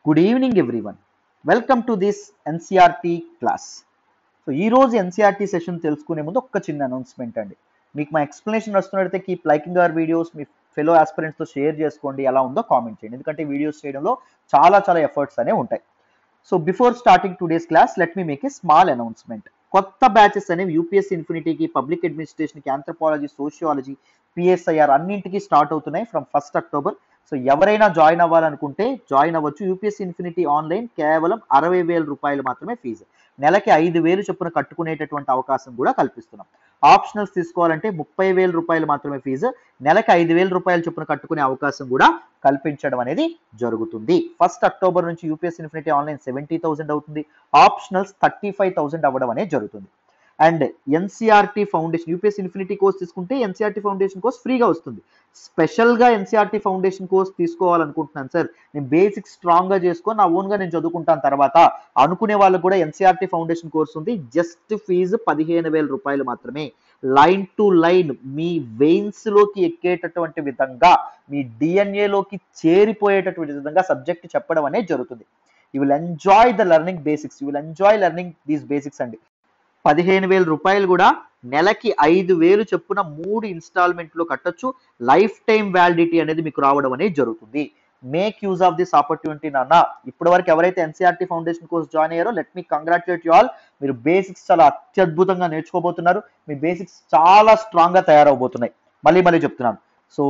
Good evening everyone welcome to this NCERT class so ఈ రోజు NCERT session తెలుసుకునే ముందు ఒక్క చిన్న అనౌన్స్మెంట్ అండి మీకు మా ఎక్స్ప్లెనేషన్ వస్తున్నట్టయితే కీప్ లైకింగ్ అవర్ వీడియోస్ మీ ఫెలో తో షేర్ చేసుకోండి ఎలా ఉందో కామెంట్ చేయండి ఎందుకంటే వీడియోస్ చేయడంలో చాలా చాలా ఎఫర్ట్స్ అనేవి ఉంటాయి so before starting today's class let me make a small announcement కొత్త బ్యాచెస్ అనేవి యూపీఎస్సీ ఇన్ఫినిటీకి పబ్లిక్ అడ్మినిస్ట్రేషన్కి ఆంథ్రపాలజీ సోషియాలజీ పిఎస్ఐఆర్ అన్నింటికి స్టార్ట్ అవుతున్నాయి ఫ్రమ్ ఫస్ట్ అక్టోబర్ సో ఎవరైనా జాయిన్ అవ్వాలనుకుంటే జాయిన్ అవ్వచ్చు యూపీఎస్సీ ఇన్ఫినిటీ ఆన్లైన్ కేవలం అరవై వేల రూపాయలు మాత్రమే ఫీజు నెలకి ఐదు వేలు చొప్పున కట్టుకునేటటువంటి అవకాశం కూడా కల్పిస్తున్నాం ఆప్షనల్స్ తీసుకోవాలంటే ముప్పై వేల రూపాయలు మాత్రమే ఫీజు నెలకి ఐదు వేల రూపాయలు చొప్పున కట్టుకునే అవకాశం కూడా కల్పించడం అనేది జరుగుతుంది ఫస్ట్ అక్టోబర్ నుంచి UPS infinity online seventy thousand అవుతుంది ఆప్షనల్స్ థర్టీ ఫైవ్ థౌసండ్ అవ్వడం అనేది జరుగుతుంది and NCERT foundation UPS infinity course తీసుకుంటే ఎన్సీఆర్టీ ఫౌండేషన్ కోర్స్ ఫ్రీగా వస్తుంది స్పెషల్గా ఎన్సీఆర్టీ ఫౌండేషన్ కోర్స్ తీసుకోవాలనుకుంటున్నాను సార్ నేను బేసిక్స్ స్ట్రాంగ్గా చేసుకొని నా ఓన్గా నేను చదువుకుంటాను తర్వాత అనుకునే వాళ్ళకు కూడా ఎన్సీఆర్టీ ఫౌండేషన్ కోర్స్ ఉంది జస్ట్ ఫీజు పదిహేను వేల రూపాయలు మాత్రమే లైన్ టు లైన్ మీ వెయిన్స్ లోకి ఎక్కేటటువంటి విధంగా మీ డిఎన్ఏలోకి చేరిపోయేటటువంటి విధంగా సబ్జెక్ట్ చెప్పడం అనేది జరుగుతుంది you will enjoy the learning basics you will enjoy learning these basics అండి పదిహేను వేల రూపాయలు కూడా నెలకి ఐదు వేలు చొప్పున మూడు ఇన్స్టాల్మెంట్లో కట్టొచ్చు లైఫ్ టైం వ్యాలిడిటీ అనేది మీకు రావడం అనేది జరుగుతుంది make use of this opportunity నాన్న ఇప్పటి వరకు ఎవరైతే ఎన్సీఆర్టీ ఫౌండేషన్ కోర్స్ జాయిన్ అయ్యారో let me congratulate you all మీరు బేసిక్స్ చాలా అత్యద్భుతంగా నేర్చుకోబోతున్నారు మీ బేసిక్స్ చాలా స్ట్రాంగ్ గా తయారవబోతున్నాయి మళ్ళీ మళ్ళీ చెప్తున్నాను సో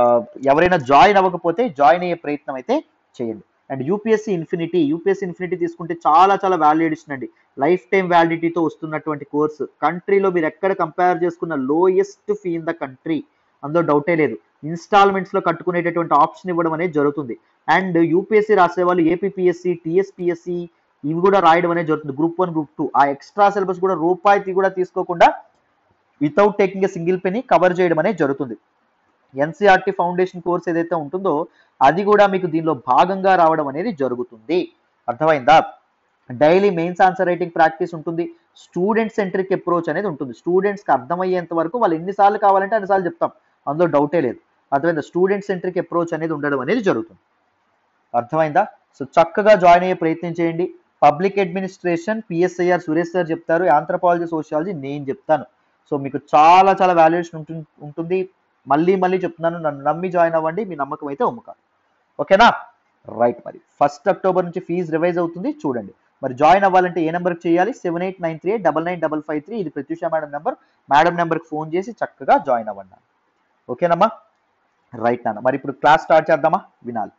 ఎవరైనా జాయిన్ అవ్వకపోతే జాయిన్ అయ్యే ప్రయత్నం అయితే చేయండి and UPSC infinity UPSC infinity తీసుకుంటే చాలా చాలా వాల్యూ ఎడిషన్ అండి లైఫ్ టైం వ్యాలిడిటీతో వస్తున్నటువంటి కోర్సు కంట్రీలో మీరు ఎక్కడ కంపేర్ చేసుకున్న lowest fee in the country అందులో డౌటే లేదు ఇన్స్టాల్మెంట్స్ లో కట్టుకునేటటువంటి ఆప్షన్ ఇవ్వడం అనేది జరుగుతుంది అండ్ యూపీఎస్సీ రాసే వాళ్ళు ఏపీపీఎస్సీ టీఎస్పీఎస్సీ ఇవి కూడా రాయడం అనేది జరుగుతుంది గ్రూప్ వన్ గ్రూప్ టూ ఆ ఎక్స్ట్రా సిలబస్ కూడా రూపాయి కూడా తీసుకోకుండా without taking a single penny cover చేయడం అనేది జరుగుతుంది ఎన్సీఆర్టీ ఫౌండేషన్ కోర్స్ ఏదైతే ఉంటుందో అది కూడా మీకు దీనిలో భాగంగా రావడం అనేది జరుగుతుంది అర్థమైందా daily mains answer writing practice ఉంటుంది స్టూడెంట్ సెంట్రిక్ అప్రోచ్ అనేది ఉంటుంది స్టూడెంట్స్కి అర్థమయ్యేంత వరకు వాళ్ళు ఎన్నిసార్లు కావాలంటే అన్నిసార్లు చెప్తాం అందులో డౌటే లేదు అర్థమైందా స్టూడెంట్ సెంట్రిక్ అప్రోచ్ అనేది ఉండడం అనేది జరుగుతుంది అర్థమైందా సో చక్కగా జాయిన్ అయ్యే ప్రయత్నం చేయండి public administration PSIR Suresh sir చెప్తారు ఆంథ్రపాలజీ సోషియాలజీ నేను చెప్తాను సో మీకు చాలా చాలా వాల్యుయేషన్ ఉంటుంది మళ్ళీ మళ్ళీ చెప్తున్నాను నన్ను నమ్మి జాయిన్ అవ్వండి మీ నమ్మకం అయితే ఉమ్మకాదు ఓకేనా రైట్ మరి ఫస్ట్ అక్టోబర్ నుంచి ఫీజు రివైజ్ అవుతుంది చూడండి మరి జాయిన్ అవ్వాలంటే ఏ నెంబర్కి చేయాలి seven eight nine three eight double nine double five three ఇది ప్రత్యూష మేడం నెంబర్ మేడం నెంబర్కి ఫోన్ చేసి చక్కగా జాయిన్ అవ్వండి ఓకేనమ్మా రైట్ నాన్న మరి ఇప్పుడు క్లాస్ స్టార్ట్ చేద్దామా వినాలి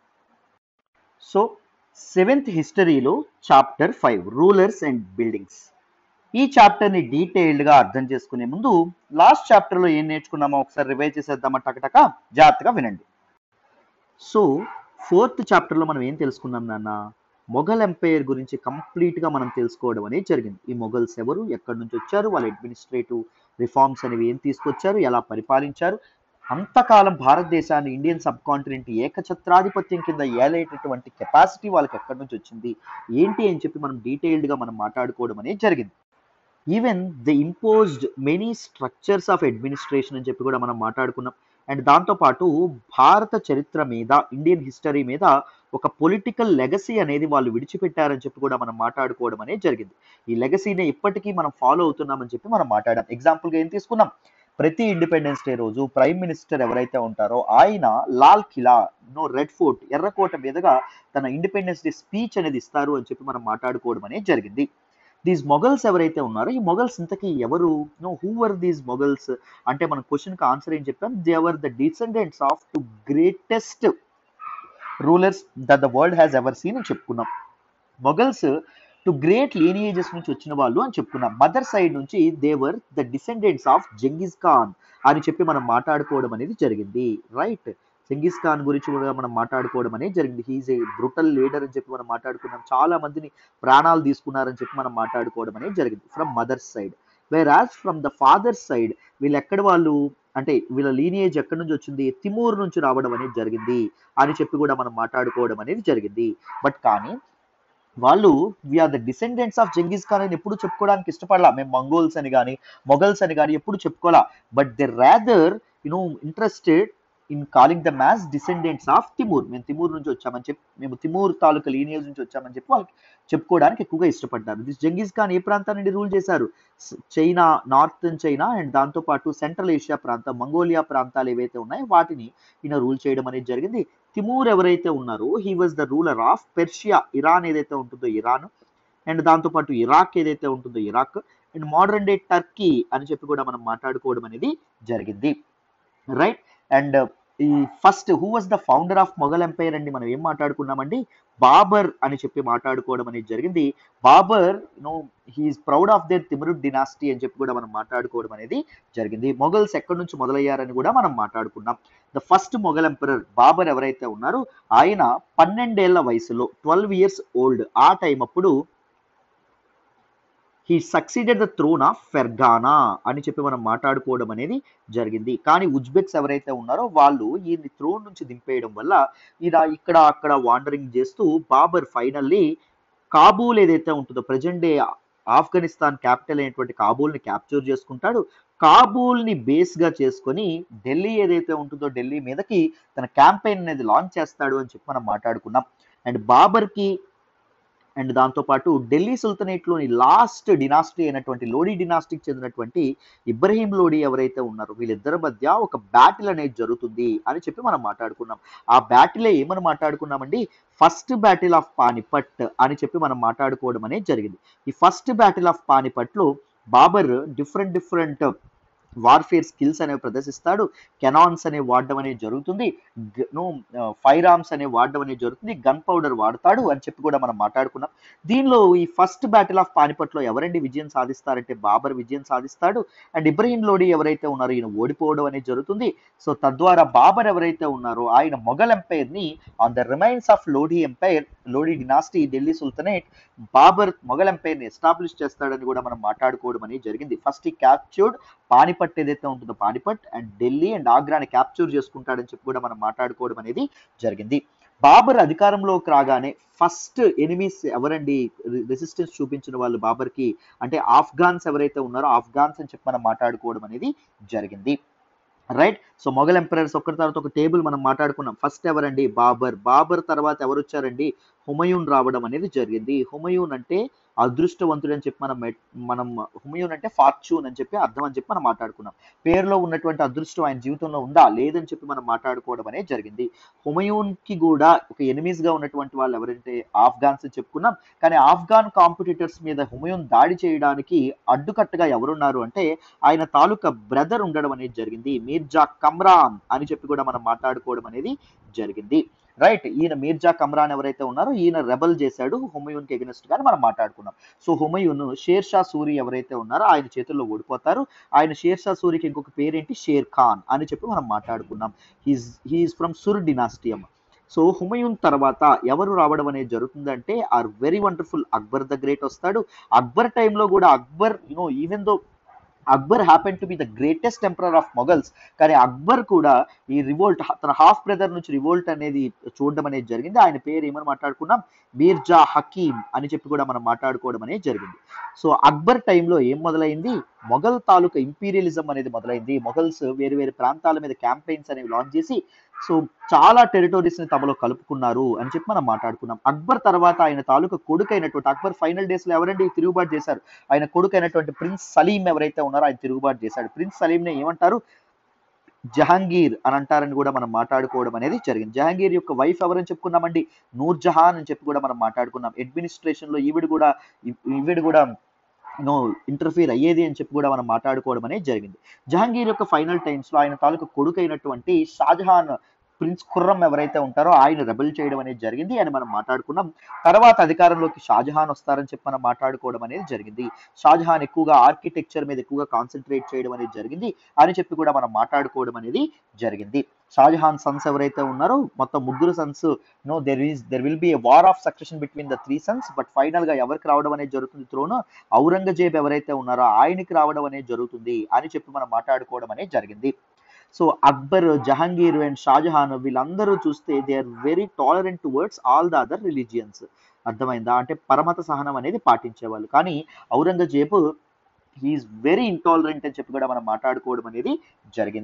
సో సెవెంత్ హిస్టరీలో chapter five rulers and buildings ఈ చాప్టర్ని డీటెయిల్డ్గా అర్థం చేసుకునే ముందు లాస్ట్ చాప్టర్లో ఏం నేర్చుకున్నామో ఒకసారి రివైజ్ చేసేద్దామా టకటక జాగ్రత్తగా వినండి సో ఫోర్త్ చాప్టర్లో మనం ఏం తెలుసుకున్నాం నాన్న మొఘల్ ఎంపైర్ గురించి కంప్లీట్గా మనం తెలుసుకోవడం అనేది జరిగింది ఈ మొఘల్స్ ఎవరు ఎక్కడి నుంచి వచ్చారు వాళ్ళ అడ్మినిస్ట్రేటివ్ రిఫార్మ్స్ అనేవి ఏం తీసుకొచ్చారు ఎలా పరిపాలించారు అంతకాలం భారతదేశాన్ని ఇండియన్ సబ్ కాంటినెంట్ ఏకఛత్రాధిపత్యం కింద ఏలేటటువంటి కెపాసిటీ వాళ్ళకి ఎక్కడి నుంచి వచ్చింది ఏంటి అని చెప్పి మనం డీటెయిల్డ్గా మనం మాట్లాడుకోవడం అనేది జరిగింది even the imposed many structures of administration అని చెప్పి కూడా మనం మాట్లాడుకున్నాం అండ్ దాంతోపాటు భారత చరిత్ర మీద ఇండియన్ హిస్టరీ మీద ఒక పొలిటికల్ లెగసీ అనేది వాళ్ళు విడిచిపెట్టారని చెప్పి కూడా మనం మాట్లాడుకోవడం అనేది జరిగింది ఈ లెగసీని ఇప్పటికీ మనం ఫాలో అవుతున్నామని చెప్పి మనం మాట్లాడాం ఎగ్జాంపుల్గా ఏం తీసుకున్నాం ప్రతి ఇండిపెండెన్స్ డే రోజు ప్రైమ్ మినిస్టర్ ఎవరైతే ఉంటారో ఆయన Lal Qila no red fort ఎర్రకోట మీదుగా తన ఇండిపెండెన్స్ డే స్పీచ్ అనేది ఇస్తారు అని చెప్పి మనం మాట్లాడుకోవడం అనేది జరిగింది దీస్ మొఘల్స్ ఎవరైతే ఉన్నారో ఈ మొఘల్స్ ఇంతకీ ఎవరు no who were these Mughals అంటే మన క్వశ్చన్కి ఆన్సర్ ఏం చెప్పాం they are the descendants of two greatest rulers that the world has ever seen అని చెప్పుకున్నాం మొఘల్స్ టు గ్రేట్ లీనియేజెస్ నుంచి వచ్చిన వాళ్ళు అని చెప్పుకున్నాం మదర్ సైడ్ నుంచి they were the descendants of Genghis Khan అని చెప్పి మనం మాట్లాడుకోవడం అనేది జరిగింది రైట్ జంగిస్ ఖాన్ గురించి కూడా మనం మాట్లాడుకోవడం అనేది జరిగింది హీజ్ ఏ బ్రుటల్ లీడర్ అని చెప్పి మనం మాట్లాడుకున్నాం చాలా మందిని ప్రాణాలు తీసుకున్నారని చెప్పి మనం మాట్లాడుకోవడం అనేది జరిగింది from mother side whereas from the father side వీళ్ళు ఎక్కడ వాళ్ళు అంటే వీళ్ళ లీనియేజ్ ఎక్కడి నుంచి వచ్చింది తిమూర్ నుంచి రావడం అనేది జరిగింది అని చెప్పి కూడా మనం మాట్లాడుకోవడం అనేది జరిగింది బట్ కానీ వాళ్ళు we are the descendants of Genghis Khan అని ఎప్పుడు చెప్పుకోవడానికి ఇష్టపడలా మేము మంగోల్స్ అని కానీ మొఘల్స్ అని కానీ ఎప్పుడు చెప్పుకోవాలా but they rather you know interested in calling themselves descendants of Timur మేము తిమూర్ నుంచి వచ్చామని చెప్పి మేము తిమూర్ తాలూకా లీనియస్ నుంచి వచ్చామని చెప్పి వాళ్ళకి చెప్పుకోవడానికి ఎక్కువగా ఇష్టపడ్డారు దిస్ జంగీస్ ఖాన్ ఏ ప్రాంతాన్ని నుండి రూల్ చేశారు స- చైనా నార్థన్ చైనా అండ్ దాంతోపాటు సెంట్రల్ ఏషియా ప్రాంతం మంగోలియా ప్రాంతాలు ఏవైతే ఉన్నాయో వాటిని ఈయన రూల్ చేయడం అనేది జరిగింది తిమూర్ ఎవరైతే ఉన్నారో he was the ruler of Persia Iran ఏదైతే ఉంటుందో ఇరాన్ అండ్ దాంతోపాటు ఇరాక్ ఏదైతే ఉంటుందో Iraq and modern day Turkey అని చెప్పి కూడా మనం మాట్లాడుకోవడం అనేది జరిగింది రైట్ అండ్ ఈ first who was the founder of Mughal empire అండి మనం ఏం మాట్లాడుకున్నామండి బాబర్ అని చెప్పి మాట్లాడుకోవడం అనేది జరిగింది Babur no he is proud of their Timurid dynasty అని చెప్పి కూడా మనం మాట్లాడుకోవడం అనేది జరిగింది మొఘల్స్ ఎక్కడి నుంచి మొదలయ్యారని కూడా మనం మాట్లాడుకున్నాం the first Mughal emperor Babur ఎవరైతే ఉన్నారో ఆయన పన్నెండేళ్ల వయసులో ట్వెల్వ్ ఇయర్స్ ఓల్డ్ ఆ టైం అప్పుడు he succeeded the throne of Fergana అని చెప్పి మనం మాట్లాడుకోవడం అనేది జరిగింది కానీ ఉజ్బెక్స్ ఎవరైతే ఉన్నారో వాళ్ళు ఈయన్ని థ్రోన్ నుంచి దింపేయడం వల్ల ఈయన ఇక్కడ అక్కడ వాండరింగ్ చేస్తూ బాబర్ ఫైనల్లీ కాబూల్ ఏదైతే ఉంటుందో ప్రజెంట్ డే ఆఫ్ఘనిస్తాన్ క్యాపిటల్ అయినటువంటి కాబూల్ని క్యాప్చర్ చేసుకుంటాడు కాబూల్ని బేస్గా చేసుకొని ఢిల్లీ ఏదైతే ఉంటుందో ఢిల్లీ మీదకి తన క్యాంపెయిన్ అనేది లాంచ్ చేస్తాడు అని చెప్పి మనం మాట్లాడుకున్నాం అండ్ బాబర్కి అండ్ దాంతోపాటు ఢిల్లీ సుల్తనేట్లోని లాస్ట్ డినాస్టీ అయినటువంటి లోడీ డినాస్టీకి చెందినటువంటి ఇబ్రహీం లోడీ ఎవరైతే ఉన్నారో వీళ్ళిద్దరి మధ్య ఒక బ్యాటిల్ అనేది జరుగుతుంది అని చెప్పి మనం మాట్లాడుకున్నాం ఆ బ్యాటిలే ఏమని మాట్లాడుకున్నామండి ఫస్ట్ బ్యాటిల్ ఆఫ్ పానిపట్ అని చెప్పి మనం మాట్లాడుకోవడం అనేది జరిగింది ఈ ఫస్ట్ బ్యాటిల్ ఆఫ్ పానిపట్లో Babur different different warfare skills అనేవి ప్రదర్శిస్తాడు కెనాన్స్ అనేవి వాడడం అనేది జరుగుతుంది ఫైర్ ఆర్మ్స్ అనేవి వాడడం అనేది జరుగుతుంది గన్ పౌడర్ వాడతాడు అని చెప్పి కూడా మనం మాట్లాడుకున్నాం దీనిలో ఈ ఫస్ట్ బ్యాటిల్ ఆఫ్ పానిపట్లో ఎవరండి విజయం సాధిస్తారంటే బాబర్ విజయం సాధిస్తాడు అండ్ ఇబ్రహీం లోడీ ఎవరైతే ఉన్నారో ఈయన ఓడిపోవడం అనేది జరుగుతుంది సో తద్వారా బాబర్ ఎవరైతే ఉన్నారో ఆయన మొఘల్ ఎంపైర్ ని on the remains of Lodi empire Lodi dynasty Delhi sultanate Babur Mughal empire ని ఎస్టాబ్లిష్ చేస్తాడని కూడా మనం మాట్లాడుకోవడం అనేది జరిగింది ఫస్ట్ ఈ క్యాప్చర్డ్ పానిపట్ ఏదైతే ఉంటుందో పానిపట్ అండ్ ఢిల్లీ అండ్ ఆగ్రాని క్యాప్చర్ చేసుకుంటాడని చెప్పి కూడా మనం మాట్లాడుకోవడం అనేది జరిగింది బాబర్ అధికారంలోకి రాగానే ఫస్ట్ ఎనిమీస్ ఎవరండి రెసిస్టెన్స్ చూపించిన వాళ్ళు బాబర్కి అంటే ఆఫ్ఘాన్స్ ఎవరైతే ఉన్నారో ఆఫ్ఘాన్స్ అని చెప్పి మనం మాట్లాడుకోవడం అనేది జరిగింది రైట్ సో మొఘల్ ఎంపరర్స్ ఒకరి తర్వాత ఒక టేబుల్ మనం మాట్లాడుకున్నాం ఫస్ట్ ఎవరండి బాబర్ బాబర్ తర్వాత ఎవరు వచ్చారండి హుమయూన్ రావడం అనేది జరిగింది హుమయూన్ అంటే అదృష్టవంతుడు అని చెప్పి మనం మెట్- మనం హుమయూన్ అంటే ఫార్చ్యూన్ అని చెప్పి అర్థం అని చెప్పి మనం మాట్లాడుకున్నాం పేరులో ఉన్నటువంటి అదృష్టం ఆయన జీవితంలో ఉందా లేదని చెప్పి మనం మాట్లాడుకోవడం అనేది జరిగింది హుమయూన్ కి కూడా ఒక ఎనిమీస్ గా ఉన్నటువంటి వాళ్ళు ఎవరంటే ఆఫ్ఘాన్స్ అని చెప్పుకున్నాం కానీ ఆఫ్ఘాన్ కాంపిటీటర్స్ మీద హుమయూన్ దాడి చేయడానికి అడ్డుకట్టగా ఎవరున్నారు అంటే ఆయన తాలూకా బ్రదర్ ఉండడం అనేది జరిగింది మీర్జా కమ్రాన్ అని చెప్పి కూడా మనం మాట్లాడుకోవడం అనేది జరిగింది రైట్ ఈయన మీర్జా కమ్రాన్ ఎవరైతే ఉన్నారో ఈయన రెబల్ చేశాడు హుమయూన్ కి ఎగనెస్ట్ గాని మనం మాట్లాడుకున్నాం సో హుమయూన్ షేర్ షా సూరి ఎవరైతే ఉన్నారో ఆయన చేతుల్లో ఓడిపోతారు ఆయన షేర్ షా సూరికి ఇంకొక పేరేంటి షేర్ ఖాన్ అని చెప్పి మనం మాట్లాడుకున్నాం he's he is from Sur dynasty so Humayun తర్వాత ఎవరు రావడం అనేది జరుగుతుందంటే are very wonderful Akbar the great వస్తాడు అక్బర్ టైంలో కూడా Akbar you know even though Akbar happen to be the greatest emperor of Mughals కానీ అక్బర్ కూడా ఈ రివోల్ట్ తన హాఫ్ బ్రదర్ నుంచి రివోల్ట్ అనేది చూడడం అనేది జరిగింది ఆయన పేరు ఏమని మాట్లాడుకున్నాం మీర్జా హకీం అని చెప్పి కూడా మనం మాట్లాడుకోవడం అనేది జరిగింది సో అక్బర్ టైంలో ఏం మొదలైంది మొఘల్ తాలూకా ఇంపీరియలిజం అనేది మొదలైంది మొఘల్స్ వేరు వేరు ప్రాంతాల మీద క్యాంపెయిన్స్ అనేవి లాంచ్ చేసి సో చాలా టెరిటోరీస్ ని తమలో కలుపుకున్నారు అని చెప్పి మనం మాట్లాడుకున్నాం అక్బర్ తర్వాత ఆయన తాలూకా కొడుకు అయినటువంటి అక్బర్ ఫైనల్ డేస్ లో ఎవరండి తిరుగుబాటు చేశారు ఆయన కొడుకు అయినటువంటి ప్రిన్స్ సలీం ఎవరైతే ఉన్నారో ఆయన తిరుగుబాటు చేశాడు ప్రిన్స్ సలీం ని ఏమంటారు జహాంగీర్ అని అంటారని కూడా మనం మాట్లాడుకోవడం అనేది జరిగింది జహాంగీర్ యొక్క వైఫ్ ఎవరని చెప్పుకున్నామండి నూర్ జహాన్ అని చెప్పి కూడా మనం మాట్లాడుకున్నాం అడ్మినిస్ట్రేషన్ లో ఈవిడ కూడా ఈవిడ కూడా నో ఇంటర్ఫీర్ అయ్యేది అని చెప్పి కూడా మనం మాట్లాడుకోవడం అనేది జరిగింది జహాంగీర్ యొక్క ఫైనల్ టైమ్స్ లో ఆయన తాలూకు కొడుకు అయినటువంటి షాజహాన్ ప్రిన్స్ ఖుర్రం ఎవరైతే ఉంటారో ఆయన రెబల్ చేయడం అనేది జరిగింది అని మనం మాట్లాడుకున్నాం తర్వాత అధికారంలోకి షాజహాన్ వస్తారని చెప్పి మనం మాట్లాడుకోవడం అనేది జరిగింది షాజహాన్ ఎక్కువగా ఆర్కిటెక్చర్ మీద ఎక్కువగా కాన్సన్ట్రేట్ చేయడం అనేది జరిగింది అని చెప్పి కూడా మనం మాట్లాడుకోవడం అనేది జరిగింది షాజహాన్ సన్స్ ఎవరైతే ఉన్నారో మొత్తం ముగ్గురు sons no there is there will be a war of succession between the three sons but final గా ఎవరికి రావడం అనేది జరుగుతుంది త్రోన్ ఔరంగజేబ్ ఎవరైతే ఉన్నారో ఆయనకి రావడం అనేది జరుగుతుంది అని చెప్పి మనం మాట్లాడుకోవడం అనేది జరిగింది సో అక్బర్ జహాంగీర్ అండ్ షాజహాన్ వీళ్ళందరూ చూస్తే they are very tolerant towards all the other religions అర్థమైందా అంటే పరమత సహనం అనేది పాటించేవాళ్ళు కానీ ఔరంగజేబు హీఈస్ వెరీ ఇంటాలరెంట్ అని చెప్పి కూడా మనం మాట్లాడుకోవడం అనేది జరిగింది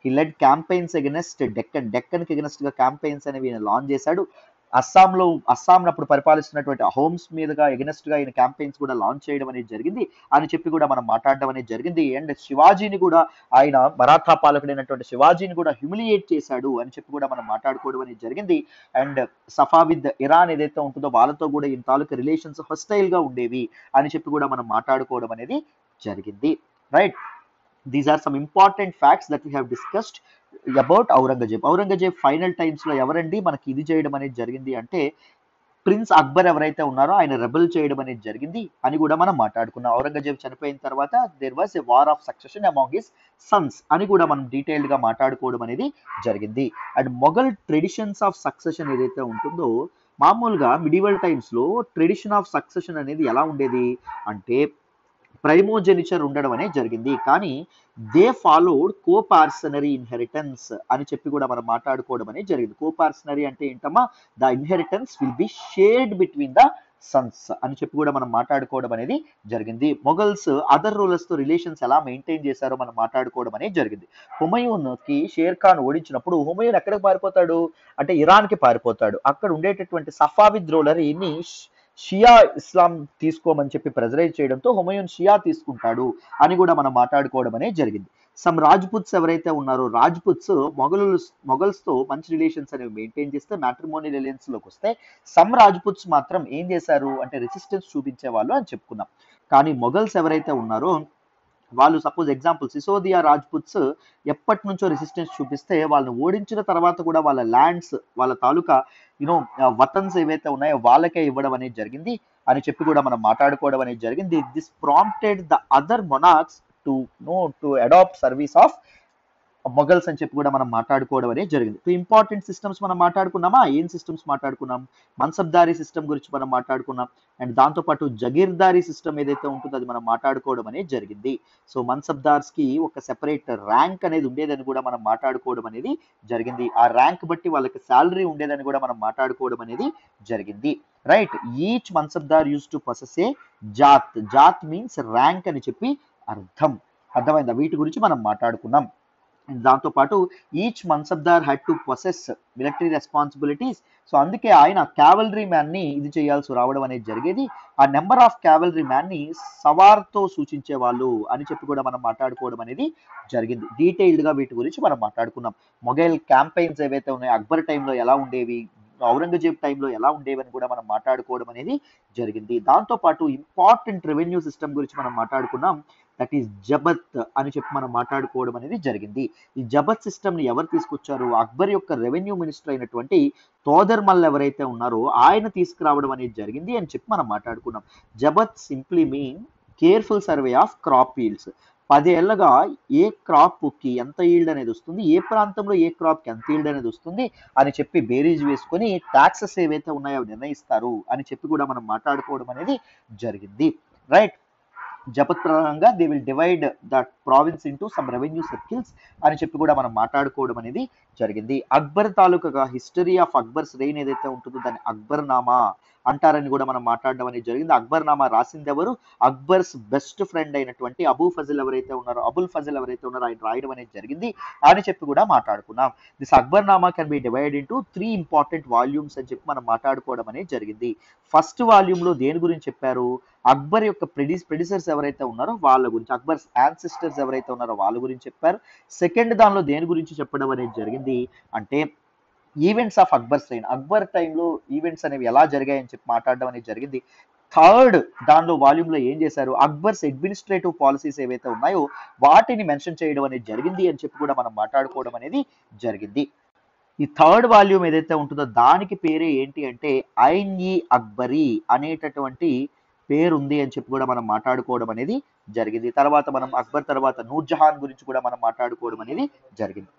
he led campaigns against Deccan డెక్కన్కి ఎగెనెస్ట్గా క్యాంపెయిన్స్ అనేవి ఈయన లాంచ్ చేశాడు అస్సాంలో అస్సాంను అప్పుడు పరిపాలిస్తున్నటువంటి హోమ్స్ మీదుగా ఎగెనెస్ట్గా ఈయన క్యాంపెయిన్స్ కూడా లాంచ్ చేయడం అనేది జరిగింది అని చెప్పి కూడా మనం మాట్లాడడం అనేది జరిగింది అండ్ శివాజీని కూడా ఆయన మరాఠా పాలకుడైనటువంటి శివాజీని కూడా హ్యూమిలియేట్ చేశాడు అని చెప్పి కూడా మనం మాట్లాడుకోవడం అనేది జరిగింది అండ్ సఫావిద్ ఇరాన్ ఏదైతే ఉంటుందో వాళ్ళతో కూడా ఈయన తాలూకా రిలేషన్స్ హొస్టైల్ గా ఉండేవి అని చెప్పి కూడా మనం మాట్లాడుకోవడం అనేది జరిగింది right these are some important facts that we have discussed about Aurangzeb Aurangzeb final times లో ఎవరండి మనకి ఇది చేయడం అనేది జరిగింది అంటే ప్రిన్స్ అక్బర్ ఎవరైతే ఉన్నారో ఆయన రెబల్ చేయడం అనేది జరిగింది అని కూడా మనం మాట్లాడుకున్నాం ఔరంగజేబ్ చనిపోయిన తర్వాత there was a war of succession among his sons అని కూడా మనం డీటెయిల్డ్ గా మాట్లాడుకోవడం అనేది జరిగింది and Mughal traditions of succession ఏదైతే ఉంటుందో మామూలుగా మిడివల్ టైమ్స్ లో ట్రెడిషన్ ఆఫ్ సక్సెషన్ అనేది ఎలా ఉండేది అంటే ప్రైమోజెనిచర్ ఉండడం అనేది జరిగింది కానీ దే ఫాలోడ్ కోపార్సనరీ ఇన్హెరిటెన్స్ అని చెప్పి కూడా మనం మాట్లాడుకోవడం అనేది జరిగింది కోపార్సనరీ అంటే ఏంటమ్మా the inheritance will be shared between the sons అని చెప్పి కూడా మనం మాట్లాడుకోవడం అనేది జరిగింది మొఘల్స్ అదర్ రూలర్స్ తో రిలేషన్స్ ఎలా మెయింటైన్ చేశారో మనం మాట్లాడుకోవడం అనేది జరిగింది హుమయూన్ కి షేర్ ఖాన్ ఓడించినప్పుడు హుమయూన్ ఎక్కడికి పారిపోతాడు అంటే ఇరాన్ కి పారిపోతాడు అక్కడ ఉండేటటువంటి సఫావిద్ రూలర్ ఈయన్ని షియా ఇస్లాం తీసుకోమని చెప్పి ప్రెజరైజ్ చేయడంతో హుమయూన్ షియా తీసుకుంటాడు అని కూడా మనం మాట్లాడుకోవడం అనేది జరిగింది సమ్ రాజ్పుత్స్ ఎవరైతే ఉన్నారో రాజ్పుత్స్ మొఘలు మొఘల్స్ తో మంచి రిలేషన్స్ అనేవి మెయింటైన్ చేస్తే మ్యాట్రిమోనియల్ అలయన్స్ లోకి వస్తే సమ్ రాజ్పుత్స్ మాత్రం ఏం చేశారు అంటే రెసిస్టెన్స్ చూపించే వాళ్ళు అని చెప్పుకున్నాం కానీ మొఘల్స్ ఎవరైతే ఉన్నారో వాళ్ళు సపోజ్ ఎగ్జాంపుల్ సిసోదియా రాజ్పుత్స్ ఎప్పటి నుంచో రెసిస్టెన్స్ చూపిస్తే వాళ్ళని ఓడించిన తర్వాత కూడా వాళ్ళ ల్యాండ్స్ వాళ్ళ తాలూకా యూనో వతన్స్ ఏవైతే ఉన్నాయో వాళ్ళకే ఇవ్వడం అనేది జరిగింది అని చెప్పి కూడా మనం మాట్లాడుకోవడం అనేది జరిగింది this prompted the other monarchs to no to adopt service of Mughals అని చెప్పి కూడా మనం మాట్లాడుకోవడం అనేది జరిగింది సో ఇంపార్టెంట్ సిస్టమ్స్ మనం మాట్లాడుకున్నామా ఏం సిస్టమ్స్ మాట్లాడుకున్నాం మన్సబ్దారీ సిస్టమ్ గురించి మనం మాట్లాడుకున్నాం అండ్ దాంతోపాటు జగీర్దారీ సిస్టమ్ ఏదైతే ఉంటుందో అది మనం మాట్లాడుకోవడం అనేది జరిగింది సో మన్సబ్దార్స్ కి ఒక సెపరేట్ ర్యాంక్ అనేది ఉండేదని కూడా మనం మాట్లాడుకోవడం అనేది జరిగింది ఆ ర్యాంక్ బట్టి వాళ్ళకి శాలరీ ఉండేదని కూడా మనం మాట్లాడుకోవడం అనేది జరిగింది right each mansabdar used to possess a zat zat means rank అని చెప్పి అర్థం అర్థమైందా వీటి గురించి మనం మాట్లాడుకున్నాం దాంతో పాటు each mansabdar had to possess military responsibilities so అందుకే ఆయన క్యావలరీ మ్యాన్ ని ఇది చేయాల్సి రావడం అనేది జరిగేది ఆ నెంబర్ ఆఫ్ క్యావలరీ మ్యాన్ ని సవార్తో సూచించే వాళ్ళు అని చెప్పి కూడా మనం మాట్లాడుకోవడం అనేది జరిగింది డీటెయిల్డ్ గా వీటి గురించి మనం మాట్లాడుకున్నాం మొఘల్ క్యాంపెయిన్స్ ఏవైతే ఉన్నాయో అక్బర్ టైంలో ఎలా ఉండేవి ఔరంగజేబ్ టైంలో ఎలా ఉండేవని కూడా మనం మాట్లాడుకోవడం అనేది జరిగింది దాంతో పాటు ఇంపార్టెంట్ రెవెన్యూ సిస్టమ్ గురించి మనం మాట్లాడుకున్నాం దట్ ఈస్ జబత్ అని చెప్పి మనం మాట్లాడుకోవడం అనేది జరిగింది ఈ జబత్ సిస్టమ్ ని ఎవరు తీసుకొచ్చారు అక్బర్ యొక్క రెవెన్యూ మినిస్టర్ అయినటువంటి తోదర్మల్ ఎవరైతే ఉన్నారో ఆయన తీసుకురావడం అనేది జరిగింది అని చెప్పి మనం మాట్లాడుకున్నాం zabt simply mean careful survey of crop fields పదేళ్లగా ఏ క్రాప్ కి ఎంత ఈల్డ్ అనేది వస్తుంది ఏ ప్రాంతంలో ఏ క్రాప్ కి ఎంత ఈల్డ్ అనేది వస్తుంది అని చెప్పి బేరీజ్ వేసుకొని ట్యాక్సెస్ ఏవైతే ఉన్నాయో అవి నిర్ణయిస్తారు అని చెప్పి కూడా మనం మాట్లాడుకోవడం అనేది జరిగింది రైట్ జపత్ ప్రకారంగా they will divide that province into some revenue circles అని చెప్పి కూడా మనం మాట్లాడుకోవడం అనేది జరిగింది అక్బర్ తాలూకాగా హిస్టరీ ఆఫ్ అక్బర్స్ రెయిన్ ఏదైతే ఉంటుందో దాన్ని అక్బర్ నామా అంటారని కూడా మనం మాట్లాడడం అనేది జరిగింది అక్బర్ నామా రాసింది ఎవరు అక్బర్స్ బెస్ట్ ఫ్రెండ్ అయినటువంటి అబూ ఫజిల్ ఎవరైతే ఉన్నారో అబుల్ ఫజిల్ ఎవరైతే ఉన్నారో ఆయన రాయడం అనేది జరిగింది అని చెప్పి కూడా మాట్లాడుకున్నాం this Akbarnama can be divide into three important volumes అని చెప్పి మనం మాట్లాడుకోవడం అనేది జరిగింది ఫస్ట్ వాల్యూమ్ లో దేని గురించి చెప్పారు అక్బర్ యొక్క ప్రెడిస్ ప్రెడిసర్స్ ఎవరైతే ఉన్నారో వాళ్ళ గురించి అక్బర్స్ యాన్సిస్టర్స్ ఎవరైతే ఉన్నారో వాళ్ళ గురించి చెప్పారు సెకండ్ దానిలో దేని గురించి చెప్పడం అనేది జరిగింది అంటే events of Akbar's reign Akbar టైంలో ఈవెంట్స్ అనేవి ఎలా జరిగాయని చెప్పి మాట్లాడడం అనేది జరిగింది థర్డ్ దానిలో వాల్యూమ్ లో ఏం చేశారు అక్బర్స్ అడ్మినిస్ట్రేటివ్ పాలసీస్ ఏవైతే ఉన్నాయో వాటిని మెన్షన్ చేయడం అనేది జరిగింది అని చెప్పి కూడా మనం మాట్లాడుకోవడం అనేది జరిగింది ఈ థర్డ్ వాల్యూమ్ ఏదైతే ఉంటుందో దానికి పేరే ఏంటి అంటే ఐన్ ఈ అక్బరీ అనేటటువంటి పేరు ఉంది అని చెప్పి కూడా మనం మాట్లాడుకోవడం అనేది జరిగింది తర్వాత మనం అక్బర్ తర్వాత నూర్జహాన్ గురించి కూడా మనం మాట్లాడుకోవడం అనేది జరిగింది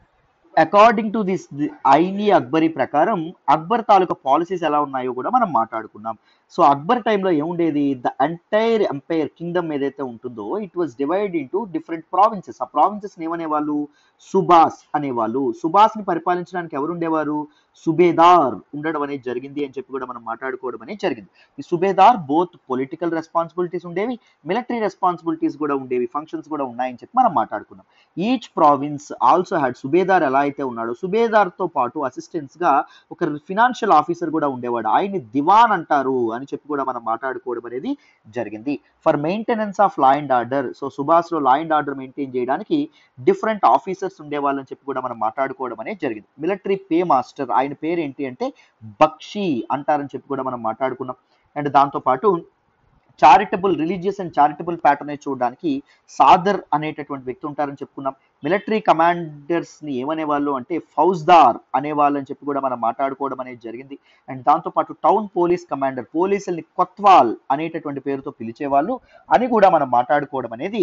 according to this Ain-i Akbari ప్రకారం అక్బర్ తాలూకా పాలసీస్ ఎలా ఉన్నాయో కూడా మనం మాట్లాడుకున్నాం సో అక్బర్ టైంలో ఏముండేది ద ఎంటైర్ ఎంపైర్ కింగ్డమ్ ఏదైతే ఉంటుందో it was divide into different provinces ఆ ప్రావిన్సెస్ ఏమనేవాళ్ళు సుబాస్ అనేవాళ్ళు సుబాస్ ని పరిపాలించడానికి ఎవరు ఉండేవారు సుబేదార్ ఉండడం అనేది జరిగింది అని చెప్పి కూడా మనం మాట్లాడుకోవడం అనేది జరిగింది ఈ సుబేదార్ బోత్ పొలిటికల్ రెస్పాన్సిబిలిటీస్ ఉండేవి మిలిటరీ రెస్పాన్సిబిలిటీస్ కూడా ఉండేవి ఫంక్షన్స్ కూడా ఉన్నాయని చెప్పి మనం మాట్లాడుకున్నాం each province also had subedar ఎలా అయితే ఉన్నాడో సుబేదార్తో పాటు assistants గా ఒక ఫినాన్షియల్ ఆఫీసర్ కూడా ఉండేవాడు ఆయన్ని దివాన్ అంటారు అని చెప్పి కూడా మనం మాట్లాడుకోవడం అనేది జరిగింది for maintenance of law and order so సుభాష్లో లా అండ్ ఆర్డర్ మెయింటైన్ చేయడానికి డిఫరెంట్ ఆఫీసర్స్ ఉండేవాళ్ళని చెప్పి కూడా మనం మాట్లాడుకోవడం అనేది జరిగింది మిలిటరీ పే మాస్టర్ ఆయన పేరు ఏంటి అంటే బక్షి అంటారని చెప్పి కూడా మనం మాట్లాడుకున్నాం అండ్ దాంతోపాటు charitable religious and charitable patronage చూడడానికి సాదర్ అనేటటువంటి వ్యక్తి ఉంటారని చెప్పుకున్నాం మిలిటరీ కమాండర్స్ ని ఏమనేవాళ్ళు అంటే ఫౌజ్దార్ అనేవాళ్ళు అని చెప్పి కూడా మనం మాట్లాడుకోవడం అనేది జరిగింది అండ్ దాంతోపాటు టౌన్ పోలీస్ కమాండర్ పోలీసుల్ని కొత్వాల్ అనేటటువంటి పేరుతో పిలిచేవాళ్ళు అని కూడా మనం మాట్లాడుకోవడం అనేది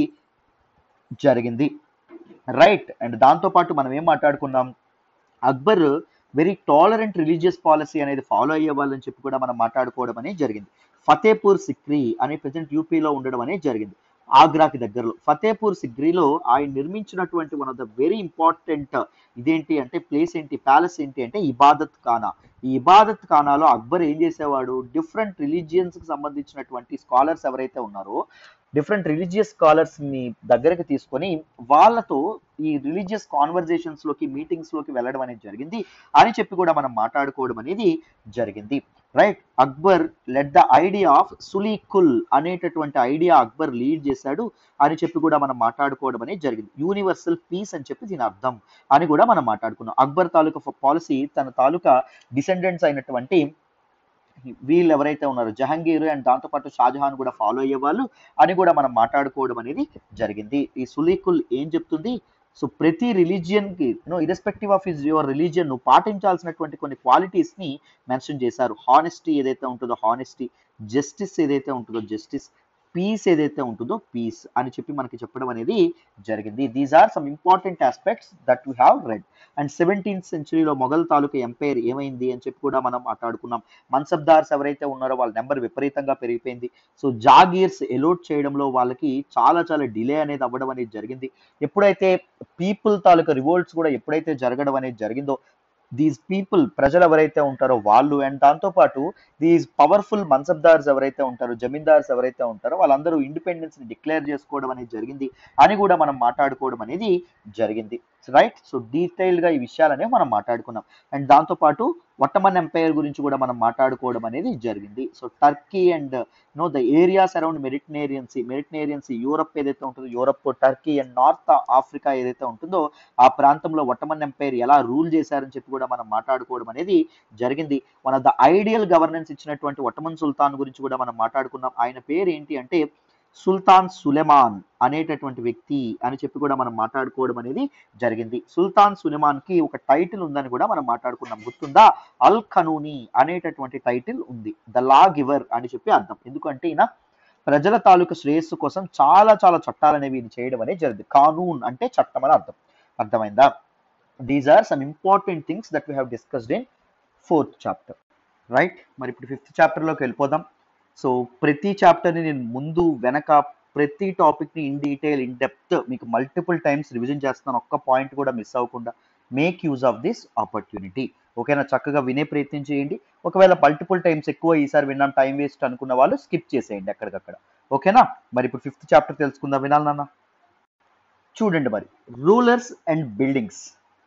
జరిగింది రైట్ అండ్ దాంతోపాటు మనం ఏం మాట్లాడుకున్నాం Akbar very tolerant religious policy అనేది ఫాలో అయ్యే వాళ్ళని చెప్పి కూడా మనం మాట్లాడుకోవడం అనేది జరిగింది ఫతేపూర్ సిక్రీ అనే ప్రజెంట్ యూపీలో ఉండడం అనేది జరిగింది ఆగ్రాకి దగ్గరలో ఫతేపూర్ సిక్రీలో ఆయన నిర్మించినటువంటి one of the very important ఇదేంటి అంటే ప్లేస్ ఏంటి ప్యాలెస్ ఏంటి అంటే ఇబాదత్ ఖానా ఈ ఇబాదత్ ఖానాలో అక్బర్ ఏం చేసేవాడు డిఫరెంట్ రిలీజియన్స్ కి సంబంధించినటువంటి స్కాలర్స్ ఎవరైతే ఉన్నారో డిఫరెంట్ రిలీజియస్ స్కాలర్స్ ని దగ్గరకు తీసుకొని వాళ్ళతో ఈ రిలీజియస్ కాన్వర్జేషన్స్ లోకి మీటింగ్స్ లోకి వెళ్ళడం అనేది జరిగింది అని చెప్పి కూడా మనం మాట్లాడుకోవడం అనేది జరిగింది right Akbar let the idea of సులీకుల్ అనేటటువంటి ఐడియా అక్బర్ లీడ్ చేశాడు అని చెప్పి కూడా మనం మాట్లాడుకోవడం అనేది జరిగింది యూనివర్సల్ పీస్ అని చెప్పి దీని అర్థం అని కూడా మనం మాట్లాడుకున్నాం అక్బర్ తాలూకా పాలసీ తన తాలూకా డిసెండెంట్స్ అయినటువంటి వీళ్ళు ఎవరైతే ఉన్నారో జహంగీర్ అండ్ దాంతోపాటు షాజహాన్ కూడా ఫాలో అయ్యేవాళ్ళు అని కూడా మనం మాట్లాడుకోవడం అనేది జరిగింది ఈ సులీకుల్ ఏం చెప్తుంది సో ప్రతి రిలీజియన్ కి no irrespective of is your religion నువ్వు పాటించాల్సినటువంటి కొన్ని క్వాలిటీస్ ని మెన్షన్ చేశారు హానెస్టీ ఏదైతే ఉంటుందో హానెస్టీ జస్టిస్ ఏదైతే ఉంటుందో జస్టిస్ పీస్ ఏదైతే ఉంటుందో పీస్ అని చెప్పి మనకి చెప్పడం అనేది జరిగింది these are some important aspects that you have read and seventeenth సెంచురీలో మొఘల్ తాలూకా ఎంపైర్ ఏమైంది అని చెప్పి కూడా మనం మాట్లాడుకున్నాం మన్సబ్దార్స్ ఎవరైతే ఉన్నారో వాళ్ళ నెంబర్ విపరీతంగా పెరిగిపోయింది సో జాగీర్స్ ఎలోట్ చేయడంలో వాళ్ళకి చాలా చాలా డిలే అనేది అవ్వడం అనేది జరిగింది ఎప్పుడైతే పీపుల్ తాలూకా రివోల్ట్స్ కూడా ఎప్పుడైతే జరగడం అనేది జరిగిందో దీస్ పీపుల్ ప్రజలు ఎవరైతే ఉంటారో వాళ్ళు అండ్ దాంతోపాటు దీస్ పవర్ఫుల్ మన్సబ్దార్స్ ఎవరైతే ఉంటారో జమీందార్స్ ఎవరైతే ఉంటారో వాళ్ళందరూ ఇండిపెండెన్స్ ని డిక్లేర్ చేసుకోవడం అనేది జరిగింది అని కూడా మనం మాట్లాడుకోవడం అనేది జరిగింది రైట్ సో డీటెయిల్డ్ గా ఈ విషయాలనే మనం మాట్లాడుకున్నాం అండ్ దాంతోపాటు ఒట్టమన్ ఎంపైర్ గురించి కూడా మనం మాట్లాడుకోవడం అనేది జరిగింది so Turkey and no the areas around Mediterranean sea Mediterranean sea Europe ఏదైతే ఉంటుందో Europe Turkey and North Africa ఏదైతే ఉంటుందో ఆ ప్రాంతంలో ఒట్టమన్ ఎంపైర్ ఎలా రూల్ చేశారని చెప్పి కూడా మనం మాట్లాడుకోవడం అనేది జరిగింది one of the ideal governance ఇచ్చినటువంటి ఒట్టమన్ సుల్తాన్ గురించి కూడా మనం మాట్లాడుకున్నాం ఆయన పేరు ఏంటి అంటే సుల్తాన్ సులెమాన్ అనేటటువంటి వ్యక్తి అని చెప్పి కూడా మనం మాట్లాడుకోవడం అనేది జరిగింది సుల్తాన్ సులెమాన్ కి ఒక టైటిల్ ఉందని కూడా మనం మాట్లాడుకున్నాం గుర్తుందా అల్ ఖనూని అనేటటువంటి టైటిల్ ఉంది ద లా గివర్ అని చెప్పి అర్థం ఎందుకంటే ఈయన ప్రజల తాలూకు శ్రేయస్సు కోసం చాలా చాలా చట్టాలు అనేవి ఈయన చేయడం అనేది జరిగింది కానూన్ అంటే చట్టం అని అర్థం అర్థమైందా these are some important things that we have discussed in fourth chapter right మరి ఇప్పుడు ఫిఫ్త్ చాప్టర్లోకి వెళ్ళిపోదాం సో ప్రతి చాప్టర్ని నేను ముందు వెనక ప్రతి టాపిక్ని ఇన్ డీటెయిల్ ఇన్ డెప్త్ మీకు మల్టిపుల్ టైమ్స్ రివిజన్ చేస్తున్నాను ఒక్క పాయింట్ కూడా మిస్ అవ్వకుండా make use of this opportunity ఓకేనా చక్కగా వినే ప్రయత్నం చేయండి ఒకవేళ మల్టిపుల్ టైమ్స్ ఎక్కువ ఈసారి విన్నాం టైం వేస్ట్ అనుకున్న వాళ్ళు స్కిప్ చేసేయండి అక్కడికక్కడ ఓకేనా మరి ఇప్పుడు ఫిఫ్త్ చాప్టర్ తెలుసుకుందాం వినాలి నాన్న చూడండి మరి rulers and buildings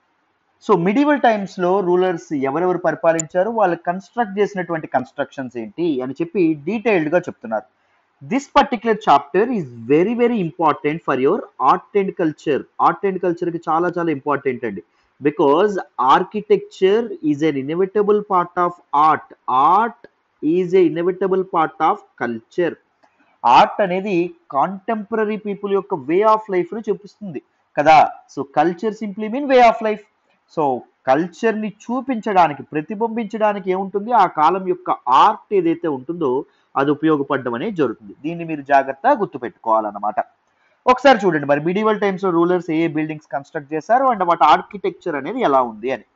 so medieval times లో రూలర్స్ ఎవరెవరు పరిపాలించారు వాళ్ళు కన్స్ట్రక్ట్ చేసినటువంటి కన్స్ట్రక్షన్స్ ఏంటి అని చెప్పి డీటెయిల్డ్ గా చెప్తున్నారు this particular chapter is very very important for your art and culture art and culture కి చాలా చాలా ఇంపార్టెంట్ అండి because architecture is an inevitable part of art art is a inevitable part of culture art అనేది contemporary people యొక్క way of life ను చూపిస్తుంది కదా so culture simply mean way of life so కల్చర్ని చూపించడానికి ప్రతిబింబించడానికి ఏముంటుంది ఆ కాలం యొక్క ఆర్ట్ ఏదైతే ఉంటుందో అది ఉపయోగపడడం అనేది జరుగుతుంది దీన్ని మీరు జాగ్రత్తగా గుర్తుపెట్టుకోవాలన్నమాట ఒకసారి చూడండి మరి మిడివల్ టైమ్స్ లో రూలర్స్ ఏ బిల్డింగ్స్ కన్స్ట్రక్ట్ చేశారు అండ్ వాటి ఆర్కిటెక్చర్ అనేది ఎలా ఉంది అని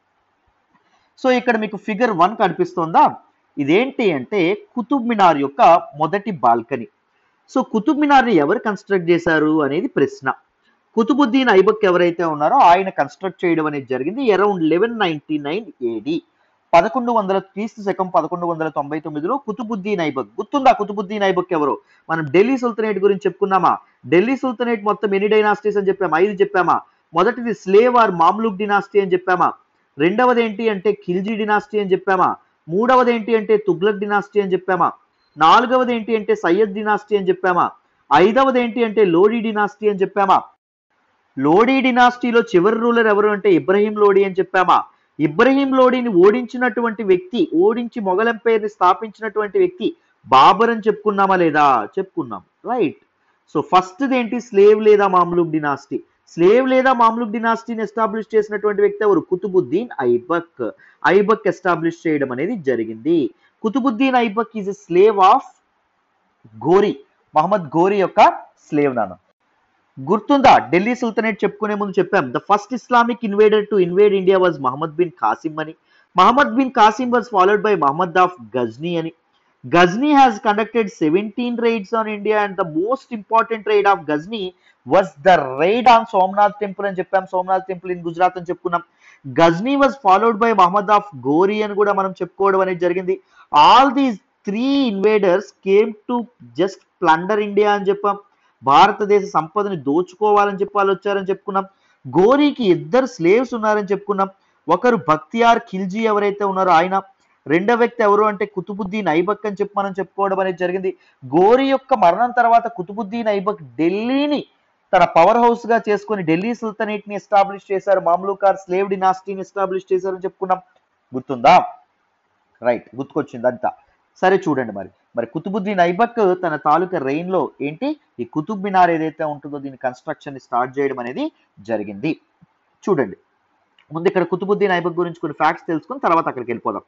సో ఇక్కడ మీకు ఫిగర్ వన్ కనిపిస్తుందా ఇదేంటి అంటే కుతుబ్ మినార్ యొక్క మొదటి బాల్కనీ సో కుతుబ్ మినార్ని ఎవరు కన్స్ట్రక్ట్ చేశారు అనేది ప్రశ్న కుతుబుద్దీన్ ఐబక్ ఎవరైతే ఉన్నారో ఆయన కన్స్ట్రక్ట్ చేయడం అనేది జరిగింది around eleven ninety nine AD పదకొండు వందల క్రీస్తు శకం పదకొండు వందల తొంభై తొమ్మిదిలో కుతుబుద్దీన్ ఐబక్ గుర్తుందా కుతుబుద్దీన్ ఐబక్ ఎవరు మనం ఢిల్లీ సుల్తనేట్ గురించి చెప్పుకున్నామా ఢిల్లీ సుల్తనేట్ మొత్తం ఎన్ని డైనాసిటీస్ అని చెప్పామా ఐదు చెప్పామా మొదటిది స్లేవ్ ఆర్ మామ్లూక్ డినాసిటీ అని చెప్పామా రెండవది ఏంటి అంటే ఖిల్జీ డినాసిటీ అని చెప్పామా మూడవది ఏంటి అంటే తుగ్లక్ డినాసిటీ అని చెప్పామా నాలుగవది ఏంటి అంటే సయ్యద్ డినాసిటీ అని చెప్పామా ఐదవది ఏంటి అంటే లోడీ డినాసిటీ అని చెప్పామా లోడీ డినాసిటీలో చివరి రూలర్ ఎవరు అంటే ఇబ్రహీం లోడీ అని చెప్పామా ఇబ్రహీం లోడీని ఓడించినటువంటి వ్యక్తి ఓడించి మొఘల్ ఎంపైర్ని స్థాపించినటువంటి వ్యక్తి బాబర్ అని చెప్పుకున్నామా లేదా చెప్పుకున్నాం రైట్ సో ఫస్ట్ ఏంటి స్లేవ్ లేదా మామ్లూక్ డినాసిటీ స్లేవ్ లేదా మామ్లూక్ డినాసిటీని ఎస్టాబ్లిష్ చేసినటువంటి వ్యక్తి ఎవరు కుతుబుద్దీన్ ఐబక్ ఐబక్ ఎస్టాబ్లిష్ చేయడం అనేది జరిగింది Qutbuddin Aibak is a slave of Ghori Muhammad Ghori యొక్క స్లేవ్ నాన్న గుర్తుందా ఢిల్లీ సుల్తనేట్ చెప్పుకునే ముందు చెప్పాం the first Islamic invader to invade India was Muhammad bin Qasim అని Muhammad bin Qasim was followed by Muhammad of Ghazni అని Ghazni has conducted seventeen raids on India and the most important raid of Ghazni was the raid on Somnath temple అని చెప్పాం Somnath temple in Gujarat అని చెప్పుకున్నాం Ghazni was followed by Muhammad of Ghori అని కూడా మనం చెప్పుకోవడం అనేది జరిగింది all these three invaders came to just plunder India అని చెప్పాం భారతదేశ సంపదని దోచుకోవాలని చెప్పి వాళ్ళు వచ్చారని చెప్పుకున్నాం గోరీకి ఇద్దరు స్లేవ్స్ ఉన్నారని చెప్పుకున్నాం ఒకరు బక్తియార్ ఖిల్జీ ఎవరైతే ఉన్నారో ఆయన రెండో వ్యక్తి ఎవరు అంటే కుతుబుద్దీన్ ఐబక్ అని చెప్పి మనం చెప్పుకోవడం అనేది జరిగింది గోరీ యొక్క మరణం తర్వాత కుతుబుద్దీన్ ఐబక్ ఢిల్లీని తన పవర్ హౌస్ గా చేసుకొని ఢిల్లీ సుల్తనేట్ ని ఎస్టాబ్లిష్ చేశారు మామ్లూకార్ స్లేవ్ డినాసిటీని ఎస్టాబ్లిష్ చేశారని చెప్పుకున్నాం గుర్తుందా రైట్ గుర్తుకొచ్చింది అంతా సరే చూడండి మరి మరి కుతుబుద్దీన్ ఐబక్ తన తాలూకా రెయిన్ లో ఏంటి ఈ కుతుబ్ మినార్ ఏదైతే ఉంటుందో దీని కన్స్ట్రక్షన్ ని స్టార్ట్ చేయడం అనేది జరిగింది చూడండి ముందు ఇక్కడ కుతుబుద్దీన్ ఐబక్ గురించి కొన్ని ఫ్యాక్ట్స్ తెలుసుకుని తర్వాత అక్కడికి వెళ్ళిపోదాం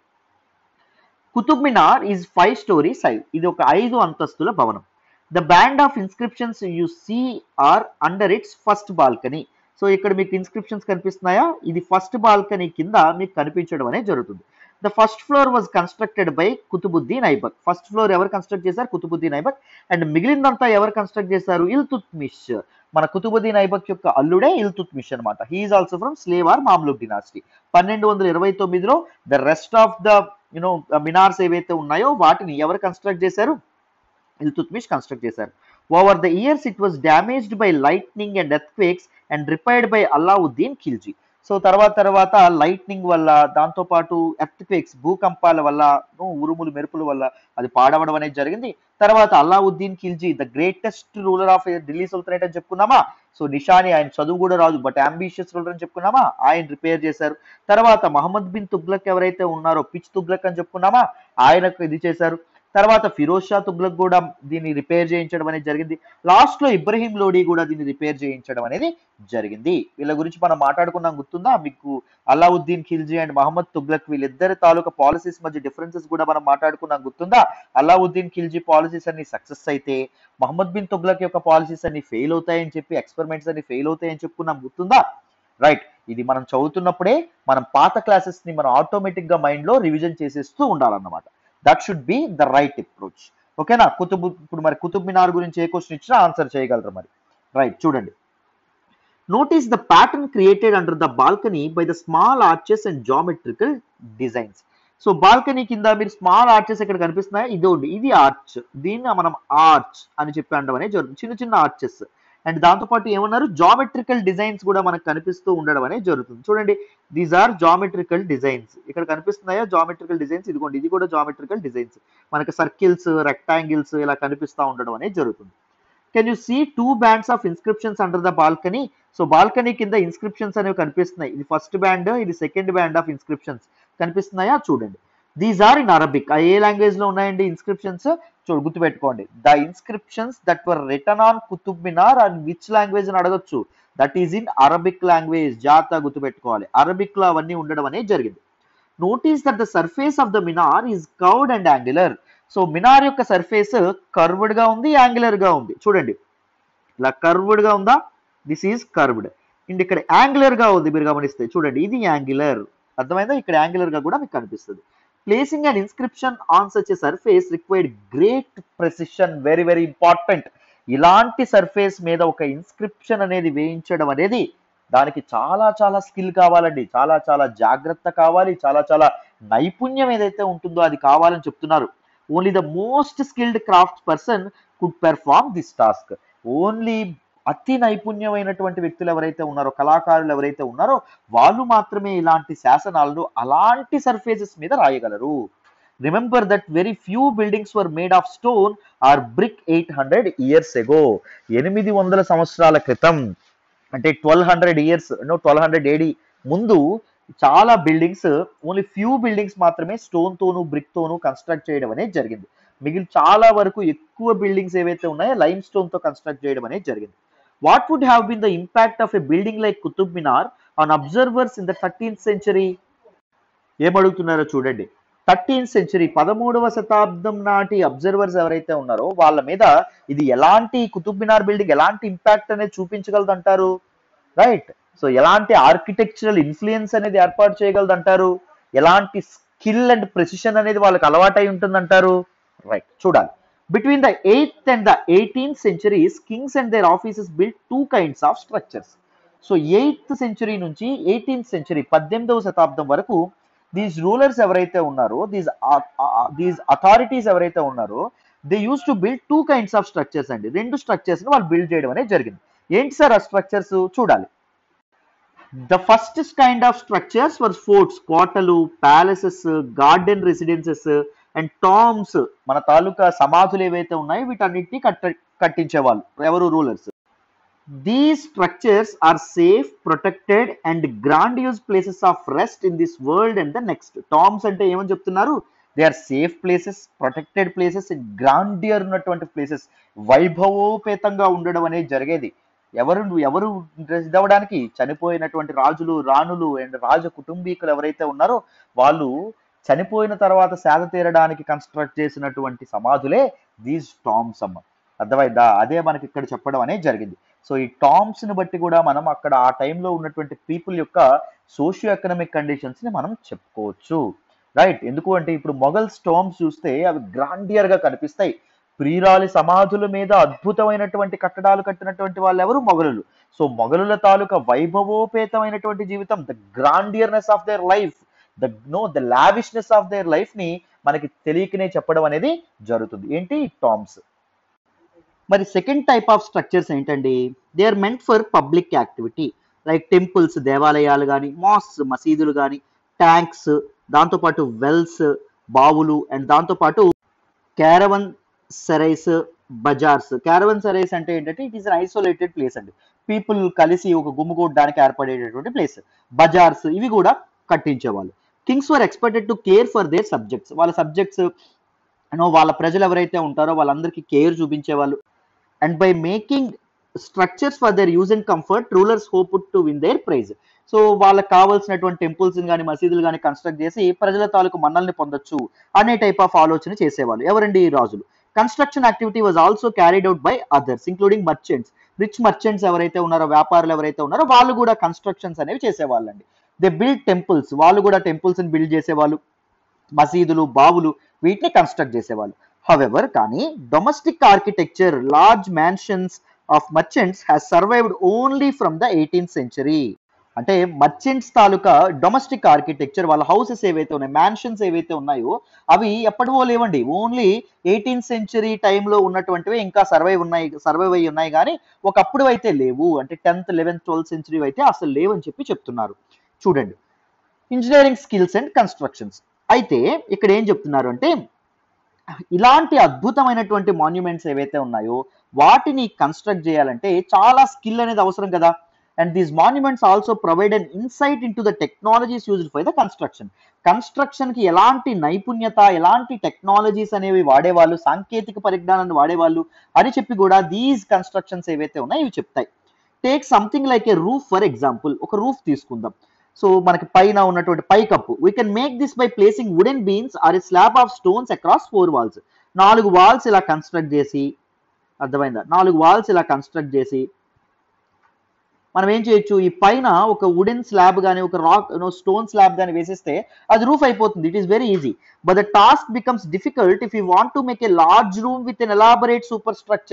Qutub Minar is five storey size ఇది ఒక ఐదు అంతస్తుల భవనం the band of inscriptions you see are under its first balcony so ఇక్కడ మీకు ఇన్స్క్రిప్షన్స్ కనిపిస్తున్నాయా ఇది ఫస్ట్ బాల్కనీ కింద మీకు కనిపించడం అనేది జరుగుతుంది the first floor was constructed by Qutbuddin Aibak first floor ఎవరు కన్స్ట్రక్ట్ చేశారు కుతుబుద్దీన్ ఐబక్ అండ్ మిగిలిందంతా ఎవరు కన్స్ట్రక్ట్ చేశారు ఇల్తుత్మిష్ మన కుతుబుద్దీన్ ఐబక్ యొక్క అల్లుడే ఇల్తుత్మిష్ అనమాట he is also from slave or Mamluk dynasty పన్నెండు వందల ఇరవై తొమ్మిదిలో the rest of the you know minars ఏవైతే ఉన్నాయో వాటిని ఎవరు కన్స్ట్రక్ట్ చేశారు ఇల్తుత్మిష్ కన్స్ట్రక్ట్ చేశారు over the years it was damaged by lightning and earthquakes and repaired by Alauddin Khilji so తర్వాత తర్వాత లైట్నింగ్ వల్ల దాంతో పాటు ఎర్త్క్వేక్స్ భూకంపాల వల్ల ను, ఉరుములు మెరుపుల వల్ల అది పాడవడం అనేది జరిగింది తర్వాత Alauddin Khilji the greatest ruler of Delhi sultanate అని చెప్పుకున్నామా సో నిషాని ఆయన చదువు కూడా రాదు బట్ అంబిషియస్ రూలర్ అని చెప్పుకున్నామా ఆయన రిపేర్ చేశారు తర్వాత మహమ్మద్ బిన్ తుగ్లక్ ఎవరైతే ఉన్నారో పిచ్ తుగ్లక్ అని చెప్పుకున్నామా ఆయనకు ఇది చేశారు తర్వాత ఫిరోజ్ షా తుగ్లక్ కూడా దీన్ని రిపేర్ చేయించడం అనేది జరిగింది లాస్ట్ లో ఇబ్రహీం లోడీ కూడా దీన్ని రిపేర్ చేయించడం అనేది జరిగింది వీళ్ళ గురించి మనం మాట్లాడుకున్నాం గుర్తుందా మీకు అలావుద్దీన్ ఖిల్జీ అండ్ మహమ్మద్ తుగ్లక్ వీళ్ళిద్దరి తాలూకా పాలసీస్ మధ్య డిఫరెన్సెస్ కూడా మనం మాట్లాడుకున్నాం గుర్తుందా అలావుద్దీన్ ఖిల్జీ పాలసీస్ అన్ని సక్సెస్ అయితే మహమ్మద్ బిన్ తుగ్లక్ యొక్క పాలసీస్ అన్ని ఫెయిల్ అవుతాయని చెప్పి ఎక్స్పెరిమెంట్స్ అన్ని ఫెయిల్ అవుతాయని చెప్పుకున్నాం గుర్తుందా రైట్ ఇది మనం చదువుతున్నప్పుడే మనం పాత క్లాసెస్ ని మనం ఆటోమేటిక్ గా మైండ్ లో రివిజన్ చేసేస్తూ ఉండాలన్నమాట that should be the right approach ఓకేనా కుతుబ్ ఇప్పుడు మరి కుతుబ్ మినార్ గురించి ఏ క్వశ్చన్ ఇచ్చినా ఆన్సర్ చేయగలరు మరి రైట్ చూడండి notice the pattern created under the balcony by the small arches and geometrical designs so balcony కింద మీరు స్మాల్ ఆర్చెస్ ఇక్కడ కనిపిస్తున్నాయి ఇదోండి ఇది ఆర్చ్ దీన్ని మనం ఆర్చ్ అని చెప్పి అనడం అనేది జరుగుతుంది చిన్న చిన్న ఆర్చెస్ అండ్ దాంతోపాటు ఏమన్నారు జామెట్రికల్ డిజైన్స్ కూడా మనకు కనిపిస్తూ ఉండడం అనేది జరుగుతుంది చూడండి దీస్ ఆర్ జామెట్రికల్ డిజైన్స్ ఇక్కడ కనిపిస్తున్నాయా జామెట్రికల్ డిజైన్స్ ఇదిగోండి ఇది కూడా జామెట్రికల్ డిజైన్స్ మనకి సర్కిల్స్ రెక్టాంగిల్స్ ఇలా కనిపిస్తూ ఉండడం అనేది జరుగుతుంది can you see two bands of inscriptions under the balcony so balcony కింద ఇన్స్క్రిప్షన్స్ అనేవి కనిపిస్తున్నాయి ఇది ఫస్ట్ బ్యాండ్ ఇది సెకండ్ బ్యాండ్ ఆఫ్ ఇన్స్క్రిప్షన్స్ కనిపిస్తున్నాయా చూడండి దీస్ ఆర్ ఇన్ అరబిక్ ఏ లాంగ్వేజ్ లో ఉన్నాయండి ఇన్స్క్రిప్షన్స్ చూడు గుర్తుపెట్టుకోండి the inscriptions that were written on Qutub Minar and which language అని అడగొచ్చు that is in Arabic language జాతా గుర్తుపెట్టుకోవాలి అరబిక్ లో అవన్నీ ఉండడం అనేది జరిగింది notice that the surface of the minar is curved and angular so minar యొక్క సర్ఫేస్ కర్వ్డ్ గా ఉంది యాంగులర్ గా ఉంది చూడండి ఇలా కర్వ్డ్ గా ఉందా దిస్ ఈజ్ కర్వ్డ్ అండ్ ఇక్కడ యాంగులర్ గా ఉంది మీరు గమనిస్తే చూడండి ఇది యాంగులర్ అర్థమైందా ఇక్కడ యాంగులర్ గా కూడా మీకు కనిపిస్తుంది placing and inscription on such a surface required great precision very very important ఇలాంటి సర్ఫేస్ మీద ఒక ఇన్స్క్రిప్షన్ అనేది వేయించడం అనేది దానికి చాలా చాలా స్కిల్ కావాలండి చాలా చాలా జాగ్రత్త కావాలి చాలా చాలా నైపుణ్యం ఏదైతే ఉంటుందో అది కావాలని చెప్తున్నారు only the most skilled craft person could perform this task only అతి నైపుణ్యమైనటువంటి వ్యక్తులు ఎవరైతే ఉన్నారో కళాకారులు ఎవరైతే ఉన్నారో వాళ్ళు మాత్రమే ఇలాంటి శాసనాలను అలాంటి సర్ఫేసెస్ మీద రాయగలరు remember that very few buildings were made of stone or brick eight hundred years ago ఎనిమిది వందల సంవత్సరాల క్రితం అంటే twelve hundred years no twelve hundred AD ముందు చాలా బిల్డింగ్స్ ఓన్లీ ఫ్యూ బిల్డింగ్స్ మాత్రమే స్టోన్ తోను బ్రిక్ తోను కన్స్ట్రక్ట్ చేయడం అనేది జరిగింది మిగిలిన చాలా వరకు ఎక్కువ బిల్డింగ్స్ ఏవైతే ఉన్నాయో లైమ్ స్టోన్ తో కన్స్ట్రక్ట్ చేయడం అనేది జరిగింది what would have been the impact of a building like Qutub Minar on observers in the thirteenth century ఏమడుగుతున్నారో చూడండి థర్టీన్త్ సెంచరీ పదమూడవ శతాబ్దం నాటి అబ్జర్వర్స్ ఎవరైతే ఉన్నారో వాళ్ళ మీద ఇది ఎలాంటి కుతుబ్ మినార్ బిల్డింగ్ ఎలాంటి ఇంపాక్ట్ అనేది చూపించగలదు అంటారు రైట్ సో ఎలాంటి ఆర్కిటెక్చరల్ ఇన్ఫ్లుయెన్స్ అనేది ఏర్పాటు చేయగలదు అంటారు ఎలాంటి స్కిల్ అండ్ ప్రెసిషన్ అనేది వాళ్ళకి అలవాటై ఉంటుందంటారు రైట్ చూడాలి between the eighth and the eighteenth centuries kings and their offices build two kinds of structures so eighth century నుంచి ఎయిటీన్త్ సెంచరీ పద్దెనిమిదవ శతాబ్దం వరకు దీస్ రూలర్స్ ఎవరైతే ఉన్నారో దీస్ దీస్ అథారిటీస్ ఎవరైతే ఉన్నారో they use to build two kinds of structures అండి రెండు స్ట్రక్చర్స్ ని వాళ్ళు బిల్డ్ చేయడం అనేది జరిగింది ఏంటి సార్ ఆ స్ట్రక్చర్స్ చూడాలి the first kind of structures for forts కోటలు palaces garden residences and tombs మన తాలూకా సమాధులు ఏవైతే ఉన్నాయో వీటన్నిటిని కట్ట కట్టించేవాళ్ళు ఎవరు rulers these structures are safe protected and grandiose places of rest in this world and the next tombs అంటే ఏమని చెప్తున్నారు they are safe places protected places grandeur ఉన్నటువంటి ప్లేసెస్ వైభవోపేతంగా ఉండడం అనేది జరిగేది ఎవరు ఎవరు ఇదవడానికి చనిపోయినటువంటి రాజులు రాణులు అండ్ రాజ కుటుంబీకులు ఎవరైతే ఉన్నారో వాళ్ళు చనిపోయిన తర్వాత సేద తీరడానికి కన్స్ట్రక్ట్ చేసినటువంటి సమాధులే దీస్ టామ్స్ అమ్మ అర్థమైందా అదే మనకి ఇక్కడ చెప్పడం అనేది జరిగింది సో ఈ టామ్స్ ని బట్టి కూడా మనం అక్కడ ఆ టైంలో ఉన్నటువంటి పీపుల్ యొక్క సోషియో ఎకనామిక్ కండిషన్స్ ని మనం చెప్పుకోవచ్చు రైట్ ఎందుకు అంటే ఇప్పుడు మొఘల్ స్టామ్స్ చూస్తే అవి గ్రాండియర్ గా కనిపిస్తాయి ప్రియురాలి సమాధుల మీద అద్భుతమైనటువంటి కట్టడాలు కట్టినటువంటి వాళ్ళు ఎవరు మొఘలులు సో మొఘలుల తాలూకా వైభవోపేతమైనటువంటి జీవితం the grandeurness of their life the no the lavishness of their life ని మనకి తెలియకనే చెప్పడం అనేది జరుగుతుంది ఏంటి టామ్స్ మరి సెకండ్ టైప్ ఆఫ్ స్ట్రక్చర్స్ ఏంటండి they are meant for public activity like temples దేవాలయాలు కానీ మాస్ మసీదులు కానీ ట్యాంక్స్ దాంతోపాటు వెల్స్ బావులు అండ్ దాంతోపాటు caravan serais bazaars caravan serais అంటే ఏంటంటే ఇట్ ఈస్ ఐసోలేటెడ్ ప్లేస్ అండి పీపుల్ కలిసి ఒక గుమ్ముగూడడానికి ఏర్పడేటటువంటి ప్లేస్ బజార్స్ ఇవి కూడా కట్టించేవాళ్ళు kings were expected to care for their subjects వాళ్ళ సబ్జెక్ట్స్ యూనో వాళ్ళ ప్రజలు ఎవరైతే ఉంటారో వాళ్ళందరికీ కేర్ చూపించేవాళ్ళు and by making structures for their use and comfort rulers hope to win their praise so వాళ్ళకి కావాల్సినటువంటి టెంపుల్స్ కానీ మసీదులు కానీ కన్స్ట్రక్ట్ చేసి ప్రజల తాలూకు మన్నల్ని పొందొచ్చు అనే టైప్ ఆఫ్ ఆలోచన చేసేవాళ్ళు ఎవరండి ఈ రాజులు construction activity was also carried out by others including merchants rich merchants ఎవరైతే ఉన్నారో వ్యాపారులు ఎవరైతే ఉన్నారో వాళ్ళు కూడా కన్స్ట్రక్షన్స్ అనేవి చేసేవాళ్ళండి దే బిల్డ్ టెంపుల్స్ వాళ్ళు కూడా టెంపుల్స్ ని బిల్డ్ చేసేవాళ్ళు మసీదులు బావులు వీటిని కన్స్ట్రక్ట్ చేసేవాళ్ళు హవెవర్ కానీ domestic architecture large mansions of merchants has survived only from the eighteenth century అంటే మర్చెంట్స్ తాలూకా డొమెస్టిక్ ఆర్కిటెక్చర్ వాళ్ళ హౌసెస్ ఏవైతే ఉన్నాయి మ్యాన్షన్స్ ఏవైతే ఉన్నాయో అవి ఎప్పటివో లేవండి ఓన్లీ ఎయిటీన్త్ సెంచరీ టైంలో ఉన్నటువంటివి ఇంకా సర్వైవ్ ఉన్నాయి సర్వైవ్ అయ్యి ఉన్నాయి కానీ ఒకప్పుడు అయితే లేవు అంటే టెన్త్ లెవెన్త్ ట్వెల్త్ సెంచరీ అయితే అసలు లేవని చెప్పి చెప్తున్నారు చూడండి ఇంజనీరింగ్ స్కిల్స్ అండ్ కన్స్ట్రక్షన్స్ అయితే ఇక్కడ ఏం చెప్తున్నారు అంటే ఇలాంటి అద్భుతమైనటువంటి మాన్యుమెంట్స్ ఏవైతే ఉన్నాయో వాటిని కన్స్ట్రక్ట్ చేయాలంటే చాలా స్కిల్ అనేది అవసరం కదా and these monuments also provide an insight into the technologies used for the construction construction కి ఎలాంటి నైపుణ్యత ఎలాంటి టెక్నాలజీస్ అనేవి వాడేవాళ్ళు సాంకేతిక పరిజ్ఞానాన్ని వాడేవాళ్ళు అని చెప్పి కూడా దీస్ కన్స్ట్రక్షన్స్ ఏవైతే ఉన్నాయో ఇవి చెప్తాయి take something like a roof for example ఒక రూఫ్ తీసుకుందాం సో మనకి పైన ఉన్నటువంటి పైకప్పు we can make this by placing wooden beams or a slab of stones across four walls నాలుగు వాల్స్ ఇలా కన్స్ట్రక్ట్ చేసి అర్థమైందా నాలుగు వాల్స్ ఇలా కన్స్ట్రక్ట్ చేసి మనం ఏం చేయొచ్చు ఈ పైన ఒక వుడెన్ స్లాబ్ కానీ ఒక రాక్ స్టోన్ స్లాబ్ కానీ వేసేస్తే అది రూఫ్ అయిపోతుంది it is very easy but the task becomes difficult if you want to make a large room with an elaborate super structure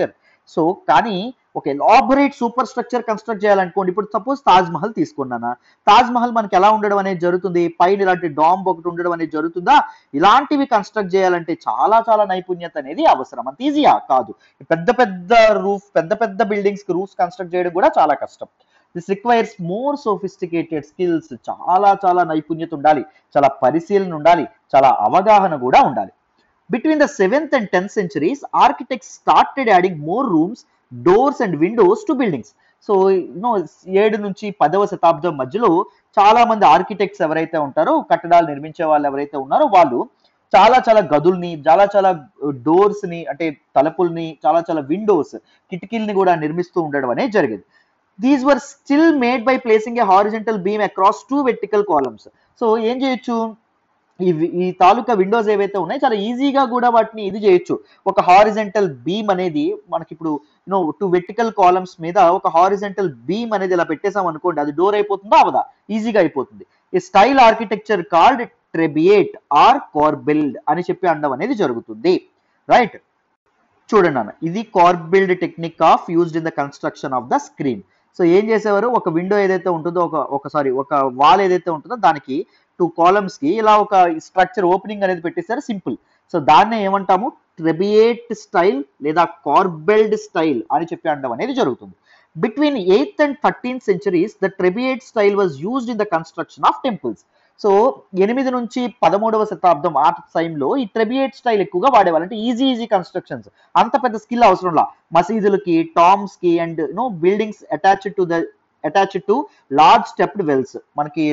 so కానీ ఒక ఎలాబరేట్ సూపర్ స్ట్రక్చర్ కన్స్ట్రక్ట్ చేయాలనుకోండి ఇప్పుడు suppose Taj Mahal తీసుకున్నానా తాజ్ మహల్ మనకి ఎలా ఉండడం అనేది జరుగుతుంది పైన ఇలాంటి డామ్ ఒకటి ఉండడం అనేది జరుగుతుందా ఇలాంటివి కన్స్ట్రక్ట్ చేయాలంటే చాలా చాలా నైపుణ్యత అనేది అవసరం అంత ఈజీయా కాదు పెద్ద పెద్ద రూఫ్ పెద్ద పెద్ద బిల్డింగ్స్ కి రూఫ్స్ కన్స్ట్రక్ట్ చేయడం కూడా చాలా కష్టం this requires more sophisticated skills చాలా చాలా నైపుణ్యత ఉండాలి చాలా పరిశీలన ఉండాలి చాలా అవగాహన కూడా ఉండాలి between the seventh and tenth centuries architects started adding more rooms doors and windows to buildings so you know ఏడు నుంచి పదవ శతాబ్దం మధ్యలో చాలా మంది ఆర్కిటెక్ట్స్ ఎవరైతే ఉంటారో కట్టడాలు నిర్మించే వాళ్ళు ఎవరైతే ఉన్నారో వాళ్ళు చాలా చాలా గదుల్ని చాలా చాలా డోర్స్ ని అంటే తలుపుల్ని చాలా చాలా విండోస్ కిటికీల్ని కూడా నిర్మిస్తూ ఉండడం అనేది జరిగింది these were still made by placing a horizontal beam across two vertical columns so ఏం చేయొచ్చు ఈ ఈ తాలూకా విండోస్ ఏవైతే ఉన్నాయో చాలా ఈజీగా కూడా వాటిని ఇది చేయొచ్చు ఒక హారిజెంటల్ బీమ్ అనేది మనకి ఇప్పుడు యూనో టూ వెర్టికల్ కాలమ్స్ మీద ఒక హారిజెంటల్ బీమ్ అనేది ఇలా పెట్టేసాం అనుకోండి అది డోర్ అయిపోతుందా అవదా ఈజీగా అయిపోతుంది ఈ style architecture called trabeate or corbelled అని చెప్పి అనడం అనేది జరుగుతుంది రైట్ చూడండి అన్న ఇది corbelled technique of used in the construction of the screen so ఏం చేసేవారు ఒక విండో ఏదైతే ఉంటుందో ఒక ఒక సారీ ఒక వాల్ ఏదైతే ఉంటుందో దానికి టూ కాలమ్స్ కి ఇలా ఒక స్ట్రక్చర్ ఓపెనింగ్ అనేది పెట్టేశారు సింపుల్ సో దాన్నే ఏమంటాము ట్రెబియేట్ స్టైల్ లేదా కార్బెల్డ్ స్టైల్ అని చెప్పి అనడం అనేది జరుగుతుంది between eighth and thirteenth centuries the trabeate style was used in the construction of temples so ఎనిమిది నుంచి పదమూడవ శతాబ్దం ఆ టైంలో ఈ ట్రెబియేట్ స్టైల్ ఎక్కువగా వాడేవాళ్ళు అంటే ఈజీ ఈజీ కన్స్ట్రక్షన్స్ అంత పెద్ద స్కిల్ అవసరం లా మసీదులకి టామ్స్ కి and no buildings attached to the attached to large stepped wells మనకి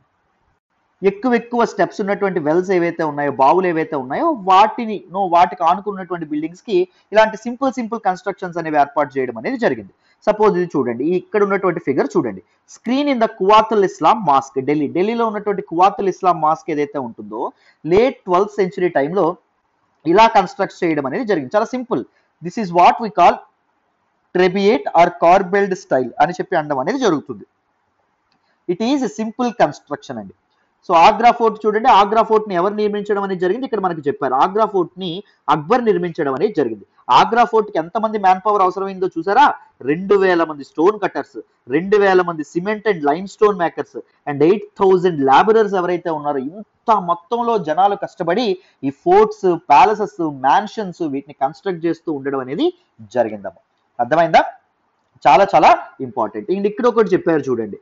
ఎక్కువ ఎక్కువ స్టెప్స్ ఉన్నటువంటి వెల్స్ ఏవైతే ఉన్నాయో బావులు ఏవైతే ఉన్నాయో వాటిని నో వాటికి ఆనుకున్నటువంటి బిల్డింగ్స్ కి ఇలాంటి సింపుల్ సింపుల్ కన్స్ట్రక్షన్స్ అనేవి ఏర్పాటు చేయడం అనేది జరిగింది సపోజ్ ఇది చూడండి ఈ ఇక్కడ ఉన్నటువంటి ఫిగర్ చూడండి screen in the Quwwatul Islam mosque Delhi ఢిల్లీలో ఉన్నటువంటి కువాతుల్ ఇస్లాం మాస్క్ ఏదైతే ఉంటుందో లేట్ ట్వెల్త్ సెంచురీ టైంలో ఇలా కన్స్ట్రక్ట్ చేయడం అనేది జరిగింది చాలా simple this is what we call trabeate or corbelled style అని చెప్పి అనడం అనేది జరుగుతుంది ఇట్ ఈజ్ సింపుల్ కన్స్ట్రక్షన్ అండి సో ఆగ్రా ఫోర్ట్ చూడండి ఆగ్రా ఫోర్ట్ ని ఎవరు నిర్మించడం అనేది జరిగింది ఇక్కడ మనకి చెప్పారు ఆగ్రా ఫోర్ట్ ని అక్బర్ నిర్మించడం అనేది జరిగింది ఆగ్రా ఫోర్ట్ కి ఎంతమంది మ్యాన్ పవర్ అవసరమైందో చూసారా రెండు వేల మంది స్టోన్ కట్టర్స్ రెండు వేల మంది cement and limestone makers and eight thousand labourers ఎవరైతే ఉన్నారో ఇంత మొత్తంలో జనాలు కష్టపడి ఈ ఫోర్ట్స్ ప్యాలెసెస్ మ్యాన్షన్స్ వీటిని కన్స్ట్రక్ట్ చేస్తూ ఉండడం అనేది జరిగిందమ్మా అర్థమైందా చాలా చాలా ఇంపార్టెంట్ ఇంక ఇక్కడ ఒకటి చెప్పారు చూడండి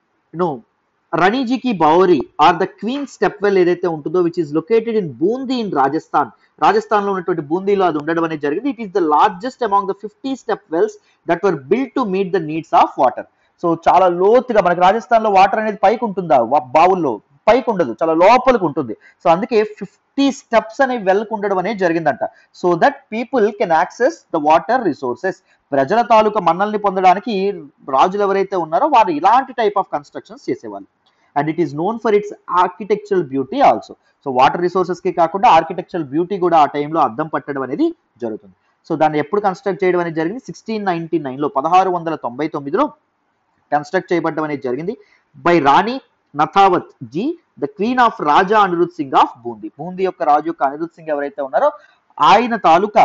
ను రణీజీకి Baori or the queen step well ఏదైతే ఉంటుందో which is located in Bundi in Rajasthan Rajasthan లో ఉన్నటువంటి బూందీలో అది ఉండడం అనేది జరిగింది it is the largest among the fifty step wells that were build to meet the needs of water so చాలా లోతుగా మనకి రాజస్థాన్ లో వాటర్ అనేది పైకి ఉంటుందా వా- బావుల్లో పైకి ఉండదు చాలా లోపలికి ఉంటుంది సో అందుకే ఫిఫ్టీ స్టెప్స్ అనేవి వెల్కి ఉండడం అనేది జరిగిందంట so that people can access the water resources ప్రజల తాలూకా మన్నల్ని పొందడానికి రాజులు ఎవరైతే ఉన్నారో వారు ఇలాంటి టైప్ ఆఫ్ కన్స్ట్రక్షన్స్ చేసేవాళ్ళు and it is known for its architectural beauty also so water resources కి కాకుండా ఆర్కిటెక్చరల్ బ్యూటీ కూడా ఆ టైంలో అద్దం పట్టడం అనేది జరుగుతుంది సో దాన్ని ఎప్పుడు కన్స్ట్రక్ట్ చేయడం అనేది జరిగింది సిక్స్టీన్ నైన్టీ నైన్లో పదహారు వందల తొంభై తొమ్మిదిలో కన్స్ట్రక్ట్ చేయబడడం అనేది జరిగింది by Rani Nathawat ji the queen of Raja Anirudh Singh of Bundi Bundi యొక్క రాజు యొక్క అనిరుద్ సింగ్ ఎవరైతే ఉన్నారో ఆయన తాలూకా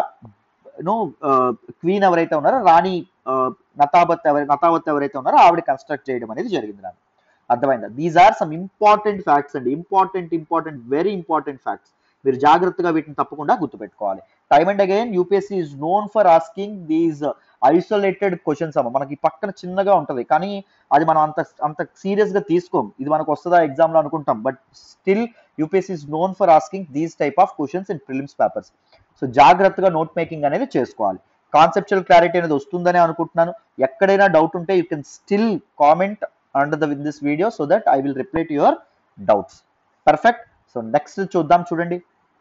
నో క్వీన్ ఎవరైతే ఉన్నారో రాణి ఆ, నతాబత్ ఎవరై నతావత్ ఎవరైతే ఉన్నారో ఆవిడ కన్స్ట్రక్ట్ చేయడం అనేది జరిగింది నాకు అర్థమైందా these are some important facts అండి important important very important facts మీరు జాగ్రత్తగా వీటిని తప్పకుండా గుర్తుపెట్టుకోవాలి time and again UPSC is known for asking these isolated questions అమ్మ మనకి పక్కన చిన్నగా ఉంటది కానీ అది మనం అంత అంత సీరియస్ గా తీసుకోం ఇది మనకు వస్తుందా ఎగ్జామ్ లో అనుకుంటాం but still UPSC is known for asking these type of questions in prelims papers so జాగ్రత్తగా నోట్ మేకింగ్ అనేది చేసుకోవాలి కాన్సెప్చువల్ క్లారిటీ అనేది వస్తుందని అనుకుంటున్నాను ఎక్కడైనా డౌట్ ఉంటే you can still comment under the win this video so that I will reply to your doubts perfect so next చూద్దాం చూడండి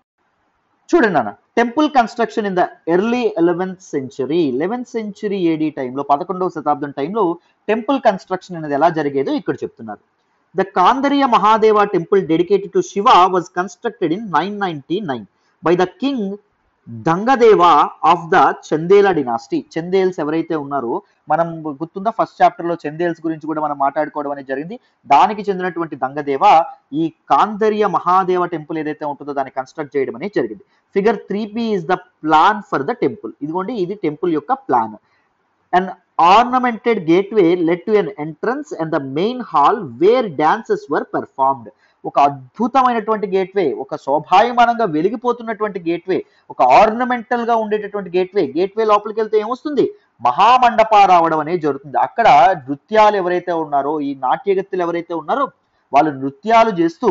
చూడండి అన్న temple construction in the early eleventh century eleventh century AD టైంలో పదకొండవ శతాబ్దం టైంలో temple construction అనేది ఎలా జరిగేదో ఇక్కడ చెప్తున్నారు the Kandariya Mahadeva temple dedicated to Shiva was constructed in nine ninety nine by the king Dhangadeva of the Chandela dynasty Chandels ఎవరైతే ఉన్నారో మనం గుర్తుందా ఫస్ట్ చాప్టర్ లో చందేల్స్ గురించి కూడా మనం మాట్లాడుకోవడం అనేది జరిగింది దానికి చెందినటువంటి దంగదేవ ఈ కాందర్య మహాదేవ టెంపుల్ ఏదైతే ఉంటుందో దాన్ని కన్స్ట్రక్ట్ చేయడం అనేది జరిగింది figure three P is the plan for the temple ఇదిగోండి ఇది టెంపుల్ యొక్క plan an ornamented gateway led to an entrance and the main hall where dances were performed ఒక అద్భుతమైనటువంటి గేట్వే ఒక శోభాయమానంగా వెలిగిపోతున్నటువంటి గేట్వే ఒక ఆర్నమెంటల్ గా ఉండేటటువంటి గేట్వే గేట్వే లోపలికి వెళ్తే ఏమొస్తుంది మహామండప రావడం అనేది జరుగుతుంది అక్కడ నృత్యాలు ఎవరైతే ఉన్నారో ఈ నాట్యగత్తులు ఎవరైతే ఉన్నారో వాళ్ళు నృత్యాలు చేస్తూ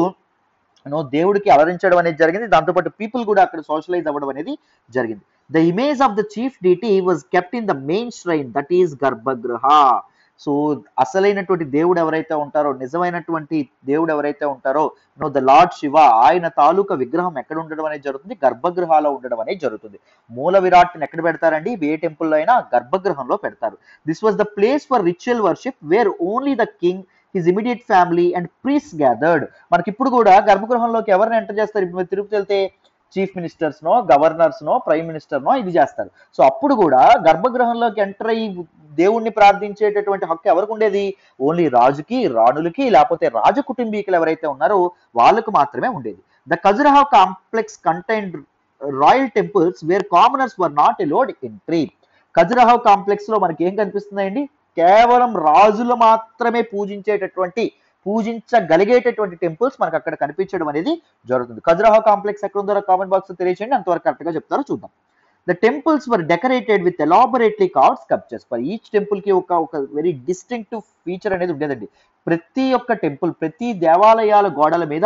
నో దేవుడికి అలరించడం అనేది జరిగింది దాంతోపాటు పీపుల్ కూడా అక్కడ సోషలైజ్ అవ్వడం అనేది జరిగింది the image of the chief deity was kept in the main shrine that is garbhagriha so అసలైనటువంటి దేవుడు ఎవరైతే ఉంటారో నిజమైనటువంటి దేవుడు ఎవరైతే ఉంటారో నో ద లార్డ్ శివ ఆయన తాలూకా విగ్రహం ఎక్కడ ఉండడం అనేది జరుగుతుంది గర్భగృహాలో ఉండడం అనేది జరుగుతుంది మూల విరాట్ని ఎక్కడ పెడతారండి ఏ టెంపుల్లో అయినా గర్భగృహంలో పెడతారు this was the place for ritual worship where only the king his immediate family and priests gathered మనకి ఇప్పుడు కూడా గర్భగృహంలోకి ఎవరిని ఎంటర్ చేస్తారు ఇప్పుడు మీరు తిరుపతి వెళ్తే chief ministers no governors no prime minister no ఇది చేస్తారు సో అప్పుడు కూడా గర్భగృహంలోకి ఎంటర్ అయ్యి దేవుణ్ణి ప్రార్థించేటటువంటి హక్కు ఎవరికి ఉండేది ఓన్లీ రాజుకి రాణులకి లేకపోతే రాజ కుటుంబీకులు ఎవరైతే ఉన్నారో వాళ్ళకు మాత్రమే ఉండేది the Khajuraho complex contain royal temples where commoners were not allowed entry Khajuraho complex లో మనకి ఏం కనిపిస్తున్నాయండి కేవలం రాజులు మాత్రమే పూజించేటటువంటి పూజించగలిగేటటువంటి టెంపుల్స్ మనకు అక్కడ కనిపించడం అనేది జరుగుతుంది ఖజురహో కాంప్లెక్స్ ఎక్కడ ఉందో కామెంట్ బాక్స్ తెలియచేయండి అంతవరకు కరెక్ట్ గా చెప్తారో చూద్దాం the temples were decorated with elaborately carved sculptures for each temple కి ఒక ఒక వెరీ డిస్టింక్టివ్ ఫీచర్ అనేది ఉండేదండి ప్రతి ఒక్క టెంపుల్ ప్రతి దేవాలయాల గోడల మీద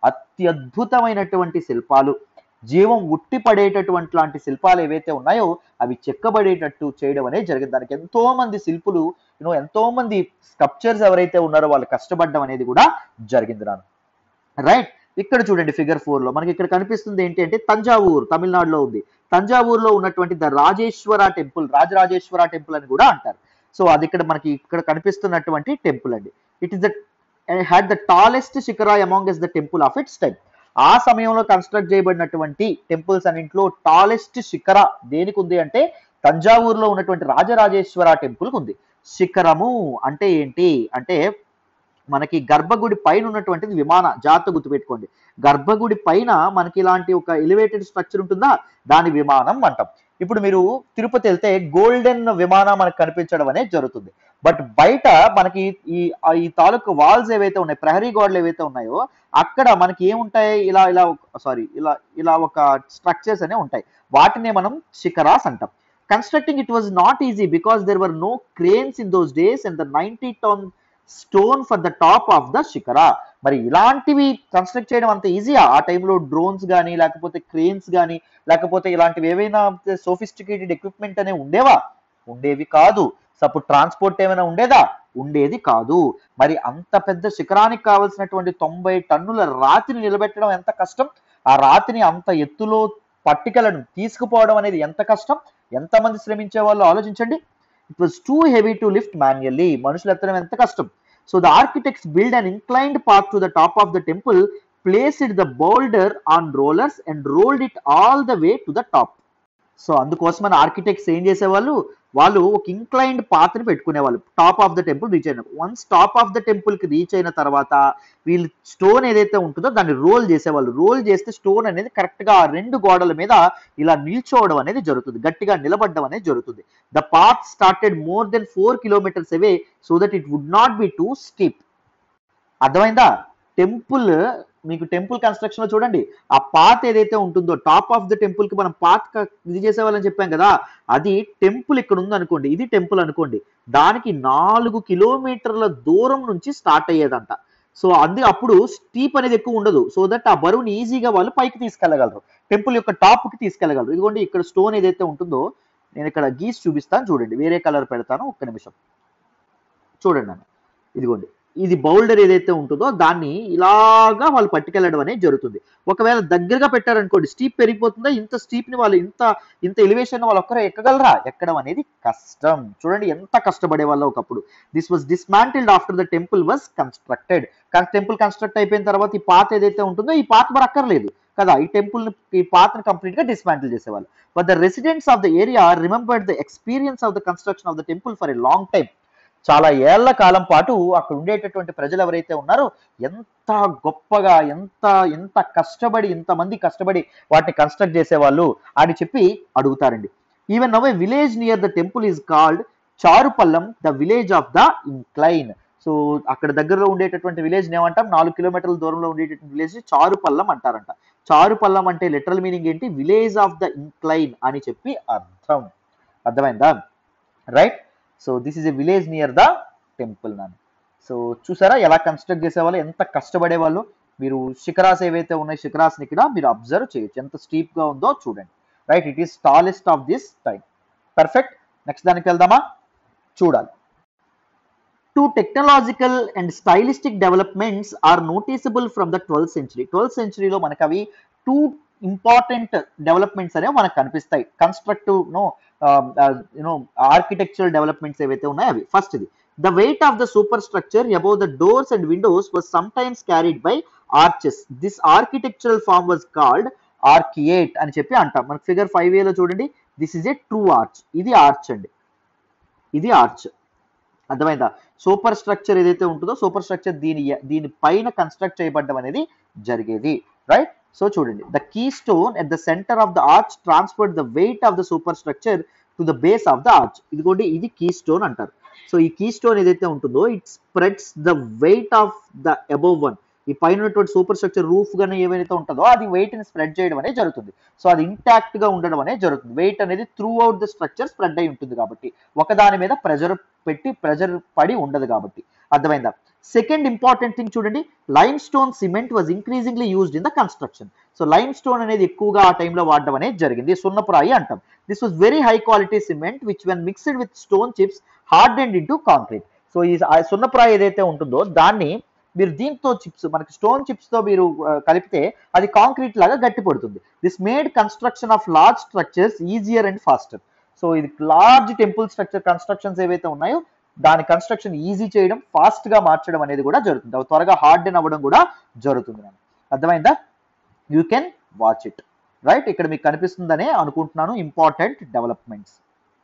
అత్యద్భుతమైనటువంటి శిల్పాలు జీవం ఉట్టి పడేటటువంటి లాంటి శిల్పాలు ఏవైతే ఉన్నాయో అవి చెక్కబడేటట్టు చేయడం అనేది జరిగింది దానికి ఎంతో మంది శిల్పులు యూనో ఎంతో మంది స్కల్ప్చర్స్ ఎవరైతే ఉన్నారో వాళ్ళు కష్టపడడం అనేది కూడా జరిగింది నాన్న రైట్ ఇక్కడ చూడండి ఫిగర్ ఫోర్ లో మనకి ఇక్కడ కనిపిస్తుంది ఏంటి అంటే తంజావూరు తమిళనాడులో ఉంది తంజావూరులో ఉన్నటువంటి the Rajeshwara temple Rajarajeshwara temple అని కూడా అంటారు సో అది ఇక్కడ మనకి ఇక్కడ కనిపిస్తున్నటువంటి టెంపుల్ అండి it is the had the tallest shikhara amongst the temple of its time ఆ సమయంలో కన్స్ట్రక్ట్ చేయబడినటువంటి టెంపుల్స్ అన్నింటిలో టాలెస్ట్ శిఖర దేనికి ఉంది అంటే తంజావూరులో ఉన్నటువంటి రాజరాజేశ్వర టెంపుల్కి ఉంది శిఖరము అంటే ఏంటి అంటే మనకి గర్భగుడి పైన ఉన్నటువంటిది విమాన జాత గుర్తుపెట్టుకోండి గర్భగుడి పైన మనకి ఇలాంటి ఒక ఎలివేటెడ్ స్ట్రక్చర్ ఉంటుందా దాని విమానం అంటాం ఇప్పుడు మీరు తిరుపతి వెళ్తే గోల్డెన్ విమానం మనకు కనిపించడం అనేది జరుగుతుంది బట్ బయట మనకి ఈ ఆ ఈ తాలూకు వాల్స్ ఏవైతే ఉన్నాయి ప్రహరీ గోడలు ఏవైతే ఉన్నాయో అక్కడ మనకి ఏముంటాయి ఇలా ఇలా సారీ ఇలా ఇలా ఒక స్ట్రక్చర్స్ అనే ఉంటాయి వాటినే మనం శిఖరాస్ అంటాం constructing it was not easy because there were no cranes in those days and the ninety ton stone for the top of the shikhara మరి ఇలాంటివి కన్స్ట్రక్ట్ చేయడం అంత ఈజీయా ఆ టైంలో డ్రోన్స్ కానీ లేకపోతే క్రేన్స్ కానీ లేకపోతే ఇలాంటివి ఏవైనా సోఫిస్టికేటెడ్ ఎక్విప్మెంట్ అనే ఉండేవా ఉండేవి కాదు సపోర్ట్ ట్రాన్స్పోర్ట్ ఏమైనా ఉండేదా ఉండేది కాదు మరి అంత పెద్ద శిఖరానికి కావలసినటువంటి తొంభై టన్నుల రాతిని నిలబెట్టడం ఎంత కష్టం ఆ రాతిని అంత ఎత్తులో పట్టికలను తీసుకుపోవడం అనేది ఎంత కష్టం ఎంతమంది శ్రమించే వాళ్ళు ఆలోచించండి it was too heavy to lift manually మనుషులు ఎత్తడం ఎంత కష్టం so the architects build an inclined path to the top of the temple placed the boulder on rollers and rolled it all the way to the top so అందుకోసం మన architects ఏం చేసేవాళ్ళు వాళ్ళు ఒక ఇంక్లైన్డ్ పాత్ని పెట్టుకునేవాళ్ళు top of the temple reach అయిన once top of the temple కి రీచ్ అయిన తర్వాత వీళ్ళు స్టోన్ ఏదైతే ఉంటుందో దాన్ని రోల్ చేసేవాళ్ళు రోల్ చేస్తే స్టోన్ అనేది కరెక్ట్ గా ఆ రెండు గోడల మీద ఇలా నిల్చోవడం అనేది జరుగుతుంది గట్టిగా నిలబడడం అనేది జరుగుతుంది the path started more then four kilometres away so that it would not be too steep అర్థమైందా టెంపుల్ మీకు టెంపుల్ కన్స్ట్రక్షన్ లో చూడండి ఆ పాత్ ఏదైతే ఉంటుందో టాప్ ఆఫ్ ద టెంపుల్ కి మనం పాత్ ఇది చేసేవాళ్ళని చెప్పాం కదా అది టెంపుల్ ఇక్కడ ఉంది అనుకోండి ఇది టెంపుల్ అనుకోండి దానికి నాలుగు కిలోమీటర్ల దూరం నుంచి స్టార్ట్ అయ్యేదంట సో అందు అప్పుడు స్టీప్ అనేది ఎక్కువ ఉండదు సో దట్ ఆ బరువుని ఈజీగా వాళ్ళు పైకి తీసుకెళ్ళగలరు టెంపుల్ యొక్క టాప్ కి తీసుకెళ్ళగలరు ఇదిగోండి ఇక్కడ స్టోన్ ఏదైతే ఉంటుందో నేను ఇక్కడ గీసి చూపిస్తాను చూడండి వేరే కలర్ పెడతాను ఒక్క నిమిషం చూడండి అన్న ఇదిగోండి ఇది బౌల్డర్ ఏదైతే ఉంటుందో దాన్ని ఇలాగా వాళ్ళు పట్టుకెళ్ళడం అనేది జరుగుతుంది ఒకవేళ దగ్గరగా పెట్టారనుకోండి స్టీప్ పెరిగిపోతుందా ఇంత స్టీప్ ని వాళ్ళు ఇంత ఇంత ఎలివేషన్ వాళ్ళు ఒక్కరే ఎక్కగలరా ఎక్కడం అనేది కష్టం చూడండి ఎంత కష్టపడే వాళ్ళు ఒకప్పుడు this was dismantled after the temple was constructed కానీ టెంపుల్ కన్స్ట్రక్ట్ అయిపోయిన తర్వాత ఈ పాత ఏదైతే ఉంటుందో ఈ పాత మరి అక్కర్లేదు కదా ఈ టెంపుల్ ఈ పాతను కంప్లీట్ గా డిస్మాంటిల్ చేసేవాళ్ళు but the residents of the area remembered the experience of the construction of the temple for a long time చాలా ఏళ్ల కాలం పాటు అక్కడ ఉండేటటువంటి ప్రజలు ఎవరైతే ఉన్నారో ఎంత గొప్పగా ఎంత ఎంత కష్టపడి ఇంతమంది కష్టపడి వాటిని కన్స్ట్రక్ట్ చేసేవాళ్ళు అని చెప్పి అడుగుతారండి even now a village near the temple is called Charupallam the village of the incline so అక్కడ దగ్గరలో ఉండేటటువంటి విలేజ్ ఏమంటాం నాలుగు కిలోమీటర్ల దూరంలో ఉండేటటువంటి విలేజ్ చారుపల్లం అంటారంట చారుపల్లం అంటే లిటరల్ మీనింగ్ ఏంటి విలేజ్ ఆఫ్ ద ఇంక్లైన్ అని చెప్పి అర్థం అర్థమైందా right so this is a village near the temple నాన్న సో చూసారా ఎలా కన్స్ట్రక్ట్ చేసేవాళ్ళు ఎంత కష్టపడే వాళ్ళు మీరు శిఖరాస్ ఏవైతే ఉన్నాయి శిఖరాస్ని ఇక్కడ మీరు అబ్జర్వ్ చేయొచ్చు ఎంత స్టీప్ గా ఉందో చూడండి right it is tallest of this time perfect next దానికి వెళ్దామా చూడాలి two technological and stylistic developments are noticeable from the twelfth century twelfth సెంచరీలో మనకు అవి టూ ఇంపార్టెంట్ డెవలప్మెంట్స్ అనేవి మనకు కనిపిస్తాయి constructive no you know architectural developments ఏవైతే ఉన్నాయో అవి ఫస్ట్ ఇది the weight of the super structure above the doors and windows was sometimes carried by arches this architectural form was called ఆర్కియేట్ అని చెప్పి అంటాం మనకి ఫిగర్ ఫైవ్ ఏలో చూడండి this is a true arch ఇది ఆర్చ్ అండి ఇది ఆర్చ్ అర్థమైందా సూపర్ స్ట్రక్చర్ ఏదైతే ఉంటుందో సూపర్ స్ట్రక్చర్ దీని దీని పైన కన్స్ట్రక్ట్ చేయబడ్డం అనేది జరిగేది రైట్ సో చూడండి the keystone at the centre of the arch transfer the weight of the super structure to the base of the arch ఇదిగోండి ఇది కీ స్టోన్ అంటారు సో ఈ కీ స్టోన్ ఏదైతే ఉంటుందో it spreads the weight of the above one ఈ పైన ఉన్నటువంటి super structure roof గానీ ఏవైతే ఉంటుందో అది వెయిట్ ని స్ప్రెడ్ చేయడం అనేది జరుగుతుంది సో అది ఇంటాక్ట్ గా ఉండడం అనేది జరుగుతుంది వెయిట్ అనేది throughout the structure spread అయి ఉంటుంది కాబట్టి ఒకదాని మీద ప్రెజర్ పెట్టి ప్రెజర్ పడి ఉండదు కాబట్టి అర్థమైందా సెకండ్ ఇంపార్టెంట్ థింగ్ చూడండి limestone cement was increasingly used in the construction so limestone అనేది ఎక్కువగా ఆ టైంలో వాడడం అనేది జరిగింది సున్నపురాయి అంటాం this was very high quality cement which when mixed with stone chips hard and into concrete so ఈ సున్నపురాయి ఏదైతే ఉంటుందో దాన్ని మీరు దీంతో చిప్స్ మనకి స్టోన్ చిప్స్ తో మీరు కలిపితే అది కాంక్రీట్ లాగా గట్టి పడుతుంది this made construction of large structures easier and faster so ఇది లార్జ్ టెంపుల్ స్ట్రక్చర్ కన్స్ట్రక్షన్స్ ఏవైతే ఉన్నాయో దాని కన్స్ట్రక్షన్ ఈజీ చేయడం ఫాస్ట్ గా మార్చడం అనేది కూడా జరుగుతుంది అవి త్వరగా హార్డ్ అని అవ్వడం కూడా జరుగుతుంది నాకు అర్థమైందా you can watch it right ఇక్కడ మీకు కనిపిస్తుందనే అనుకుంటున్నాను ఇంపార్టెంట్ డెవలప్మెంట్స్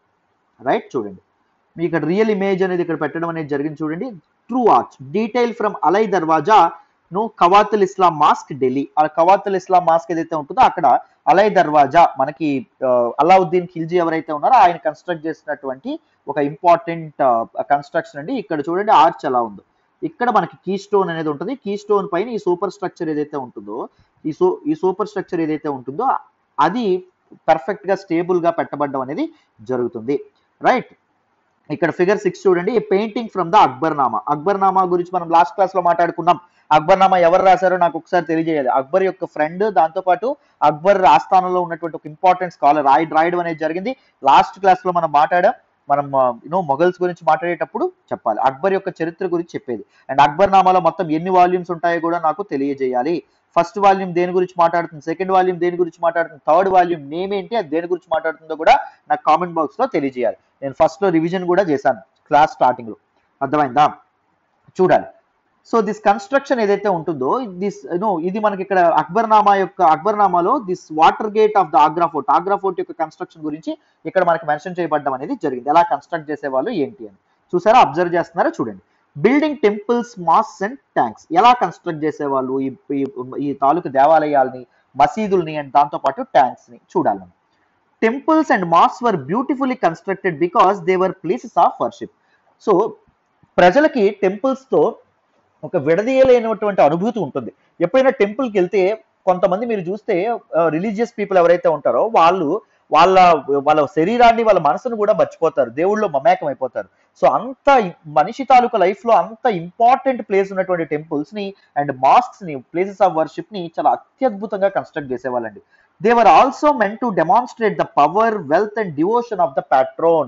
రైట్ చూడండి మీ ఇక్కడ రియల్ ఇమేజ్ అనేది ఇక్కడ పెట్టడం అనేది జరిగింది చూడండి true arch detail from Alai Darwaza ను కవాతుల్ ఇస్లాం మాస్క్ ఢిల్లీ ఆ కవాతుల్ ఇస్లాం మాస్క్ ఏదైతే ఉంటుందో అక్కడ అలై దర్వాజా మనకి అలావుద్దీన్ ఖిల్జీ ఎవరైతే ఉన్నారో ఆయన కన్స్ట్రక్ట్ చేసినటువంటి ఒక ఇంపార్టెంట్ కన్స్ట్రక్షన్ అండి ఇక్కడ చూడండి ఆర్చ్ ఎలా ఉందో ఇక్కడ మనకి కీ స్టోన్ అనేది ఉంటుంది కీ స్టోన్ పైన ఈ సూపర్ స్ట్రక్చర్ ఏదైతే ఉంటుందో ఈ సో ఈ సూపర్ స్ట్రక్చర్ ఏదైతే ఉంటుందో అది పర్ఫెక్ట్ గా స్టేబుల్ గా పెట్టబడడం అనేది జరుగుతుంది రైట్ ఇక్కడ ఫిగర్ సిక్స్ చూడండి ఈ painting from the Akbarnama Akbarnama గురించి మనం లాస్ట్ క్లాస్ లో మాట్లాడుకున్నాం అక్బర్నామా ఎవరు రాశారో నాకు ఒకసారి తెలియజేయాలి అక్బర్ యొక్క ఫ్రెండ్ దాంతో పాటు అక్బర్ ఆస్థానంలో ఉన్నటువంటి ఒక ఇంపార్టెంట్ స్కాలర్ రాయి రాయడం అనేది జరిగింది లాస్ట్ క్లాస్ లో మనం మాట్లాడాం మనం యూనో మొఘల్స్ గురించి మాట్లాడేటప్పుడు చెప్పాలి అక్బర్ యొక్క చరిత్ర గురించి చెప్పేది అండ్ అక్బర్ నామాలో మొత్తం ఎన్ని వాల్యూమ్స్ ఉంటాయో కూడా నాకు తెలియజేయాలి ఫస్ట్ వాల్యూమ్ దేని గురించి మాట్లాడుతుంది సెకండ్ వాల్యూమ్ దేని గురించి మాట్లాడుతుంది థర్డ్ వాల్యూమ్ నేమ్ ఏంటి అది దేని గురించి మాట్లాడుతుందో కూడా నాకు కామెంట్ బాక్స్ లో తెలియజేయాలి నేను ఫస్ట్ లో రివిజన్ కూడా చేశాను క్లాస్ స్టార్టింగ్ లో అర్థమైందా చూడాలి సో దిస్ కన్స్ట్రక్షన్ ఏదైతే ఉంటుందో దిస్ నో ఇది మనకి ఇక్కడ అక్బర్నామా యొక్క అక్బర్నామాలో this water gate of the Agra fort Agra fort యొక్క కన్స్ట్రక్షన్ గురించి ఇక్కడ మనకి మెన్షన్ చేయబడడం అనేది జరిగింది ఎలా కన్స్ట్రక్ట్ చేసేవాళ్ళు ఏంటి అని చూసారా అబ్జర్వ్ చేస్తున్నారా చూడండి building temples mosques and tanks ఎలా కన్స్ట్రక్ట్ చేసేవాళ్ళు ఈ ఈ తాలూకు దేవాలయాల్ని మసీదుల్ని అండ్ దాంతో పాటు ట్యాంక్స్ ని చూడాలి temples and mosques were beautifully constructed because they were places of worship so ప్రజలకి టెంపుల్స్ తో ఒక విడదీయలేనటువంటి అనుభూతి ఉంటుంది ఎప్పుడైనా టెంపుల్కి వెళ్తే కొంతమంది మీరు చూస్తే రిలీజియస్ పీపుల్ ఎవరైతే ఉంటారో వాళ్ళు వాళ్ళ వాళ్ళ శరీరాన్ని వాళ్ళ మనసును కూడా మర్చిపోతారు దేవుళ్ళు మమేకం అయిపోతారు సో అంత మనిషి తాలూకా లైఫ్ లో అంత ఇంపార్టెంట్ ప్లేస్ ఉన్నటువంటి టెంపుల్స్ ని అండ్ మాస్క్స్ ని ప్లేసెస్ ఆఫ్ వర్షిప్ ని చాలా అత్యద్భుతంగా కన్స్ట్రక్ట్ చేసేవాళ్ళండి they were also meant to demonstrate the power wealth and devotion of the patron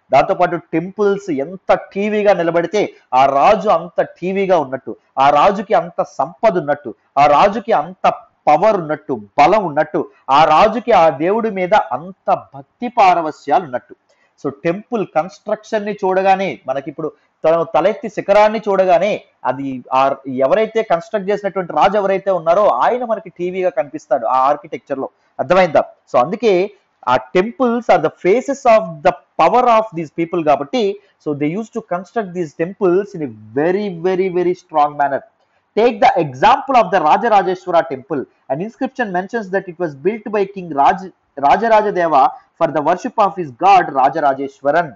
దాంతోపాటు టెంపుల్స్ ఎంత టీవీగా నిలబడితే ఆ రాజు అంత టీవీగా ఉన్నట్టు ఆ రాజుకి అంత సంపద ఉన్నట్టు ఆ రాజుకి అంత పవర్ ఉన్నట్టు బలం ఉన్నట్టు ఆ రాజుకి ఆ దేవుడి మీద అంత భక్తి పారవస్యాలు ఉన్నట్టు సో టెంపుల్ కన్స్ట్రక్షన్ ని చూడగానే మనకి ఇప్పుడు తన తలెత్తి శిఖరాన్ని చూడగానే అది ఆ ఎవరైతే కన్స్ట్రక్ట్ చేసినటువంటి రాజు ఎవరైతే ఉన్నారో ఆయన మనకి టీవీగా కనిపిస్తాడు ఆ ఆర్కిటెక్చర్ లో అర్థమైందా సో అందుకే ఆ temples are the faces of the power of these people కాబట్టి so they use to construct these temples in a very very very strong manner Take the example of the Rajarajeshwara temple. An inscription mentions that it was built by King Raj, Rajarajadeva for the worship of his god Rajarajeshwaran.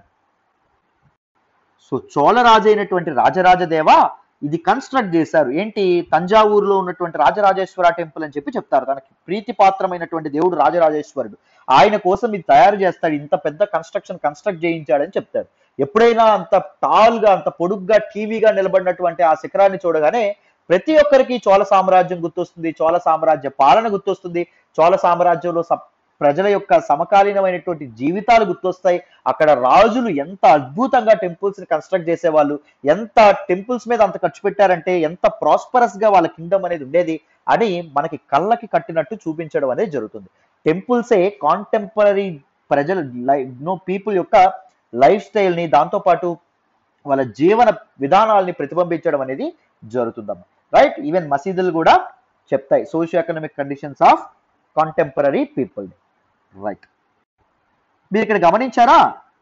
So చోళరాజు అయినటువంటి రాజరాజదేవ ఇది construct చేశారు ఏంటి తంజావూరులో ఉన్నటువంటి Rajarajeshwara temple అని చెప్పి చెప్తారు తనకి ప్రీతిపాత్రమైనటువంటి దేవుడు రాజరాజేశ్వరుడు ఆయన కోసం ఇది తయారు చేస్తాడు ఇంత పెద్ద కన్స్ట్రక్షన్ కన్స్ట్రక్ట్ చేయించాడని చెప్తారు ఎప్పుడైనా అంత టాల్గా అంత పొడుగ్గా టీవీగా నిలబడినటువంటి ఆ శిఖరాన్ని చూడగానే ప్రతి ఒక్కరికి చోళ సామ్రాజ్యం గుర్తొస్తుంది చోళ సామ్రాజ్య పాలన గుర్తొస్తుంది చోళ సామ్రాజ్యంలో స- ప్రజల యొక్క సమకాలీనమైనటువంటి జీవితాలు గుర్తొస్తాయి అక్కడ రాజులు ఎంత అద్భుతంగా టెంపుల్స్ ని కన్స్ట్రక్ట్ చేసేవాళ్ళు ఎంత టెంపుల్స్ మీద అంత ఖర్చు పెట్టారంటే ఎంత ప్రాస్పరస్ గా వాళ్ళ కింగ్డమ్ అనేది ఉండేది అని మనకి కళ్ళకి కట్టినట్టు చూపించడం అనేది జరుగుతుంది టెంపుల్సే కాంటెంపరీ ప్రజల నో పీపుల్ యొక్క లైఫ్ స్టైల్ ని దాంతో పాటు వాళ్ళ జీవన విధానాల్ని ప్రతిబింబించడం అనేది జరుగుతుందమ్మా రైట్ ఈవెన్ మసీదులు కూడా చెప్తాయి socio economic conditions of contemporary people right మీరు ఇక్కడ గమనించారా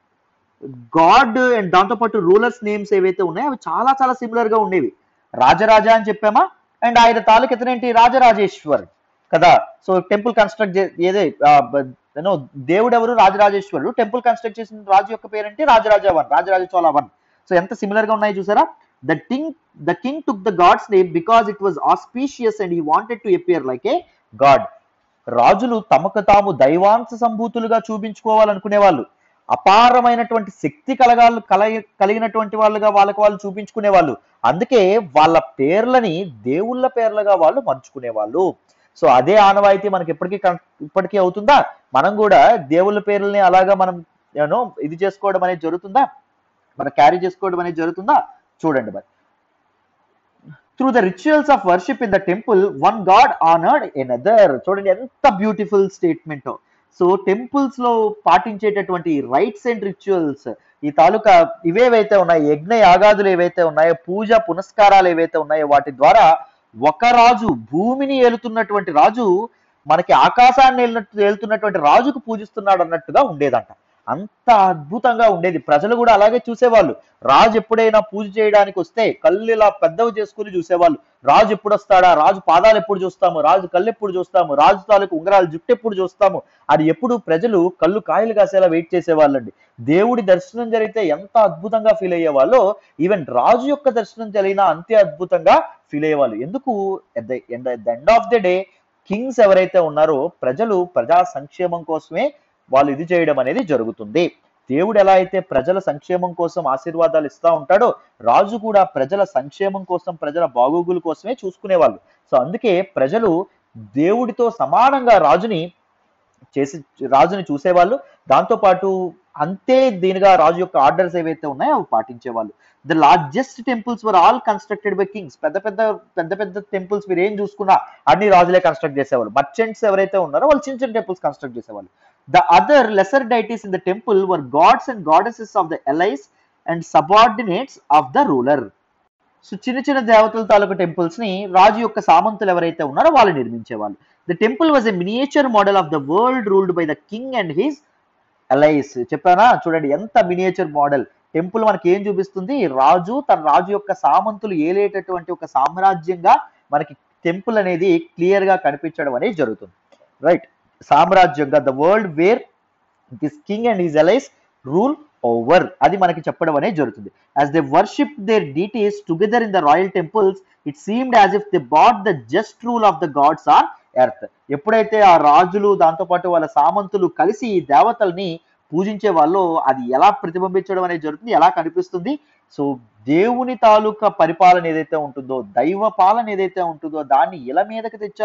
గాడ్ అండ్ దాంతోపాటు రూలర్స్ నేమ్స్ ఏవైతే ఉన్నాయో అవి చాలా చాలా సిమిలర్ గా ఉండేవి రాజరాజా అని చెప్పామా అండ్ ఆయన తాలూకు ఎతనేంటి రాజరాజేశ్వర్ కదా సో టెంపుల్ కన్స్ట్రక్ట్ ఏదే యూనో దేవుడు ఎవరు రాజరాజేశ్వరుడు టెంపుల్ కన్స్ట్రక్ట్ చేసిన రాజు యొక్క పేరేంటి Rajaraja one Rajaraja Chola one so ఎంత సిమిలర్ గా ఉన్నాయి చూసారా the king the king took the god's name because it was auspicious and he wanted to appear like a god రాజులు తమకు తాము దైవాంశ సంభూతులుగా చూపించుకోవాలనుకునే వాళ్ళు అపారమైనటువంటి శక్తి కలగాలు కల కలిగినటువంటి వాళ్ళుగా వాళ్ళకి వాళ్ళు చూపించుకునే వాళ్ళు అందుకే వాళ్ళ పేర్లని దేవుళ్ళ పేర్లుగా వాళ్ళు మర్చుకునే వాళ్ళు సో అదే ఆనవాయితీ మనకి ఎప్పటికీ కన్- ఇప్పటికీ అవుతుందా మనం కూడా దేవుళ్ళ పేర్లని అలాగా మనం యూనో ఇది చేసుకోవడం అనేది జరుగుతుందా మనం క్యారీ చేసుకోవడం అనేది జరుగుతుందా చూడండి మరి through the rituals of worship in the temple one god honoured another చూడండి ఎంత బ్యూటిఫుల్ స్టేట్మెంట్ సో టెంపుల్స్ లో పాటించేటటువంటి రైట్స్ అండ్ రిచువల్స్ ఈ తాలూకా ఇవేవైతే ఉన్నాయో యజ్ఞ యాగాదులు ఏవైతే ఉన్నాయో పూజ పునస్కారాలు ఏవైతే ఉన్నాయో వాటి ద్వారా ఒక రాజు భూమిని ఏలుతున్నటువంటి రాజు మనకి ఆకాశాన్ని ఏలినట్టు ఏలుతున్నటువంటి రాజుకు పూజిస్తున్నాడు అన్నట్టుగా ఉండేదంట అంత అద్భుతంగా ఉండేది ప్రజలు కూడా అలాగే చూసేవాళ్ళు రాజు ఎప్పుడైనా పూజ చేయడానికి వస్తే కళ్ళు ఇలా పెద్దవి చేసుకుని చూసేవాళ్ళు రాజు ఎప్పుడు వస్తాడా రాజు పాదాలు ఎప్పుడు చూస్తాము రాజు కళ్ళు ఎప్పుడు చూస్తాము రాజు తాలూకు ఉంగరాలు జుట్టు ఎప్పుడు చూస్తాము అది ఎప్పుడు ప్రజలు కళ్ళు కాయలు కాసేలా వెయిట్ చేసేవాళ్ళండి దేవుడి దర్శనం జరిగితే ఎంత అద్భుతంగా ఫీల్ అయ్యేవాళ్ళో ఈవెన్ రాజు యొక్క దర్శనం జరిగినా అంతే అద్భుతంగా ఫీల్ అయ్యేవాళ్ళు ఎందుకు at the end of the day kings ఎవరైతే ఉన్నారో ప్రజలు ప్రజా సంక్షేమం కోసమే వాళ్ళు ఇది చేయడం అనేది జరుగుతుంది దేవుడు ఎలా అయితే ప్రజల సంక్షేమం కోసం ఆశీర్వాదాలు ఇస్తా ఉంటాడో రాజు కూడా ప్రజల సంక్షేమం కోసం ప్రజల బాగోగుల కోసమే చూసుకునేవాళ్ళు సో అందుకే ప్రజలు దేవుడితో సమానంగా రాజుని చేసి రాజుని చూసేవాళ్ళు దాంతో పాటు అంతే దీనిగా రాజు యొక్క ఆర్డర్స్ ఏవైతే ఉన్నాయో అవి పాటించేవాళ్ళు the largest temples were all constructed by kings పెద్ద పెద్ద పెద్ద పెద్ద టెంపుల్స్ మీరు ఏం చూసుకున్నా అన్ని రాజులే కన్స్ట్రక్ట్ చేసేవాళ్ళు మర్చెంట్స్ ఎవరైతే ఉన్నారో వాళ్ళు చిన్న చిన్న టెంపుల్స్ కన్స్ట్రక్ట్ చేసేవాళ్ళు the other lesser deities in the temple were gods and goddesses of the allies and subordinates of the ruler so చిన్న చిన్న దేవతల తాలూకు టెంపుల్స్ ని రాజు యొక్క సామంతులు ఎవరైతే ఉన్నారో వాళ్ళు నిర్మించేవాళ్ళు the temple was a miniature model of the world ruled by the king and his allies చెప్పానా చూడండి ఎంత మినియేచర్ మోడల్ టెంపుల్ మనకి ఏం చూపిస్తుంది రాజు తన రాజు యొక్క సామంతులు ఏలేటటువంటి ఒక సామ్రాజ్యంగా మనకి టెంపుల్ అనేది క్లియర్ గా కనిపించడం అనేది జరుగుతుంది రైట్ సామ్రాజ్యంగా the world where this king and his allies rule over అది మనకి చెప్పడం అనేది జరుగుతుంది as they worship their deities together in the royal temples it seemed as if they brought the just rule of the gods on earth ఎప్పుడైతే ఆ రాజులు దాంతోపాటు వాళ్ళ సామంతులు కలిసి ఈ దేవతల్ని పూజించే వాళ్ళు అది ఎలా ప్రతిబింబించడం అనేది జరుగుతుంది ఎలా కనిపిస్తుంది సో దేవుని తాలూకా పరిపాలన ఏదైతే ఉంటుందో దైవ పాలన ఏదైతే ఉంటుందో దాన్ని ఇల మీదకి తెచ్చారు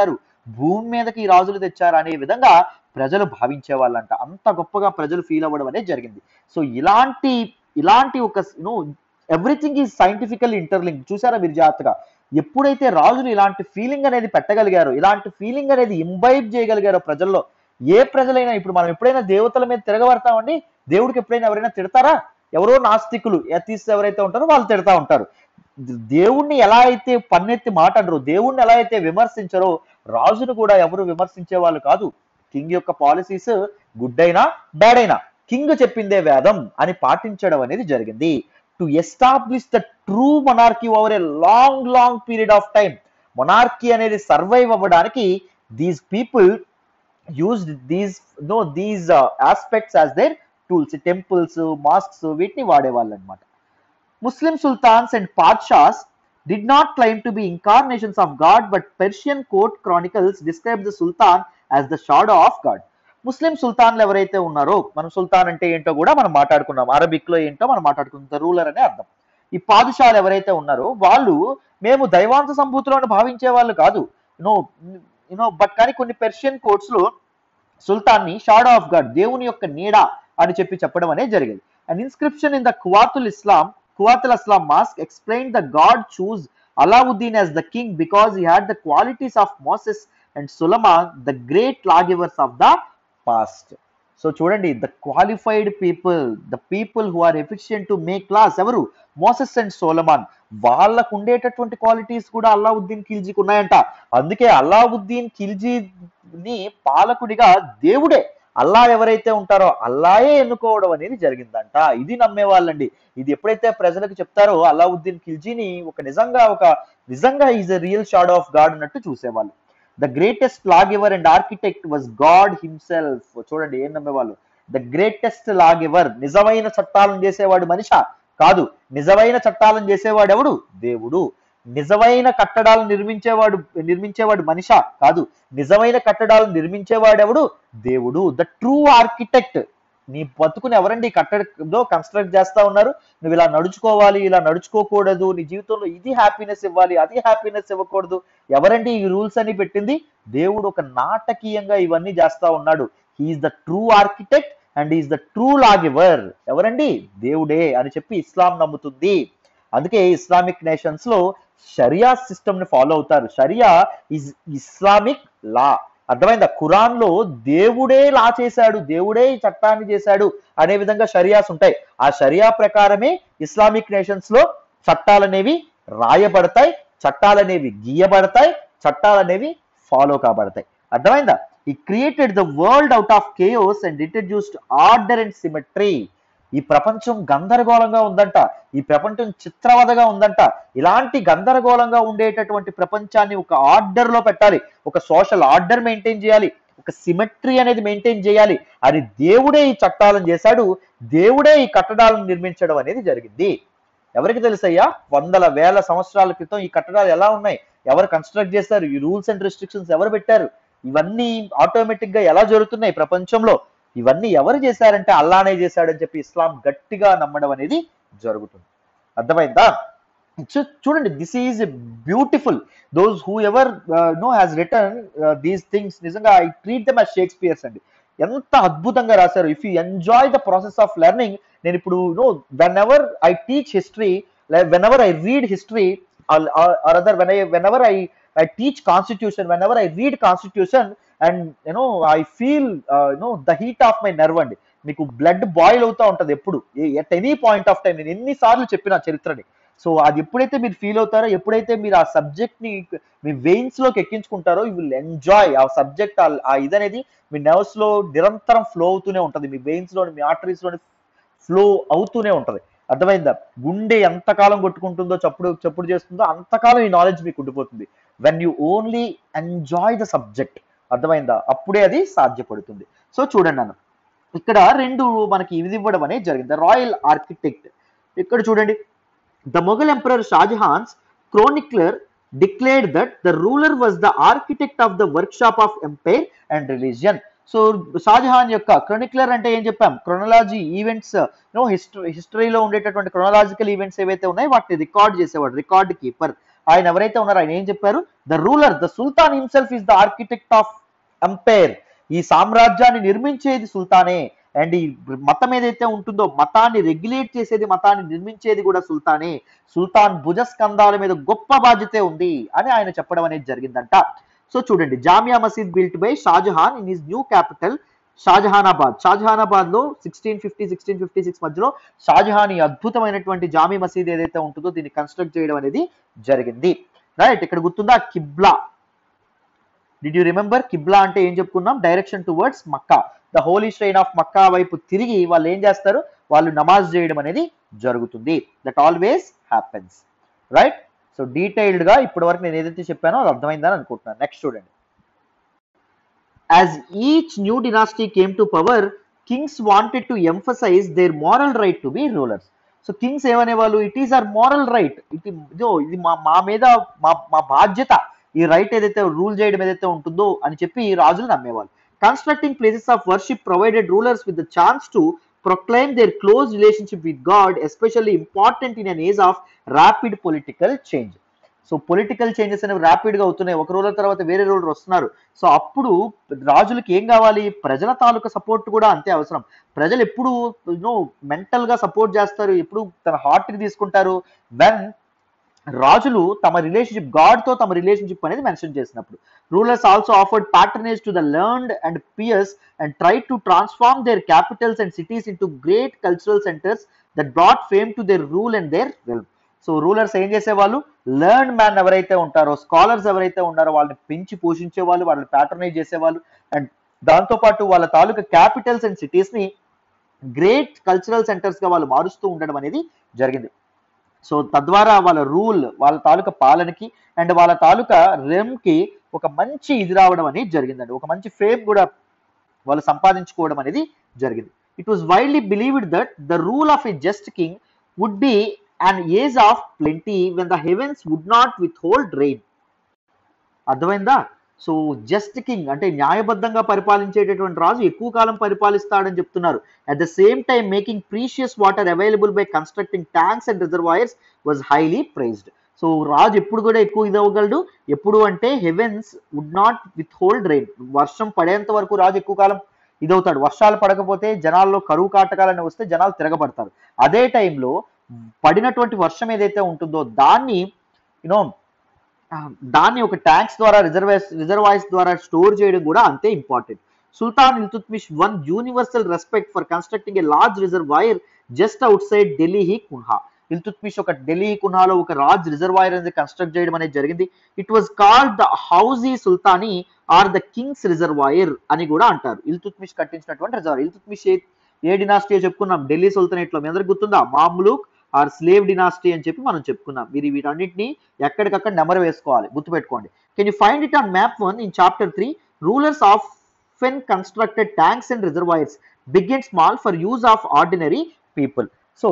భూమి మీదకి ఈ రాజులు తెచ్చారు అనే విధంగా ప్రజలు భావించే వాళ్ళంట అంత గొప్పగా ప్రజలు ఫీల్ అవ్వడం అనేది జరిగింది సో ఇలాంటి ఇలాంటి ఒక know everything is scientifical interlink చూసారా మీరు జాగ్రత్తగా ఎప్పుడైతే రాజులు ఇలాంటి ఫీలింగ్ అనేది పెట్టగలిగారో ఇలాంటి ఫీలింగ్ అనేది ఇంబైబ్ చేయగలిగారో ప్రజల్లో ఏ ప్రజలైనా ఇప్పుడు మనం ఎప్పుడైనా దేవతల మీద తిరగబడతామండి దేవుడికి ఎప్పుడైనా ఎవరైనా తిడతారా ఎవరో నాస్తికులు ఎథీస్ ఎవరైతే ఉంటారో వాళ్ళు తిడతా ఉంటారు దేవుణ్ణి ఎలా అయితే పన్నెత్తి మాట్లాడరు దేవుణ్ణి ఎలా అయితే విమర్శించరో రాజును కూడా ఎవరు విమర్శించే వాళ్ళు కాదు కింగ్ యొక్క పాలసీస్ గుడ్ అయినా బ్యాడ్ అయినా కింగ్ చెప్పిందే వేదం అని పాటించడం అనేది జరిగింది to establish the true monarchy over a long long period of time monarchy అనేది సర్వైవ్ అవ్వడానికి these people used these know these aspects as their tools temples mosques వీటిని వాడేవాళ్ళు అనమాట Muslim sultans and padshahs did not claim to be incarnations of God, but Persian court chronicles describe the sultan as the shadow of God. ముస్లిం సుల్తాన్లు ఎవరైతే ఉన్నారో మనం సుల్తాన్ అంటే ఏంటో కూడా మనం మాట్లాడుకున్నాం అరబిక్ లో ఏంటో మనం మాట్లాడుకున్నాం రూలర్ అనే అర్థం ఈ పాదుషాలు ఎవరైతే ఉన్నారో వాళ్ళు మేము దైవాంశ సంభూతులను భావించే వాళ్ళు కాదు యూనో యూనో బట్ కానీ కొన్ని పెర్షియన్ కోర్ట్స్ లో సుల్తాన్ ని షాడో ఆఫ్ గాడ్ దేవుని యొక్క నీడ అని చెప్పి చెప్పడం అనేది జరిగింది and inscription in the Quwwatul Islam Quwwatul Islam mosque explain the god choose Alauddin as the king because he had the qualities of Moses and Solomon the great lawgivers of the past so చూడండి the qualified people the people who are efficient to make laws ఎవరు Moses and Solomon వాళ్ళకు ఉండేటటువంటి qualities కూడా అల్లావుద్దీన్ ఖిల్జీకి ఉన్నాయంట అందుకే అల్లావుద్దీన్ ఖిల్జీని పాలకుడిగా దేవుడే అల్లా ఎవరైతే ఉంటారో అల్లాయే ఎన్నుకోవడం అనేది జరిగిందంట ఇది నమ్మే వాళ్ళండి ఇది ఎప్పుడైతే ప్రజలకు చెప్తారో అల్లావుద్దీన్ ఖిల్జీని ఒక నిజంగా ఒక నిజంగా is a real shadow of god అన్నట్టు చూసేవాళ్ళు the greatest lawgiver and architect was god himself చూడండి ఏం నమ్మేవాళ్ళు ద గ్రేటెస్ట్ లాగివర్ నిజమైన చట్టాలను చేసేవాడు మనిష కాదు నిజమైన చట్టాలను చేసేవాడు ఎవడు దేవుడు నిజమైన కట్టడాలను నిర్మించేవాడు నిర్మించేవాడు మనిష కాదు నిజమైన కట్టడాలను నిర్మించేవాడెవడు దేవుడు ద ట్రూ ఆర్కిటెక్ట్ నీ బతుకుని ఎవరండి కట్టడంలో కన్స్ట్రక్ట్ చేస్తా ఉన్నారు నువ్వు ఇలా నడుచుకోవాలి ఇలా నడుచుకోకూడదు నీ జీవితంలో ఇది హ్యాపీనెస్ ఇవ్వాలి అది హ్యాపీనెస్ ఇవ్వకూడదు ఎవరండి ఈ రూల్స్ అని పెట్టింది దేవుడు ఒక నాటకీయంగా ఇవన్నీ చేస్తా ఉన్నాడు he is the true architect and is the true lawgiver ఎవరండి దేవుడే అని చెప్పి ఇస్లాం నమ్ముతుంది అందుకే ఇస్లామిక్ నేషన్స్ లో షరియా సిస్టమ్ ని ఫాలో అవుతారు షరియా ఇస్ ఇస్లామిక్ లా అర్థమైందా ఖురాన్ లో దేవుడే లా చేశాడు దేవుడే ఈ చట్టాన్ని చేశాడు అనే విధంగా షరియాస్ ఉంటాయి ఆ షరియా ప్రకారమే ఇస్లామిక్ నేషన్స్ లో చట్టాలనేవి రాయబడతాయి చట్టాలనేవి గీయబడతాయి చట్టాలనేవి ఫాలో కాబడతాయి అర్థమైందా he created the world out of chaos and introduced order and symmetry ఈ ప్రపంచం గందరగోళంగా ఉందంట ఈ ప్రపంచం చిత్రవదగా ఉందంట ఇలాంటి గందరగోళంగా ఉండేటటువంటి ప్రపంచాన్ని ఒక ఆర్డర్ లో పెట్టాలి ఒక సోషల్ ఆర్డర్ మెయింటైన్ చేయాలి ఒక సిమెట్రీ అనేది మెయింటైన్ చేయాలి అని దేవుడే ఈ చట్టాలను చేశాడు దేవుడే ఈ కట్టడాలను నిర్మించడం అనేది జరిగింది ఎవరికి తెలుసయ్యా వందల వేల సంవత్సరాల క్రితం ఈ కట్టడాలు ఎలా ఉన్నాయి ఎవరు కన్స్ట్రక్ట్ చేశారు ఈ రూల్స్ అండ్ రెస్ట్రిక్షన్స్ ఎవరు పెట్టారు ఇవన్నీ ఆటోమేటిక్ గా ఎలా జరుగుతున్నాయి ప్రపంచంలో ఇవన్నీ ఎవరు చేశారంటే అల్లానే చేశాడని చెప్పి ఇస్లాం గట్టిగా నమ్మడం అనేది జరుగుతుంది అర్థమైందా చూ- చూడండి this is beautiful those whoever know has written these things నిజంగా I treat them as Shakespeares అండి ఎంత అద్భుతంగా రాశారు if you enjoy the process of learning నేను ఇప్పుడు know whenever I teach history whenever I read history or other when I whenever I I teach constitution whenever I read constitution and you know I feel you know the heat of my nerve అండి మీకు blood boil అవుతా ఉంటది ఎప్పుడు at any point of time నేను ఎన్నిసార్లు చెప్పిన చరిత్రని so అది ఎప్పుడైతే మీరు ఫీల్ అవుతారో ఎప్పుడైతే మీరు ఆ సబ్జెక్ట్ ని మీ వెయిన్స్ లోకి ఎక్కించుకుంటారో యూ విల్ ఎంజాయ్ ఆ సబ్జెక్ట్ ఆ ఇదనేది మీ నర్వ్స్ లో నిరంతరం ఫ్లో అవుతూనే ఉంటది మీ వెయిన్స్ లోని మీ ఆర్టరీస్ లోని ఫ్లో అవుతూనే ఉంటది అర్థమైందా గుండె ఎంతకాలం కొట్టుకుంటుందో చప్పుడు చప్పుడు చేస్తుందో అంతకాలం ఈ నాలెడ్జ్ మీకు ఉండిపోతుంది when you only enjoy the subject అర్థమైందా అప్పుడే అది సాధ్యపడుతుంది సో చూడండి అన్న ఇక్కడ రెండు మనకి ఇది ఇవ్వడం అనేది జరిగింది రాయల్ ఆర్కిటెక్ట్ ఇక్కడ చూడండి the Mughal emperor Shahjahan's chronicler declared that the ruler was the architect of the workshop of empire and religion so Shahjahan యొక్క క్రొనిక్లర్ అంటే ఏం చెప్పాం క్రొనలాజీ ఈవెంట్స్ నో హిస్టరీ హిస్టరీలో ఉండేటటువంటి క్రొనలాజికల్ ఈవెంట్స్ ఏవైతే ఉన్నాయో వాటిని రికార్డ్ చేసేవాడు రికార్డ్ కీపర్ ఆయన ఎవరైతే ఉన్నారో ఆయన ఏం చెప్పారు the ruler the sultan himself is the architect of empire ఈ సామ్రాజ్యాన్ని నిర్మించేది సుల్తానే అండ్ ఈ మతం ఏదైతే ఉంటుందో మతాన్ని రెగ్యులేట్ చేసేది మతాన్ని నిర్మించేది కూడా సుల్తానే సుల్తాన్ భుజస్కంధాల మీద గొప్ప బాధ్యత ఉంది అని ఆయన చెప్పడం అనేది జరిగిందంట సో చూడండి Jamia Masjid built by Shahjahan in his new capital Shahjahanabad Shahjahanabad లో sixteen fifty sixteen fifty six మధ్యలో షాజహాన్ ఈ అద్భుతమైనటువంటి జామీ మసీద్ ఏదైతే ఉంటుందో దీన్ని కన్స్ట్రక్ట్ చేయడం అనేది జరిగింది రైట్ ఇక్కడ గుర్తుందా కిబ్లా డిడ్ యూ రిమెంబర్ కిబ్లా అంటే ఏం చెప్పుకున్నాం direction towards Mecca the holy shrine of Mecca వైపు తిరిగి వాళ్ళు ఏం చేస్తారు వాళ్ళు నమాజ్ చేయడం అనేది జరుగుతుంది that always happens right so detailed గా ఇప్పటి వరకు నేను ఏదైతే చెప్పానో అది అర్థమైందని అనుకుంటున్నాను నెక్స్ట్ చూడండి as each new dynasty came to power kings wanted to emphasize their moral right to be rulers so kings ఏమనేవాళ్ళు it is our moral right ఇది ఇదో ఇది మా మా మీద మా మా బాధ్యత ఈ రైట్ ఏదైతే రూల్ చేయడం ఏదైతే ఉంటుందో అని చెప్పి ఈ రాజులు నమ్మేవాళ్ళు constructing places of worship provided rulers with the chance to proclaim their close relationship with God, especially important in an age of rapid political change. So political changes అనేవి ర్యాపిడ్ గా అవుతున్నాయి ఒక రూలర్ తర్వాత వేరే రూలర్ వస్తున్నారు so అప్పుడు రాజులకి ఏం కావాలి ప్రజల తాలూకా సపోర్ట్ కూడా అంతే అవసరం ప్రజలు ఎప్పుడు యూనో మెంటల్ గా సపోర్ట్ చేస్తారు ఎప్పుడు తన హార్ట్ కి తీసుకుంటారు వెన్ రాజులు తమ రిలేషన్షిప్ గాడ్ తో తమ రిలేషన్షిప్ అనేది మెన్షన్ చేసినప్పుడు rulers also offered patronage to the learned and pious and try to transform their capitals and cities into great cultural centres that brought fame to their rule and their realm so rulers ఏం చేసేవాళ్ళు learn man ఎవరైతే ఉంటారో scholars ఎవరైతే ఉన్నారో వాళ్ళని పెంచి పోషించే వాళ్ళు వాళ్ళని ప్యాటర్నైజ్ చేసేవాళ్ళు అండ్ దాంతోపాటు వాళ్ళ తాలూకా క్యాపిటల్స్ అండ్ సిటీస్ ని గ్రేట్ కల్చరల్ సెంటర్స్ గా వాళ్ళు మారుస్తూ ఉండడం అనేది జరిగింది సో తద్వారా వాళ్ళ రూల్ వాళ్ళ తాలూకా పాలనకి అండ్ వాళ్ళ తాలూకా రెమ్ కి ఒక మంచి ఇది రావడం అనేది జరిగిందండి ఒక మంచి ఫేమ్ కూడా వాళ్ళు సంపాదించుకోవడం అనేది జరిగింది it was widely believed that the rule of a just king would be an age of plenty when the heavens would not withhold rain అర్థమైందా సో జస్ట్ కింగ్ అంటే న్యాయబద్ధంగా పరిపాలించేటటువంటి రాజు ఎక్కువ కాలం పరిపాలిస్తాడని చెప్తున్నారు at the same time making precious water available by constructing tanks and reservoirs was highly prized so రాజు ఎప్పుడు కూడా ఎక్కువ ఇది అవ్వగలడు ఎప్పుడు అంటే heavens would not withhold rain వర్షం పడేంత వరకు రాజు ఎక్కువ కాలం ఇదవుతాడు వర్షాలు పడకపోతే జనాల్లో కరువు కాటకాలని వస్తే జనాలు తిరగబడతారు అదే టైంలో పడినటువంటి వర్షం ఏదైతే ఉంటుందో దాన్ని యూనో దాన్ని ఒక ట్యాంక్స్ ద్వారా రిజర్వేస్ రిజర్వాయర్స్ ద్వారా స్టోర్ చేయడం కూడా అంతే important sultan Iltutmish won universal respect for constructing a large reservoir just outside Delhi he కున్హా ఇల్తుత్మిష్ ఒక ఢిల్లీ కున్హాలో ఒక రాజ్ రిజర్వాయర్ అనేది కన్స్ట్రక్ట్ చేయడం అనేది జరిగింది it was called the Hauzi Sultani or the king's reservoir అని కూడా అంటారు ఇల్తుత్మిష్ కట్టించినటువంటి reservoir Iltutmish a a dynasty చెప్పుకున్నాం ఢిల్లీ సుల్తానేట్ లో మీ అందరికి గుర్తుందా మామ్లూక్ ఆర్ స్లేవ్ డినాస్టీ అని చెప్పి మనం చెప్పుకున్నాం మీరు వీటన్నిటిని ఎక్కడికక్కడ నెమరు వేసుకోవాలి గుర్తుపెట్టుకోండి can you find it on map one in chapter three rulers often constructed tanks and reservoirs big and small for use of ordinary people so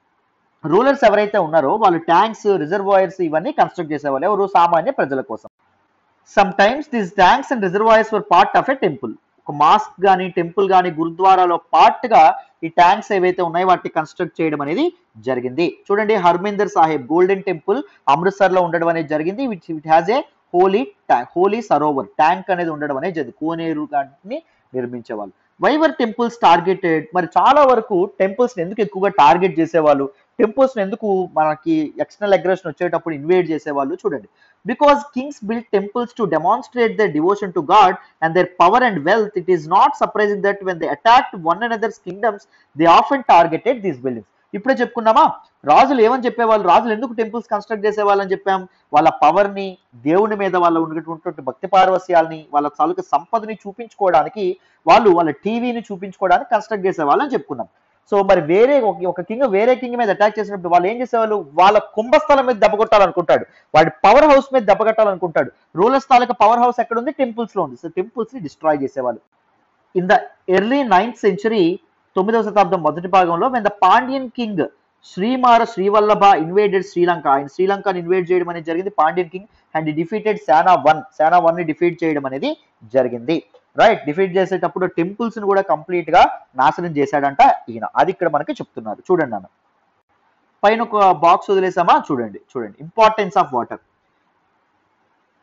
rulers ఎవరైతే ఉన్నారో వాళ్ళు ట్యాంక్స్ రిజర్వాయర్స్ ఇవన్నీ కన్స్ట్రక్ట్ చేసేవాళ్ళు ఎవరు సామాన్య ప్రజల కోసం sometimes this tanks and reservoirs were part of a temple ఒక మాస్క్ కానీ టెంపుల్ కానీ గురుద్వారాలో పార్ట్ గా ఈ ట్యాంక్స్ ఏవైతే ఉన్నాయో వాటిని కన్స్ట్రక్ట్ చేయడం అనేది జరిగింది చూడండి హర్మిందర్ సాహెబ్ గోల్డెన్ టెంపుల్ అమృత్సర్ లో ఉండడం అనేది జరిగింది which it has a holy tank holy sarovar tank అనేది ఉండడం అనేది జరిగింది కోనేరు వాటిని నిర్మించేవాళ్ళు వైవర్ టెంపుల్స్ టార్గెటెడ్ మరి చాలా వరకు టెంపుల్స్ ఎందుకు ఎక్కువగా టార్గెట్ చేసేవాళ్ళు టెంపుల్స్ ఎందుకు మనకి ఎక్స్టర్నల్ అగ్రెషన్ వచ్చేటప్పుడు ఇన్వేట్ చేసేవాళ్ళు చూడండి because kings build temples to demonstrate their devotion to god and their power and wealth it is not surprising that when they attack one and others kingdoms they often targeted these buildings ఇప్పుడే చెప్పుకున్నామా రాజులు ఏమని చెప్పేవాళ్ళు రాజులు ఎందుకు temples construct చేసేవాళ్ళని చెప్పాం వాళ్ళ power ని దేవుని మీద వాళ్ళ ఉన్నటువంటి భక్తి పారవస్యాల్ని వాళ్ళ తాలూకు సంపదని చూపించుకోవడానికి వాళ్ళు వాళ్ళ టీవీని చూపించుకోవడానికి కన్స్ట్రక్ట్ చేసేవాళ్ళని చెప్పుకున్నాం సో మరి వేరే ఒక- ఒక కింగ్ వేరే కింగ్ మీద అటాక్ చేసినప్పుడు వాళ్ళు ఏం చేసేవాళ్ళు వాళ్ళ కుంభస్థలం మీద దెబ్బ కొట్టాలనుకుంటాడు వాడి పవర్ హౌస్ మీద దెబ్బ కొట్టాలనుకుంటాడు రూలర్స్ తాలూకా పవర్ హౌస్ ఎక్కడ ఉంది టెంపుల్స్ లో ఉంది సో టెంపుల్స్ ని డిస్ట్రాయ్ చేసేవాళ్ళు in the early ninth century తొమ్మిదవ శతాబ్దం మొదటి భాగంలో when the Pandyan king Shrimara Shrivallabha invaded Sri Lanka ఆయన శ్రీలంకని ఇన్వేడ్ చేయడం అనేది జరిగింది Pandyan king and defeated Sena one Sena one ని డిఫీట్ చేయడం అనేది జరిగింది రైట్ డిఫీట్ చేసేటప్పుడు టెంపుల్స్ ని కూడా కంప్లీట్ గా నాశనం చేశాడంట ఈయన అది ఇక్కడ మనకి చెప్తున్నారు చూడండి అన్న పైన ఒక బాక్స్ వదిలేసామా చూడండి చూడండి importance of water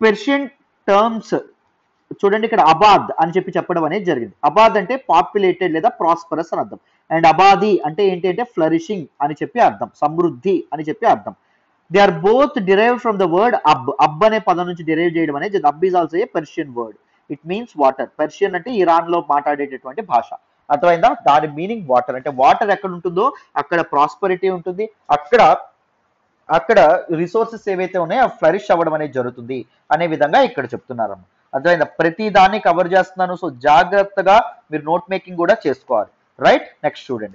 Persian terms చూడండి ఇక్కడ అబాద్ అని చెప్పి చెప్పడం అనేది జరిగింది అబాద్ అంటే పాపులేటెడ్ లేదా ప్రాస్పరస్ అని అర్థం అండ్ అబాది అంటే ఏంటి అంటే ఫ్లరిషింగ్ అని చెప్పి అర్థం సమృద్ధి అని చెప్పి అర్థం they are both derive from the word అబ్ అబ్ అనే పదం నుంచి డిరైవ్ చేయడం అనేది అబ్ is also a Persian word it means water Persian అంటే ఇరాన్ లో మాట్లాడేటటువంటి భాష అర్థమైందా దాని మీనింగ్ వాటర్ అంటే వాటర్ ఎక్కడ ఉంటుందో అక్కడ ప్రాస్పరిటీ ఉంటుంది అక్కడ అక్కడ రిసోర్సెస్ ఏవైతే ఉన్నాయో అవి ఫ్లరిష్ అవ్వడం అనేది జరుగుతుంది అనే విధంగా ఇక్కడ చెప్తున్నారు అర్థమైందా ప్రతి దాన్ని కవర్ చేస్తున్నాను సో జాగ్రత్తగా మీరు నోట్ మేకింగ్ కూడా చేసుకోవాలి రైట్ నెక్స్ట్ చూడండి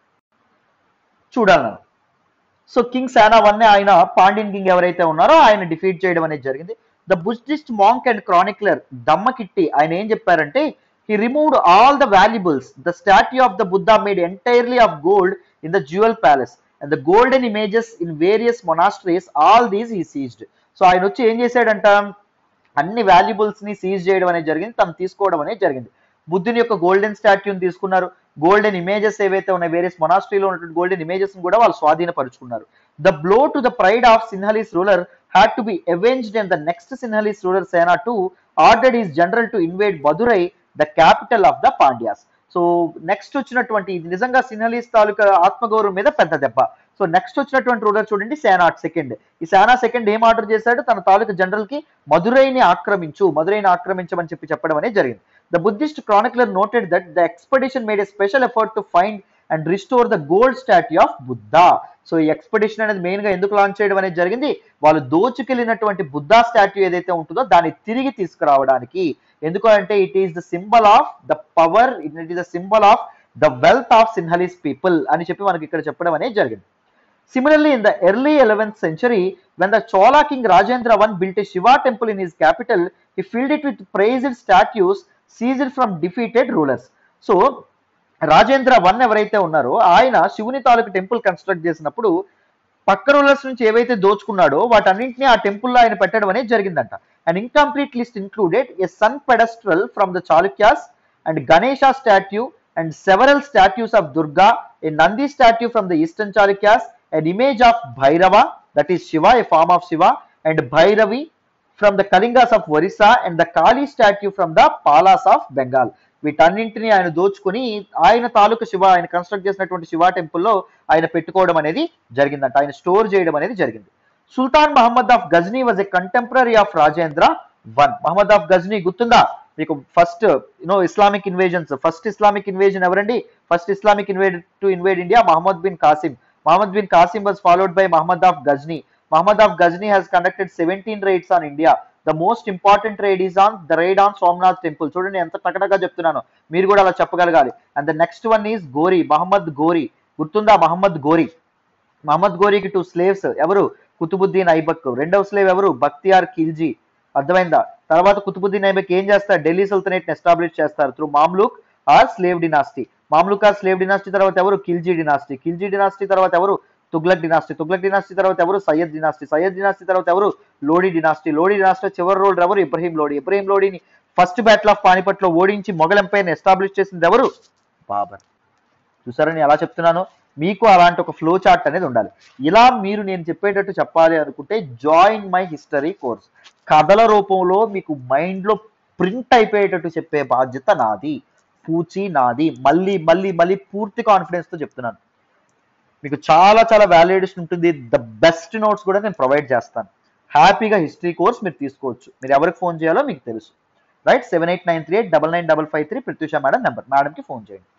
చూడాలి నన్ను సో కింగ్ శానా వన్ ఆయన పాండ్యన్ కింగ్ ఎవరైతే ఉన్నారో ఆయన డిఫీట్ చేయడం అనేది జరిగింది the Buddhist monk and chronicler Dhammakitti ఆయన ఏం చెప్పారంటే he removed all the valuables the statue of the Buddha made entirely of gold in the jewel palace and the golden images in various monasteries all these ఈ seized so ఆయన వచ్చి ఏం చేశాడంట అన్ని valuables ని సీజ్ చేయడం అనేది జరిగింది తను తీసుకోవడం అనేది జరిగింది బుద్ధుని యొక్క గోల్డెన్ స్టాట్యూని తీసుకున్నారు గోల్డెన్ ఇమేజెస్ ఏవైతే ఉన్నాయి వేరియస్ మొనాస్ట్రీలో ఉన్నటువంటి గోల్డెన్ ఇమేజెస్ కూడా వాళ్ళు స్వాధీనపరుచుకున్నారు the blow to the pride of Sinhalese ruler had to be avenged and the next Sinhalese ruler Sena two ordered his general to invade Madurai the capital of the Pandyas so next వచ్చినటువంటి ఇది నిజంగా సిన్హలీస్ తాలూకా ఆత్మగౌరవం మీద పెద్ద దెబ్బ సో నెక్స్ట్ వచ్చినటువంటి ruler చూడండి సేనాట్ second ఈ సేనా సెకండ్ ఏం ఆర్డర్ చేశాడు తన తాలూకా జనరల్ కి మధురైని ఆక్రమించు మధురైని ఆక్రమించమని చెప్పి చెప్పడం అనేది జరిగింది the Buddhist chronicler noted that the expedition made a special effort to find and restore the gold statue of Buddha so ఈ ఎక్స్పెడిషన్ అనేది మెయిన్ గా ఎందుకు లాంచ్ చేయడం అనేది జరిగింది వాళ్ళు దోచుకెళ్ళినటువంటి బుద్ధా స్టాట్యూ ఏదైతే ఉంటుందో దాన్ని తిరిగి తీసుకురావడానికి ఎందుకు అంటే it is the symbol of the power it is the symbol of the wealth of Sinhalese people అని చెప్పి మనకి ఇక్కడ చెప్పడం అనేది జరిగింది Similarly, in the early 11th century, when the Chola king Rajendra I built a Shiva temple in his capital, he filled it with praised statues seized from defeated rulers. So, Rajendra one ఎవరైతే ఉన్నారో ఆయన శివుని తాలూకు temple construct చేసినప్పుడు పక్క rulers నుంచి ఏవైతే దోచుకున్నాడో వాటన్నింటినీ ఆ టెంపుల్లో ఆయన పెట్టడం అనేది జరిగిందంట and incomplete list included a sun pedestal from the Chalukyas and Ganesha statue and several statues of Durga a Nandi statue from the eastern Chalukyas an image of Bhairava, that is Shiva, a form of Shiva, and Bhairavi from the Kalingas of Orissa, and the Kali statue from the Palas of Bengal. వీటన్నింటినీ ఆయన దోచుకుని ఆయన తాలూకు శివ ఆయన construct చేసినటువంటి శివ టెంపుల్లో ఆయన పెట్టుకోవడం అనేది జరిగిందంట ఆయన స్టోర్ చేయడం అనేది జరిగింది sultan Muhammad of Ghazni was a contemporary of Rajendra one Muhammad of Ghazni గుర్తుందా మీకు first you know Islamic invasions first Islamic invasion ఎవరండి first Islamic invaded to invade India Muhammad bin Qasim Muhammad bin Qasim was followed by Muhammad of Ghazni. Muhammad of Ghazni has conducted 17 raids on India. The most important raid is on the raid on Somnath temple. చూడండి ఎంత టకటగా చెప్తున్నాను మీరు కూడా అలా చెప్పగలగాలి and the next one is Ghori Muhammad Ghori గుర్తుందా మహమ్మద్ గోరీ మహమ్మద్ గోరీకి two slaves ఎవరు కుతుబుద్దీన్ ఐబక్ రెండవ స్లేవ్ ఎవరు బక్తియార్ ఖిల్జీ అర్థమైందా తర్వాత కుతుబుద్దీన్ ఐబక్ ఏం చేస్తారు ఢిల్లీ సుల్తనేట్ ఎస్టాబ్లిష్ చేస్తారు through Mamluk or slave dynasty Mamluk or slave dynasty తర్వాత ఎవరు ఖిల్జీ డినాస్టీ ఖిల్జీ డినాస్టీ తర్వాత ఎవరు తుగ్లక్ డినాస్టీ తుగ్లక్ డినాస్టీ తర్వాత ఎవరు సయ్యద్ డినాస్టీ సయ్యద్ డినాస్టీ తర్వాత ఎవరు లోడీ డినాస్టీ లోడీ డినాస్టీ చివరి రోల్ ఎవరు ఇబ్రహీం లోడీ ఇబ్రహీం లోడీని ఫస్ట్ బ్యాటిల్ ఆఫ్ పానిపట్ లో ఓడించి మొఘల్ ఎంపైర్ ఎస్టాబ్లిష్ చేసింది ఎవరు బాబర్ చూసారా నేను ఎలా చెప్తున్నాను మీకు అలాంటి ఒక ఫ్లో చార్ట్ అనేది ఉండాలి ఇలా మీరు నేను చెప్పేటట్టు చెప్పాలి అనుకుంటే జాయిన్ మై హిస్టరీ కోర్స్ కథల రూపంలో మీకు మైండ్లో ప్రింట్ అయిపోయేటట్టు చెప్పే బాధ్యత నాది పూచి నాది మళ్ళీ మళ్ళీ మళ్ళీ పూర్తి కాన్ఫిడెన్స్తో చెప్తున్నాను మీకు చాలా చాలా వాల్యుయేషన్ ఉంటుంది ద బెస్ట్ నోట్స్ కూడా నేను ప్రొవైడ్ చేస్తాను హ్యాపీగా హిస్టరీ కోర్స్ మీరు తీసుకోవచ్చు మీరు ఎవరికి ఫోన్ చేయాలో మీకు తెలుసు right seven eight nine three eight double nine double five three Pratyusha madam number మేడంకి ఫోన్ చేయండి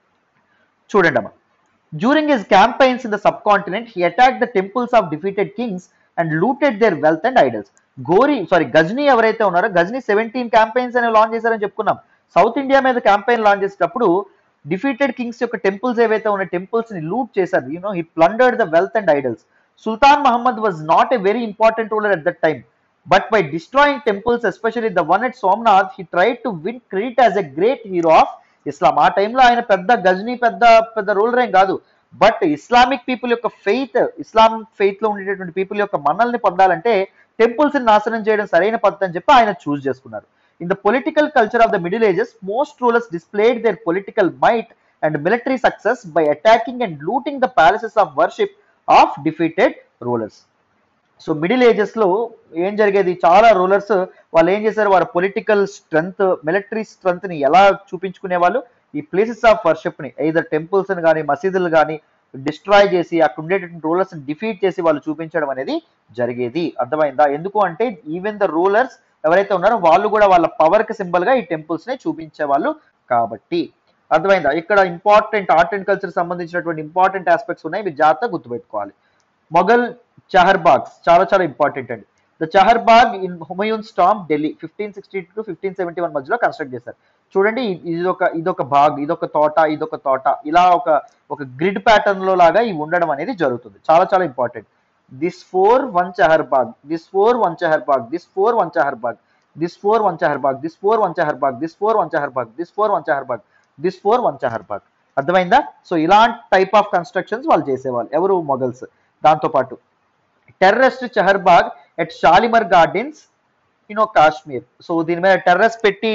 చూడండి అమ్మా during his campaigns in the subcontinent he attack the temples of defeated kings and looted their wealth and idols Ghori sorry Ghazni ఎవరైతే ఉన్నారో Ghazni seventeen campaigns అనేవి launch చేశారని చెప్పుకున్నాం south India మీద క్యాంపెయిన్ లాంచ్ చేసేటప్పుడు డిఫీటెడ్ కింగ్స్ యొక్క టెంపుల్స్ ఏవైతే ఉన్న టెంపుల్స్ ని లూట్ చేశారు you know he plundered the wealth and idols sultan Muhammad was not a very important ruler at that time but by destroying temples especially the one at Somnath he try to win credit as a great hero of Islam ఆ టైంలో ఆయన పెద్ద గజ్నీ పెద్ద పెద్ద ruler ఏం కాదు but Islamic people యొక్క faith Islam faith లో ఉండేటటువంటి పీపుల్ యొక్క మనల్ని పొందాలంటే టెంపుల్స్ ని నాశనం చేయడం సరైన పద్ధతి అని చెప్పి ఆయన చూస్ చేసుకున్నారు in the political culture of the middle ages most rulers displayed their political might and military success by attacking and looting the palaces of worship of defeated rulers so middle ages లో ఏం జరిగేది చాలా rulers వాళ్ళు ఏం చేశారు వారి political strength military strength ని ఎలా చూపించుకునే వాళ్ళు ఈ ప్లేసెస్ ఆఫ్ వర్షిప్ ని ఐదర్ టెంపుల్స్ కానీ మసీదులు కానీ డిస్ట్రాయ్ చేసి అక్కడ ఉండేటువంటి రూలర్స్ డిఫీట్ చేసి వాళ్ళు చూపించడం అనేది జరిగేది అర్థమైందా ఎందుకు అంటే ఈవెన్ ద రూలర్స్ ఎవరైతే ఉన్నారో వాళ్ళు కూడా వాళ్ళ పవర్ కి సింబల్ గా ఈ టెంపుల్స్ ని చూపించే వాళ్ళు కాబట్టి అర్థమైందా ఇక్కడ ఇంపార్టెంట్ ఆర్ట్ అండ్ కల్చర్ సంబంధించినటువంటి ఇంపార్టెంట్ ఆస్పెక్ట్స్ ఉన్నాయి మీరు జాగ్రత్తగా గుర్తుపెట్టుకోవాలి మొఘల్ చహర్బాగ్స్ చాలా చాలా ఇంపార్టెంట్ అండి the Charbagh in Humayun tomb Delhi fifteen sixty two fifteen seventy one మధ్యలో కన్స్ట్రక్ట్ చేశారు చూడండి ఇ- ఇదొక ఇదొక బాగ్ ఇదొక తోట ఇదొక తోట ఇలా ఒక ఒక గ్రిడ్ ప్యాటర్న్ లో లాగా ఇవి ఉండడం అనేది జరుగుతుంది చాలా చాలా important this four one Charbagh this four one Charbagh this four one Charbagh this four one Charbagh this four one Charbagh this four one Charbagh this four one Charbagh this four one Charbagh అర్థమైందా సో ఇలాంటి టైప్ ఆఫ్ కన్స్ట్రక్షన్స్ వాళ్ళు చేసేవాళ్ళు ఎవరు మొఘల్స్ దాంతో పాటు terraced Charbagh at Shalimar gardens you know Kashmir so దీని మీద terrace పెట్టి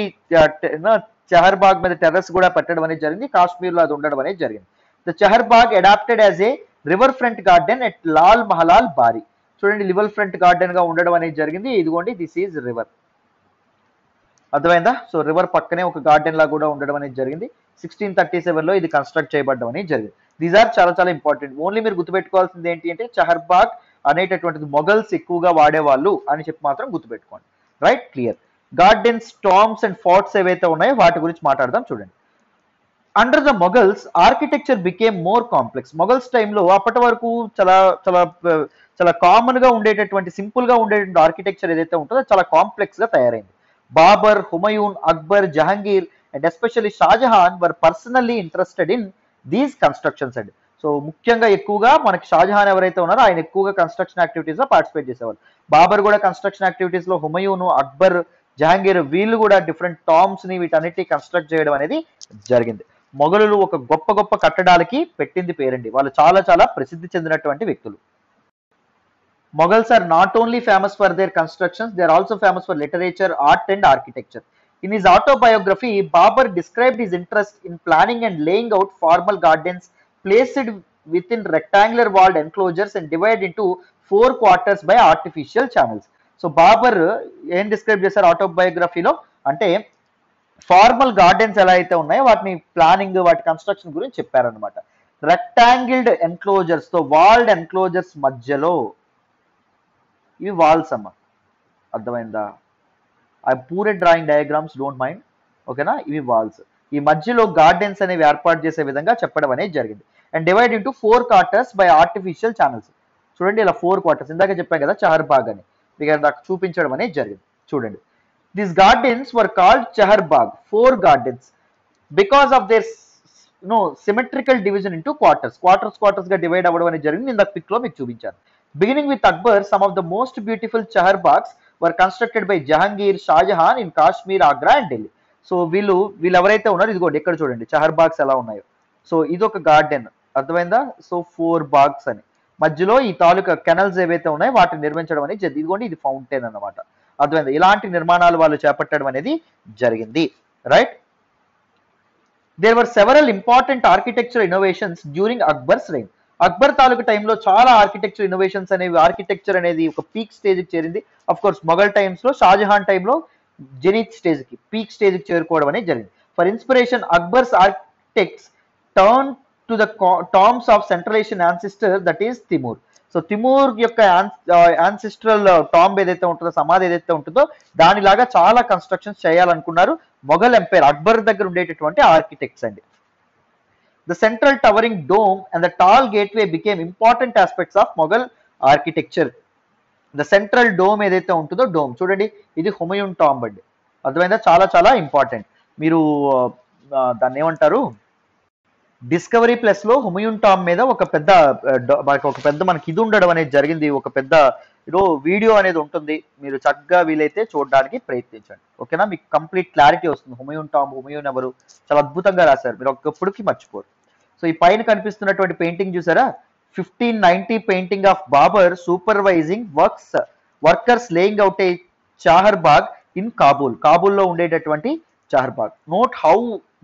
చహర్బాగ్ మీద టెర్రస్ కూడా పెట్టడం అనేది జరిగింది కాశ్మీర్ లో అది ఉండడం అనేది జరిగింది the Charbagh adapted as a river front garden at Lal మహలాల్ బారి చూడండి రివర్ ఫ్రంట్ గార్డెన్ గా ఉండడం అనేది జరిగింది ఇదిగోండి దిస్ ఈజ్ రివర్ అర్థమైందా సో రివర్ పక్కనే ఒక గార్డెన్ లా కూడా ఉండడం అనేది జరిగింది సిక్స్టీన్ థర్టీ సెవెన్ లో ఇది కన్స్ట్రక్ట్ చేయబడడం అనేది జరిగింది దీస్ ఆర్ చాలా చాలా ఇంపార్టెంట్ ఓన్లీ మీరు గుర్తుపెట్టుకోవాల్సింది ఏంటి అంటే చహర్బాగ్ అనేటటువంటిది మొఘల్స్ ఎక్కువగా వాడేవాళ్ళు అని చెప్పి మాత్రం గుర్తుపెట్టుకోండి right clear gardens tombs and forts ఏవైతే ఉన్నాయో వాటి గురించి మాట్లాడదాం చూడండి under the Mughals architecture became more complex Mughals టైంలో అప్పటి వరకు చాలా చాలా uh, చాలా కామన్ గా ఉండేటటువంటి సింపుల్ గా ఉండేటువంటి ఆర్కిటెక్చర్ ఏదైతే ఉంటుందో అది చాలా కాంప్లెక్స్ గా తయారైంది Babur Humayun Akbar Jahangir and especially Shah Jahan were personally interested in these constructions అండి సో ముఖ్యంగా ఎక్కువగా మనకి షాజహాన్ ఎవరైతే ఉన్నారో ఆయన ఎక్కువగా కన్స్ట్రక్షన్ యాక్టివిటీస్ లో పార్టిసిపేట్ చేసేవాళ్ళు బాబర్ కూడా కన్స్ట్రక్షన్ యాక్టివిటీస్ లో హుమయూన్ అక్బర్ జహాంగీర్ వీళ్ళు కూడా డిఫరెంట్ టామ్స్ ని వీటన్నిటి కన్స్ట్రక్ట్ చేయడం అనేది జరిగింది మొఘలులు ఒక గొప్ప గొప్ప కట్టడాలకి పెట్టింది పేరండి వాళ్ళు చాలా చాలా ప్రసిద్ధి చెందినటువంటి వ్యక్తులు Mughals are not only famous for their constructions, they are also famous for literature, art, and architecture. In his autobiography, Babur described his interest in planning and laying out formal gardens placed within rectangular walled enclosures and divided into four quarters by artificial channels. So Babur ఏం describe చేశారు ఆటోబయోగ్రఫీలో అంటే formal gardens ఎలా అయితే ఉన్నాయో వాటిని planning వాటి construction గురించి చెప్పారనమాట రెక్టాంగిల్డ్ ఎన్క్లోజర్స్ తో వాల్డ్ ఎన్క్లోజర్స్ మధ్యలో ఇవి వాల్స్ అమ్మ అర్థమైందా I poor drawing diagrams don't mind ఓకేనా ఇవి వాల్స్ ఈ మధ్యలో గార్డెన్స్ అనేవి ఏర్పాటు చేసే విధంగా చెప్పడం అనేది జరిగింది and divide into four quarters by artificial channels చూడండి ఇలా ఫోర్ క్వార్టర్స్ ఇందాక చెప్పాను కదా చార్ బాగ్ అని మీకు నాకు చూపించడం అనేది జరిగింది చూడండి these gardens were called Chahar Bagh four gardens because of their no symmetrical division into quarters quarters quarters గా డివైడ్ అవ్వడం అనేది జరిగింది ఇందాక పిక్ లో మీకు చూపించాను beginning with Akbar some of the most beautiful Chahar Baghs were constructed by Jahangir Shah Jahan in Kashmir Agra and Delhi so వీళ్ళు వీళ్ళు ఎవరైతే ఉన్నారో ఇదిగోండి ఎక్కడ చూడండి చహర్ బాగ్స్ ఎలా ఉన్నాయో సో ఇది ఒక గార్డెన్ అర్థమైందా సో ఫోర్ బాగ్స్ అని మధ్యలో ఈ తాలూకా కెనల్స్ ఏవైతే ఉన్నాయో వాటిని నిర్మించడం అనేది జరిగింది ఇదిగోండి ఇది ఫౌంటైన్ అన్నమాట అర్థమైంది ఇలాంటి నిర్మాణాలు వాళ్ళు చేపట్టడం అనేది జరిగింది right there were several important architecture innovations during Akbar's reign Akbar తాలూకు టైంలో చాలా ఆర్కిటెక్చర్ ఇన్నోవేషన్స్ అనేవి ఆర్కిటెక్చర్ అనేది ఒక పీక్ స్టేజ్కి చేరింది అఫ్ కోర్స్ మొఘల్ టైమ్స్ లో షాజహాన్ టైంలో జెనిత్ స్టేజ్ కి పీక్ స్టేజ్ కి చేరుకోవడం అనేది జరిగింది for inspiration Akbar's architects turn to the tombs of central Asian ancestor that is Timur so Timur యొక్క యాన్సిస్ట్రల్ టాంబ్ ఏదైతే ఉంటుందో సమాధి ఏదైతే ఉంటుందో దానిలాగా చాలా కన్స్ట్రక్షన్స్ చేయాలనుకున్నారు మొఘల్ ఎంపైర్ అక్బర్ దగ్గర ఉండేటటువంటి ఆర్కిటెక్ట్స్ అండి the central towering dome and the tall gateway became important aspects of Mughal architecture the central dome ఏదైతే ఉంటుందో డోమ్ చూడండి ఇది హుమయూన్ టాంబ్ అండి అర్థమైందా చాలా చాలా ఇంపార్టెంట్ మీరు ఆ, దాన్ని ఏమంటారు డిస్కవరీ ప్లస్ లో హుమయూన్ టామ్ మీద ఒక పెద్ద ఆ, డ- మనకి ఒక పెద్ద మనకి ఇది ఉండడం అనేది జరిగింది ఒక పెద్ద ఏదో వీడియో అనేది ఉంటుంది మీరు చక్కగా వీలైతే చూడడానికి ప్రయత్నించండి ఓకేనా మీకు కంప్లీట్ క్లారిటీ వస్తుంది హుమయూన్ టామ్ హుమయూన్ ఎవరు చాలా అద్భుతంగా రాశారు మీరు ఒక్కప్పుడుకి మర్చిపోరు సో ఈ పైన కనిపిస్తున్నటువంటి పెయింటింగ్ చూసారా fifteen ninety painting of Babur supervising works workers laying out a Chahar Bagh in Kabul కాబూల్లో ఉండేటటువంటి Chahar Bagh note how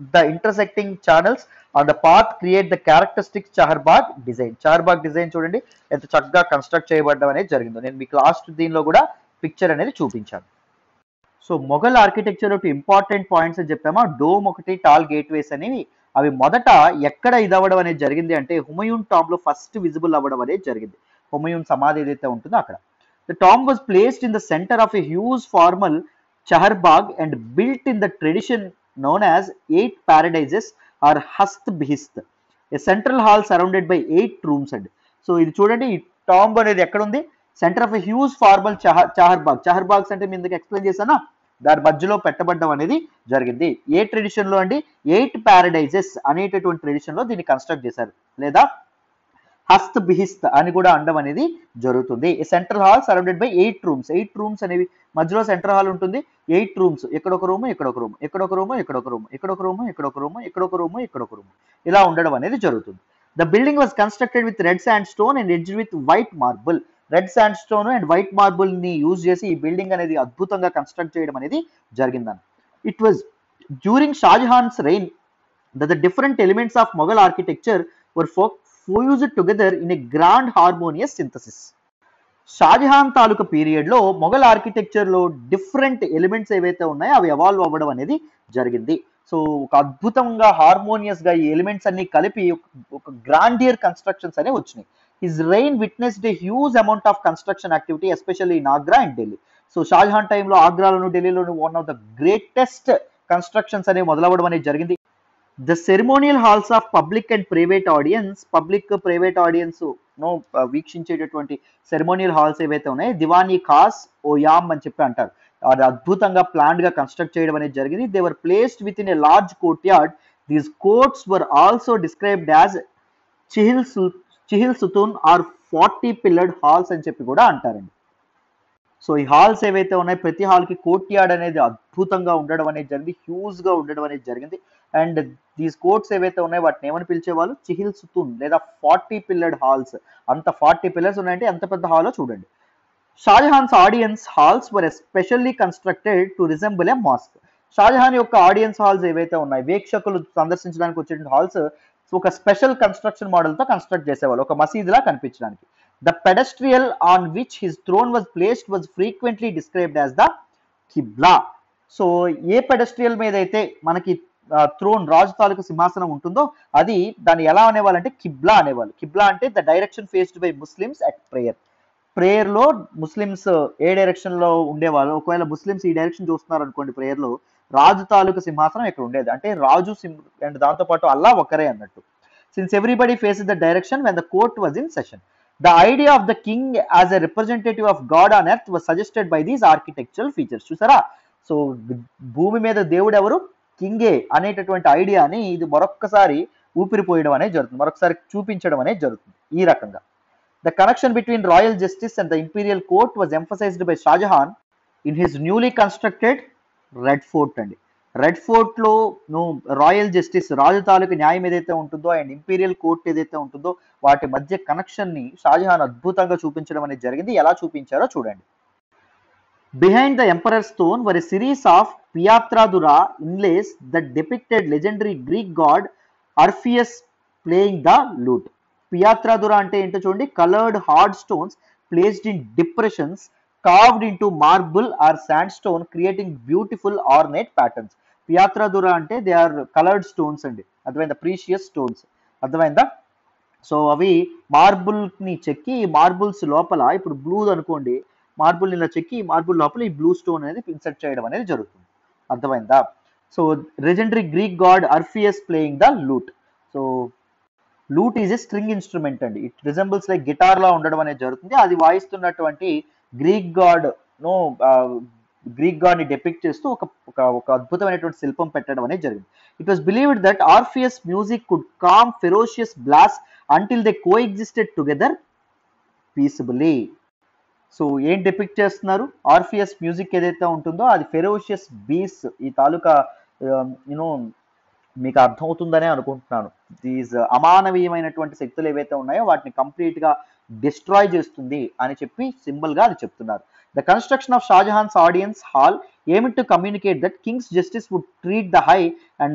the intersecting channels on the path create the characteristic Charbagh design Charbagh design చూడండి ఎంత చక్కగా కన్స్ట్రక్ట్ చేయబడడం అనేది జరిగిందో నేను మీకు లాస్ట్ దీనిలో కూడా పిక్చర్ అనేది చూపించాను సో మొఘల్ ఆర్కిటెక్చర్ ఒకటి ఇంపార్టెంట్ పాయింట్స్ అని చెప్పామా డోమ్ ఒకటి టాల్ గేట్వేస్ అనేవి అవి మొదట ఎక్కడ ఇది అవ్వడం అనేది జరిగింది అంటే హుమయూన్ టాంబ్ లో ఫస్ట్ విజిబుల్ అవ్వడం అనేది జరిగింది హుమయూన్ సమాధి ఏదైతే ఉంటుందో అక్కడ the tomb was placed in the centre of a huge formal Charbagh and built in the tradition known as eight paradises or Hasht Bihisht a central hall surrounded by eight rooms అండి so ఇది చూడండి ఈ టాంబ్ అనేది ఎక్కడ ఉంది centre of a huge formal Chahar Charbagh Charbaghs అంటే మీ ఇందుకు ఎక్స్ప్లెయిన్ చేశానా దాని మధ్యలో పెట్టబడ్డం అనేది జరిగింది ఏ ట్రెడిషన్ లో అండి ఎయిట్ పారడైజెస్ అనేటటువంటి ట్రెడిషన్ లో దీన్ని కన్స్ట్రక్ట్ చేశారు లేదా హస్త్ బిహిస్త్ అని కూడా అండం అనేది జరుగుతుంది central hall surrounded by eight rooms eight rooms అనేవి మధ్యలో సెంట్రల్ హాల్ ఉంటుంది ఎయిట్ రూమ్స్ ఇక్కడ ఒక రూమ్ ఇక్కడ ఒక రూమ్ ఇక్కడ ఒక రూమ్ ఇక్కడ ఒక రూమ్ ఇక్కడ ఒక రూమ్ ఇక్కడ ఒక రూమ్ ఇక్కడ ఒక రూమ్ ఇక్కడ ఒక రూమ్ ఇలా ఉండడం అనేది జరుగుతుంది the building was constructed with red sand stone and edge with white marble red sand stone and white marble ని యూజ్ చేసి ఈ బిల్డింగ్ అనేది అద్భుతంగా కన్స్ట్రక్ట్ చేయడం అనేది జరిగిందని it was during Shah Jahan's reign that the different elements of Mughal architecture were fo- fused together in a grand harmonious synthesis. Shah Jahan తాలూకా period లో మొఘల్ ఆర్కిటెక్చర్ లో డిఫరెంట్ ఎలిమెంట్స్ ఏవైతే ఉన్నాయో అవి ఎవాల్వ్ అవ్వడం అనేది జరిగింది సో ఒక అద్భుతంగా హార్మోనియస్ గా ఈ ఎలిమెంట్స్ అన్ని కలిపి ఒక- ఒక గ్రాండియర్ కన్స్ట్రక్షన్స్ అనేవి వచ్చినాయి his reign witnessed a huge amount of construction activity especially in Agra and Delhi so Shah Jahan టైంలో ఆగ్రాలోను ఢిల్లీలోను one of the greatest constructions అనేవి మొదలవ్వడం అనేది జరిగింది the ceremonial halls of public and private audience public private audience నో వీక్షించేటటువంటి సెరిమోనియల్ హాల్స్ ఏవైతే ఉన్నాయో దివానీ ఖాస్ ఓ యామ్ అని చెప్పి అంటారు అది అద్భుతంగా ప్లాన్డ్ గా కన్స్ట్రక్ట్ చేయడం అనేది జరిగింది they were placed within a large courtyard these courts were also described as Chihil సు Chihil Sutun or forty pillared halls అని చెప్పి కూడా అంటారండి సో ఈ హాల్స్ ఏవైతే ఉన్నాయో ప్రతి హాల్ కి కోర్ట్ యార్డ్ అనేది అద్భుతంగా ఉండడం అనేది జరిగింది హ్యూజ్ గా ఉండడం అనేది జరిగింది అండ్ దీస్ కోర్ట్స్ ఏవైతే ఉన్నాయో వాటిని ఏమని పిలిచేవాళ్ళు చిహిల్ సుతూన్ లేదా ఫార్టీ పిల్లర్డ్ హాల్స్ అంత ఫార్టీ పిల్లర్స్ ఉన్నాయంటే ఎంత పెద్ద హాలో చూడండి Shah Jahan's audience halls were especially constructed to resemble a mosque Shah Jahan యొక్క ఆడియన్స్ హాల్స్ ఏవైతే ఉన్నాయి వీక్షకులు సందర్శించడానికి వచ్చే హాల్స్ ఒక స్పెషల్ కన్స్ట్రక్షన్ మోడల్ తో కన్స్ట్రక్ట్ చేసేవాళ్ళు ఒక మసీదులా కనిపించడానికి the pedestal on which his throne was placed was frequently described as the qibla so a pedestal మీద అయితే మనకి థ్రోన్ రాజు తాలూకు సింహాసనం ఉంటుందో అది దాన్ని ఎలా అనేవాళ్ళంటే కిబ్లా అనేవాళ్ళు కిబ్లా అంటే the direction faced by Muslims at prayer prayer లో ముస్లిమ్స్ ఏ డైరెక్షన్ లో ఉండేవాళ్ళు ఒకవేళ ముస్లిమ్స్ ఈ డైరెక్షన్ చూస్తున్నారు అనుకోండి ప్రేయర్ లో రాజు తాలూకు సింహాసనం ఇక్కడ ఉండేది అంటే రాజు సింహ అండ్ దాంతో పాటు అల్లా ఒకరే అన్నట్టు since everybody face the direction when the court was in session the idea of the king as a representative of god on earth was suggested by these architectural features చూసారా so భూమి మీద దేవుడు ఎవరు కింగే అనేటటువంటి ఐడియాని ఇది మరొక్కసారి ఊపిరిపోయడం అనేది జరుగుతుంది మరొకసారి చూపించడం అనేది జరుగుతుంది ఈ రకంగా the connection between royal justice and the imperial court was emphasized by Shahjahan in his newly constructed Red Fort అండి రెడ్ ఫోర్ట్ లో నువ్వు రాయల్ జస్టిస్ రాజు తాలూకు న్యాయం ఏదైతే ఉంటుందో అండ్ ఇంపీరియల్ కోర్ట్ ఏదైతే ఉంటుందో వాటి మధ్య కనెక్షన్ ని షాజహాన్ అద్భుతంగా చూపించడం అనేది జరిగింది ఎలా చూపించారో చూడండి Behind the emperor's throne were a series of Piatradura inlays that depicted legendary Greek god Orpheus playing the lute. పియాత్రాదురా అంటే ఏంటో చూడండి coloured hard stones placed in depressions carved into marble or sandstone creating beautiful ornate patterns pietra dura అంటే they are coloured stones అండి అర్థమైందా precious stones అర్థమైందా so అవి marble ని చెక్కి మార్బుల్స్ లోపల ఇప్పుడు బ్లూ అనుకోండి మార్బుల్ ఇలా చెక్కి మార్బుల్ లోపల ఈ బ్లూ స్టోన్ అనేది ఇన్సర్ట్ చేయడం అనేది జరుగుతుంది అర్థమైందా so legendary Greek god Orpheus playing the lute so lute is a string instrument అండి ఇట్ రిజంబుల్స్ లైక్ గిటార్ లా ఉండడం అనేది జరుగుతుంది అది వాయిస్తున్నటువంటి Greek god no Greek god ని డెపిక్ట్ చేస్తూ ఒక ఒక ఒక అద్భుతమైనటువంటి శిల్పం పెట్టడం అనేది జరిగింది it was believed that Orpheus music could calm ferocious beasts until they coexisted together peacefully so ఏం డెపిక్ట్ చేస్తున్నారు ఆర్ఫియస్ మ్యూజిక్ ఏదైతే ఉంటుందో అది ఫెరోషియస్ బీస్ ఈ తాలూకా యూనో మీకు అర్థమవుతుందనే అనుకుంటున్నాను దీస్ అమానవీయమైనటువంటి శక్తులు ఏవైతే ఉన్నాయో వాటిని కంప్లీట్ గా డిస్ట్రాయ్ చేస్తుంది అని చెప్పి సింబల్ గా అది చెప్తున్నారు the construction of Shah Jahan's audience hall aimed to communicate that king's justice would treat the high and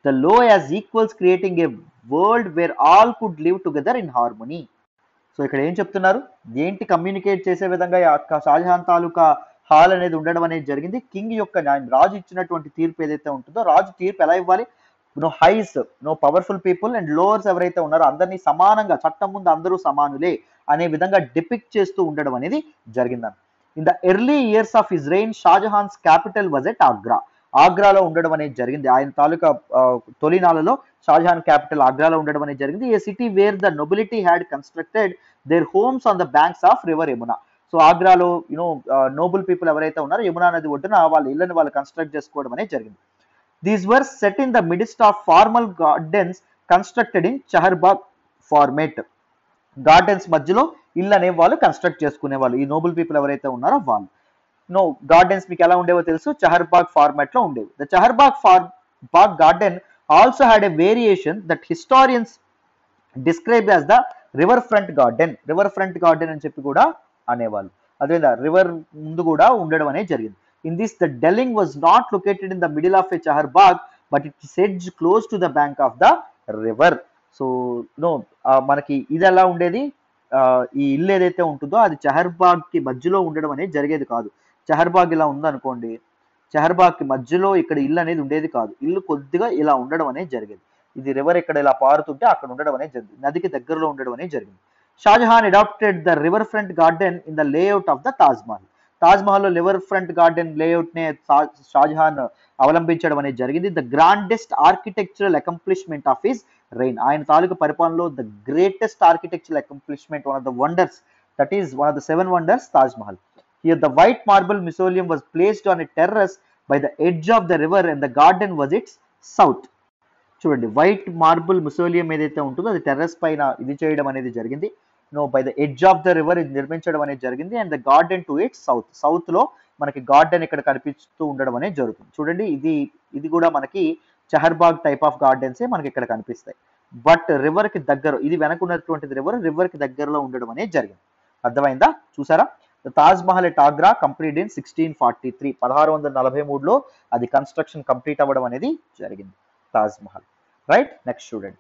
the low as equals creating a world where all could live together in harmony so ఇక్కడ ఏం చెప్తున్నారు ఏంటి communicate చేసే విధంగా ఈ యొక్క షాజహాన్ తాలూకా hall అనేది ఉండడం అనేది జరిగింది కింగ్ యొక్క న్యాయం రాజు ఇచ్చినటువంటి తీర్పు ఏదైతే ఉంటుందో రాజు తీర్పు ఎలా ఇవ్వాలి no highs no powerful people and lowers ఎవరైతే ఉన్నారో అందరినీ సమానంగా చట్టం ముందు అందరూ సమానులే అనే విధంగా డిపిక్ట్ చేస్తూ ఉండడం అనేది జరిగిందని in the early years of his reign Shah Jahan's capital was at Agra ఆగ్రాలో ఉండడం అనేది జరిగింది ఆయన తాలూకా ఆ, తొలినాలలో షాజహాన్ క్యాపిటల్ ఆగ్రాలో ఉండడం అనేది జరిగింది a city where the nobility had constructed their homes on the banks of river Yamuna so ఆగ్రాలో యూనో నోబుల్ పీపుల్ ఎవరైతే ఉన్నారో యమునా నది ఒడ్డున వాళ్ళ ఇళ్ళని వాళ్ళు కన్స్ట్రక్ట్ చేసుకోవడం అనేది జరిగింది these were set in the midst of formal gardens constructed in charbagh format gardens మధ్యలో ఇల్లు అనే వాళ్ళు కన్స్ట్రక్ట్ చేసుకునే వాళ్ళు ఈ నోబుల్ పీపుల్ ఎవరైతే ఉన్నారో వాళ్ళు నో గార్డెన్స్ మీకు ఎలా ఉండేవో తెలుసు చహర్బాగ్ ఫార్మాట్ లో ఉండేవి ద చహర్బాగ్ ఫార్ బాగ్ garden also had a variation that historians describe as the river front garden river front garden అని చెప్పి కూడా అనేవాళ్ళు అదేవిధంగా రివర్ ముందు కూడా ఉండడం అనేది జరిగింది in this the dwelling was not located in the middle of a charbagh but its edge close to the bank of the river so no మనకి ఇది ఎలా ఉండేది ఆ, ఈ ఇల్లు ఏదైతే ఉంటుందో అది చహర్బాగ్ కి మధ్యలో ఉండడం అనేది జరిగేది కాదు చహర్బాగ్ ఇలా ఉందనుకోండి చహర్బాగ్ కి మధ్యలో ఇక్కడ ఇల్లు అనేది ఉండేది కాదు ఇల్లు కొద్దిగా ఇలా ఉండడం అనేది జరిగేది ఇది రివర్ ఇక్కడ ఇలా పారుతుంటే అక్కడ ఉండడం అనేది జరిగింది నదికి దగ్గరలో ఉండడం అనేది జరిగింది Shah Jahan adapted the river front garden in the layout of the Taj Mahal Taj Mahal లో రివర్ ఫ్రంట్ గార్డెన్ లేఅవుట్ నే షా- షాజహాన్ అవలంబించడం అనేది జరిగింది the grandest architectural accomplishment of his reign ఆయన తాలూకు పరిపాలనలో the greatest architectural accomplishment one of the wonders that is one of the seven wonders Taj Mahal here the white marble mausoleum was placed on a terrace by the edge of the river and the garden was its south చూడండి white marble mausoleum ఏదైతే ఉంటుందో అది terrace పైన ఇది చేయడం అనేది జరిగింది no by the edge of the river ఇది నిర్మించడం అనేది జరిగింది and the garden to it south south లో మనకి గార్డెన్ ఇక్కడ కనిపిస్తూ ఉండడం అనేది జరుగుతుంది చూడండి ఇది ఇది కూడా మనకి చహర్బాగ్ టైప్ ఆఫ్ గార్డెన్సే మనకి ఇక్కడ కనిపిస్తాయి బట్ రివర్ కి దగ్గర ఇది వెనక ఉన్నటువంటిది రివర్ రివర్ కి దగ్గరలో ఉండడం అనేది జరిగింది అర్థమైందా చూసారా Taj Mahal at Agra complete in sixteen forty three పదహారు వందల నలభై మూడులో అది కన్స్ట్రక్షన్ కంప్లీట్ అవ్వడం అనేది జరిగింది తాజ్ మహల్ రైట్ నెక్స్ట్ చూడండి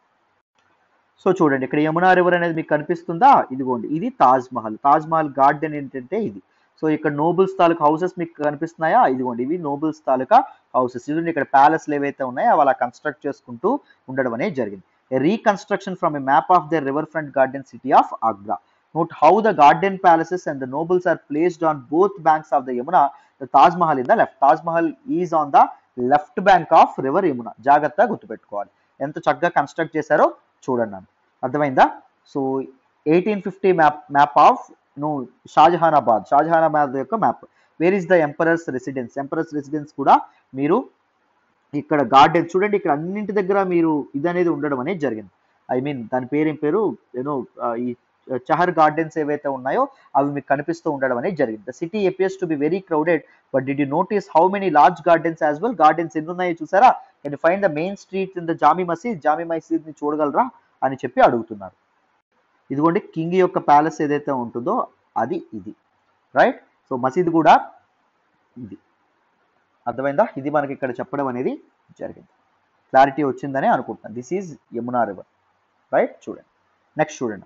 సో చూడండి ఇక్కడ యమునా రివర్ అనేది మీకు కనిపిస్తుందా ఇదిగోండి ఇది తాజ్ మహల్ తాజ్ మహల్ గార్డెన్ ఏంటంటే ఇది సో ఇక్కడ నోబుల్స్ తాలూకా హౌసెస్ మీకు కనిపిస్తున్నాయా ఇదిగోండి ఇవి నోబుల్స్ తాలూకా హౌసెస్ ఇదిగోండి ఇక్కడ ప్యాలెస్లు ఏవైతే ఉన్నాయో అవి అలా కన్స్ట్రక్ట్ చేసుకుంటూ ఉండడం అనేది జరిగింది reconstruction from a map of the river front garden city of Agra note how the garden palaces and the nobles are placed on both banks of the Yamuna the Taj Mahal in the left Taj Mahal is on the left bank of river Yamuna జాగ్రత్తగా గుర్తుపెట్టుకోవాలి ఎంత చక్కగా construct చేశారో చూడండి నన్ను అర్థమైందా so eighteen fifty map map of ను షాజహానాబాద్ షాజహానాబాద్ యొక్క map where is the emperor's residence emperor's residence కూడా మీరు ఇక్కడ గార్డెన్ చూడండి ఇక్కడ అన్నింటి దగ్గర మీరు ఇది అనేది ఉండడం అనేది జరిగింది ఐ మీన్ దాని పేరు ఏం పేరు యూనో ఈ చహర్ గార్డెన్స్ ఏవైతే ఉన్నాయో అవి మీకు కనిపిస్తూ ఉండడం అనేది జరిగింది the city appears to be very crowded but did you notice how many large gardens as well gardens ఎన్ని ఉన్నాయో చూసారా can find the main street in the Jama Masjid Jama Masjid ని చూడగలరా అని చెప్పి అడుగుతున్నారు ఇదిగోండి కింగ్ యొక్క ప్యాలెస్ ఏదైతే ఉంటుందో అది ఇది రైట్ సో మసీద్ కూడా ఇది అర్థమైందా ఇది మనకి ఇక్కడ చెప్పడం అనేది జరిగింది క్లారిటీ వచ్చిందని అనుకుంటున్నాను this is Yamuna river right చూడండి నెక్స్ట్ చూడండి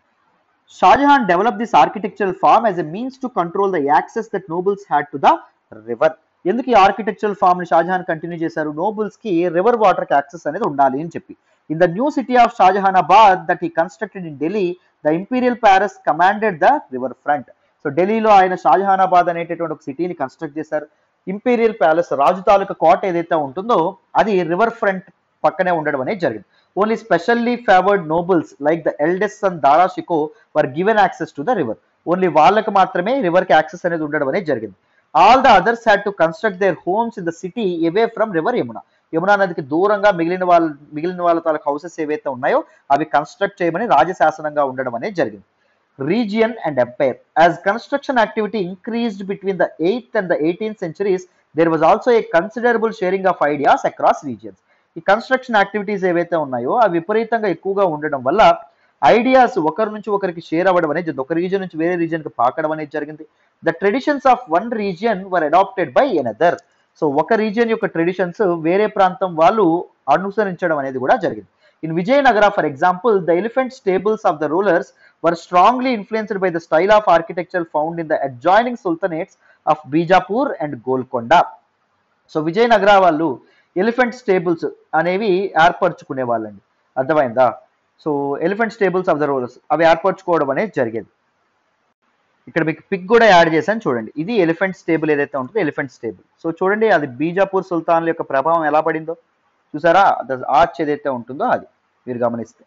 Shah Jahan develop this architectural form as a means to control the access that nobles had to the river ఎందుకు ఈ ఆర్కిటెక్చరల్ ఫార్మ్ ని షాజహాన్ కంటిన్యూ చేశారు నోబుల్స్ కి రివర్ వాటర్ కి యాక్సెస్ అనేది ఉండాలి అని చెప్పి in the new city of Shahjahanabad that he constructed in Delhi the imperial palace commanded the river front so ఢిల్లీలో ఆయన షాజహానాబాద్ అనేటటువంటి ఒక సిటీని కన్స్ట్రక్ట్ చేశారు ఇంపీరియల్ ప్యాలెస్ రాజు తాలూకా కోట ఏదైతే ఉంటుందో అది రివర్ ఫ్రంట్ పక్కనే ఉండడం అనేది జరిగింది only specially favoured nobles like the eldest son Dara Shikoh were given access to the river only వాళ్ళకి మాత్రమే రివర్ కి యాక్సెస్ అనేది ఉండడం అనేది జరిగింది all the others had to construct their homes in the city away from river Yamuna Yamuna నదికి దూరంగా మిగిలిన వాళ్ళ మిగిలిన వాళ్ళ తాలూకు హౌసెస్ ఏవైతే ఉన్నాయో అవి కన్స్ట్రక్ట్ చేయమని రాజశాసనంగా ఉండడం అనేది జరిగింది region and empire. As construction activity increased between the 8th and the 18th centuries, there was also a considerable sharing of ideas across regions. ఈ కన్స్ట్రక్షన్ యాక్టివిటీస్ ఏవైతే ఉన్నాయో అవి విపరీతంగా ఎక్కువగా ఉండడం వల్ల ఐడియాస్ ఒకరి నుంచి ఒకరికి షేర్ అవ్వడం అనేది జరిగింది. ఒక రీజన్ నుంచి వేరే రీజన్ కి పాకడం అనేది జరిగింది the traditions of one region were adapted by another so ఒక రీజియన్ యొక్క ట్రెడిషన్స్ వేరే ప్రాంతం వాళ్ళు అనుసరించడం అనేది కూడా జరిగింది in Vijayanagara for example the elephant stables of the rulers were strongly influenced by the style of architecture found in the adjoining sultanates of Bijapur and Golconda so Vijayanagara వాళ్ళు ఎలిఫెంట్ స్టేబుల్స్ అనేవి ఏర్పరచుకునే వాళ్ళండి అర్థమైందా so elephant stables of the rulers అవి ఏర్పరచుకోవడం అనేది జరిగేది ఇక్కడ మీకు పిక్ కూడా యాడ్ చేశాను చూడండి ఇది ఎలిఫెంట్ స్టేబుల్ ఏదైతే ఉంటుందో ఎలిఫెంట్ స్టేబుల్ సో చూడండి అది బీజాపూర్ సుల్తాన్ల యొక్క ప్రభావం ఎలా పడిందో చూసారా ఆర్చ్ ఏదైతే ఉంటుందో అది మీరు గమనిస్తే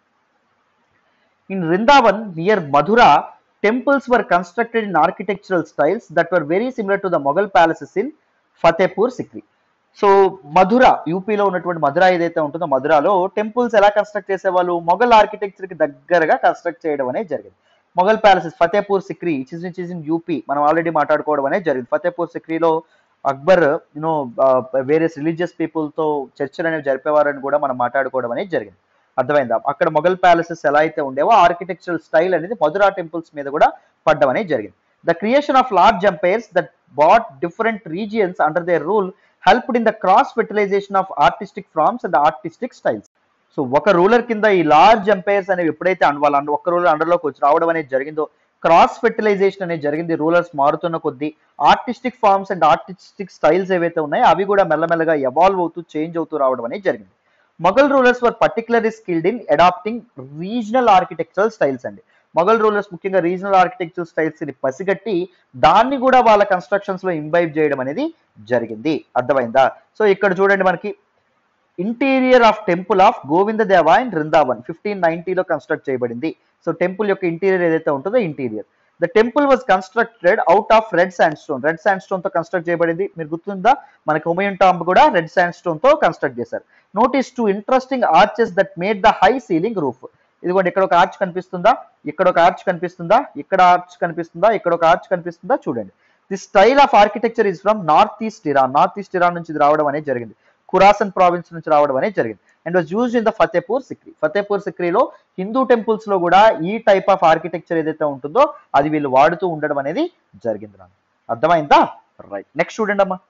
in Vrindavan near Mathura temples were constructed in architectural styles that were very similar to the Mughal palaces in Fatehpur Sikri so Mathura యూపీలో ఉన్నటువంటి మధుర ఏదైతే ఉంటుందో మధురాలో టెంపుల్స్ ఎలా కన్స్ట్రక్ట్ చేసేవాళ్ళు మొఘల్ ఆర్కిటెక్చర్కి దగ్గరగా కన్స్ట్రక్ట్ చేయడం అనేది జరిగింది Mughal palaces Fatehpur Sikri it is is in UP మనం ఆల్రెడీ మాట్లాడుకోవడం అనేది జరిగింది ఫతేపూర్ సిక్రీలో అక్బర్ యూనో వేరియస్ రిలీజియస్ పీపుల్తో చర్చలు అనేవి జరిపేవారని కూడా మనం మాట్లాడుకోవడం అనేది జరిగింది అర్థమైందా అక్కడ మొఘల్ ప్యాలెసెస్ ఎలా అయితే ఉండేవో ఆర్కిటెక్చరల్ స్టైల్ అనేది మధురా టెంపుల్స్ మీద కూడా పడ్డం అనేది జరిగింది the creation of large empires that brought different regions under their rule helped in the cross fertilisation of artistic forms and artistic styles so ఒక రూలర్ కింద ఈ లార్జ్ ఎంపైర్స్ అనేవి ఎప్పుడైతే వాళ్ళ ఒక్క రూలర్ అండర్లోకి వచ్చి రావడం అనేది జరిగిందో క్రాస్ ఫెర్టిలైజేషన్ అనేది జరిగింది రూలర్స్ మారుతున్న కొద్దీ artistic forms and artistic styles ఏవైతే ఉన్నాయో అవి కూడా మెల్లమెల్లగా ఎవాల్వ్ అవుతూ చేంజ్ అవుతూ రావడం అనేది జరిగింది Mughal rulers were particularly skilled in adapting regional architectural styles అండి మొఘల్ రూలర్స్ ముఖ్యంగా రీజనల్ ఆర్కిటెక్చర్ స్టైల్స్ ని పసిగట్టి దాన్ని కూడా వాళ్ళ కన్స్ట్రక్షన్స్ లో ఇంబైబ్ చేయడం అనేది జరిగింది అర్థమైందా సో ఇక్కడ చూడండి మనకి interior of temple of Govinda Deva and Vrindavan fifteen నైన్టీలో కన్స్ట్రక్ట్ చేయబడింది సో టెంపుల్ యొక్క ఇంటీరియర్ ఏదైతే ఉంటుందో interior the temple was constructed out of red sand stone red sand stone తో కన్స్ట్రక్ట్ చేయబడింది మీరు గుర్తుందా మనకి హుమయూన్ టాంబ్ కూడా రెడ్ శాండ్ స్టోన్ తో కన్స్ట్రక్ట్ చేశారు notice to interesting arches that made the high ceiling roof ఇదిగోండి ఇక్కడ ఒక ఆర్చ్ కనిపిస్తుందా ఇక్కడ ఒక ఆర్చ్ కనిపిస్తుందా ఇక్కడ ఆర్చ్ కనిపిస్తుందా ఇక్కడ ఒక ఆర్చ్ కనిపిస్తుందా చూడండి the style of architecture is from north east Iran north east Iran నుంచి ఇది రావడం అనేది జరిగింది ఖురాసన్ ప్రావిన్స్ నుంచి రావడం అనేది జరిగింది and was used in the Fatehpur Sikri Fatehpur సిక్రీలో హిందూ టెంపుల్స్ లో కూడా ఈ టైప్ ఆఫ్ ఆర్కిటెక్చర్ ఏదైతే ఉంటుందో అది వీళ్ళు వాడుతూ ఉండడం అనేది జరిగింది నాకు అర్థమైందా రైట్ నెక్స్ట్ చూడండి అమ్మా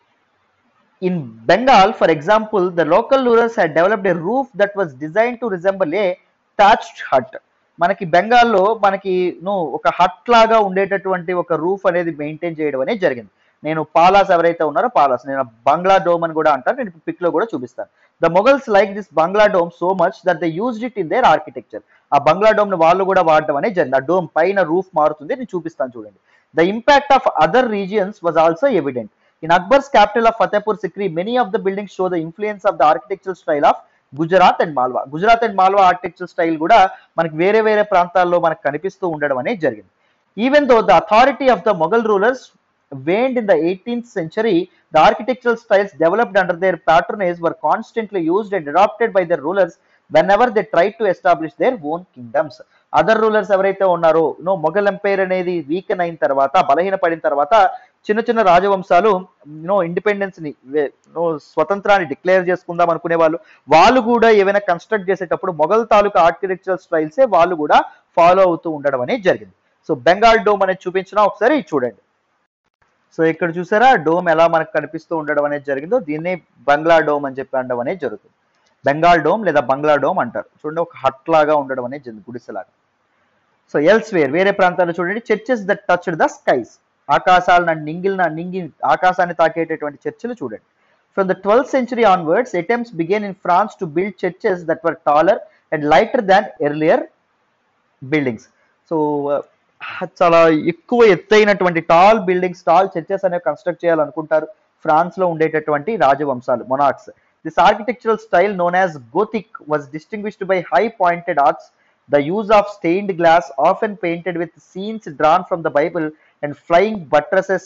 in Bengal for example the local rulers had developed a roof that was design to resemble a thatched hut మనకి బెంగాల్లో మనకి ను ఒక హట్ లాగా ఉండేటటువంటి ఒక రూఫ్ అనేది మెయింటైన్ చేయడం అనేది జరిగింది నేను పాలాస్ ఎవరైతే ఉన్నారో పాలాస్ నేను బంగ్లా డోమ్ అని కూడా అంటాను నేను పిక్ లో కూడా చూపిస్తాను the Mughals liked this bangla dome so much that they used it in their architecture ఆ బంగ్లా డోమ్ ని వాళ్ళు కూడా వాడడం అనేది జరిగింది ఆ డోమ్ పైన రూఫ్ మారుతుంది నేను చూపిస్తాను చూడండి the impact of other regions was also evident in Akbar's capital of Fatehpur Sikri many of the buildings show the influence of the architecture style of Gujarat and Malwa Gujarat and Malwa architecture style కూడా మనకి వేరే వేరే ప్రాంతాల్లో మనకు కనిపిస్తూ ఉండడం అనేది జరిగింది even though the authority of the Mughal rulers waned in the 18th century, the architectural styles developed under their patronage were constantly used and adopted by their rulers whenever they tried to establish their own kingdoms. Other rulers ఎవరైతే ఉన్నారో no Mughal empire అనేది weaken అయిన తర్వాత బలహీన పడిన తర్వాత చిన్న చిన్న రాజవంశాలు నో ఇండిపెండెన్స్ ని నో స్వతంత్రాన్ని డిక్లేర్ చేసుకుందాం అనుకునే వాళ్ళు వాళ్ళు కూడా ఏమైనా కన్స్ట్రక్ట్ చేసేటప్పుడు మొఘల్ తాలూకా ఆర్కిటెక్చరల్ స్టైల్సే వాళ్ళు కూడా ఫాలో అవుతూ ఉండడం అనేది జరిగింది సో బెంగాల్ డోమ్ అనేది చూపించిన ఒకసారి చూడండి సో ఇక్కడ చూసారా డోమ్ ఎలా మనకు కనిపిస్తూ ఉండడం అనేది జరిగిందో దీన్ని బంగ్లా డోమ్ అని చెప్పి అనడం అనేది జరుగుతుంది బెంగాల్ డోమ్ లేదా బంగ్లా డోమ్ అంటారు చూడండి ఒక హట్ లాగా ఉండడం అనేది జరిగింది గుడిసెలాగా సో ఎల్స్ వేర్ వేరే ప్రాంతాల్లో చూడండి churches that touched the skies ఆకాశాలను నింగిలిన నింగి ఆకాశాన్ని తాకేటటువంటి చర్చిలు చూడండి from the twelfth century onwards attempts began in France to build churches that were taller and lighter than earlier buildings so చాలా ఎక్కువ ఎత్తైనటువంటి టాల్ బిల్డింగ్స్ టాల్ చర్చెస్ అనేవి కన్స్ట్రక్ట్ చేయాలనుకుంటారు ఫ్రాన్స్ లో ఉండేటటువంటి రాజవంశాలు monarchs this architectural style known as Gothic was distinguished by high pointed arches the use of stained glass often painted with scenes drawn from the Bible and flying buttresses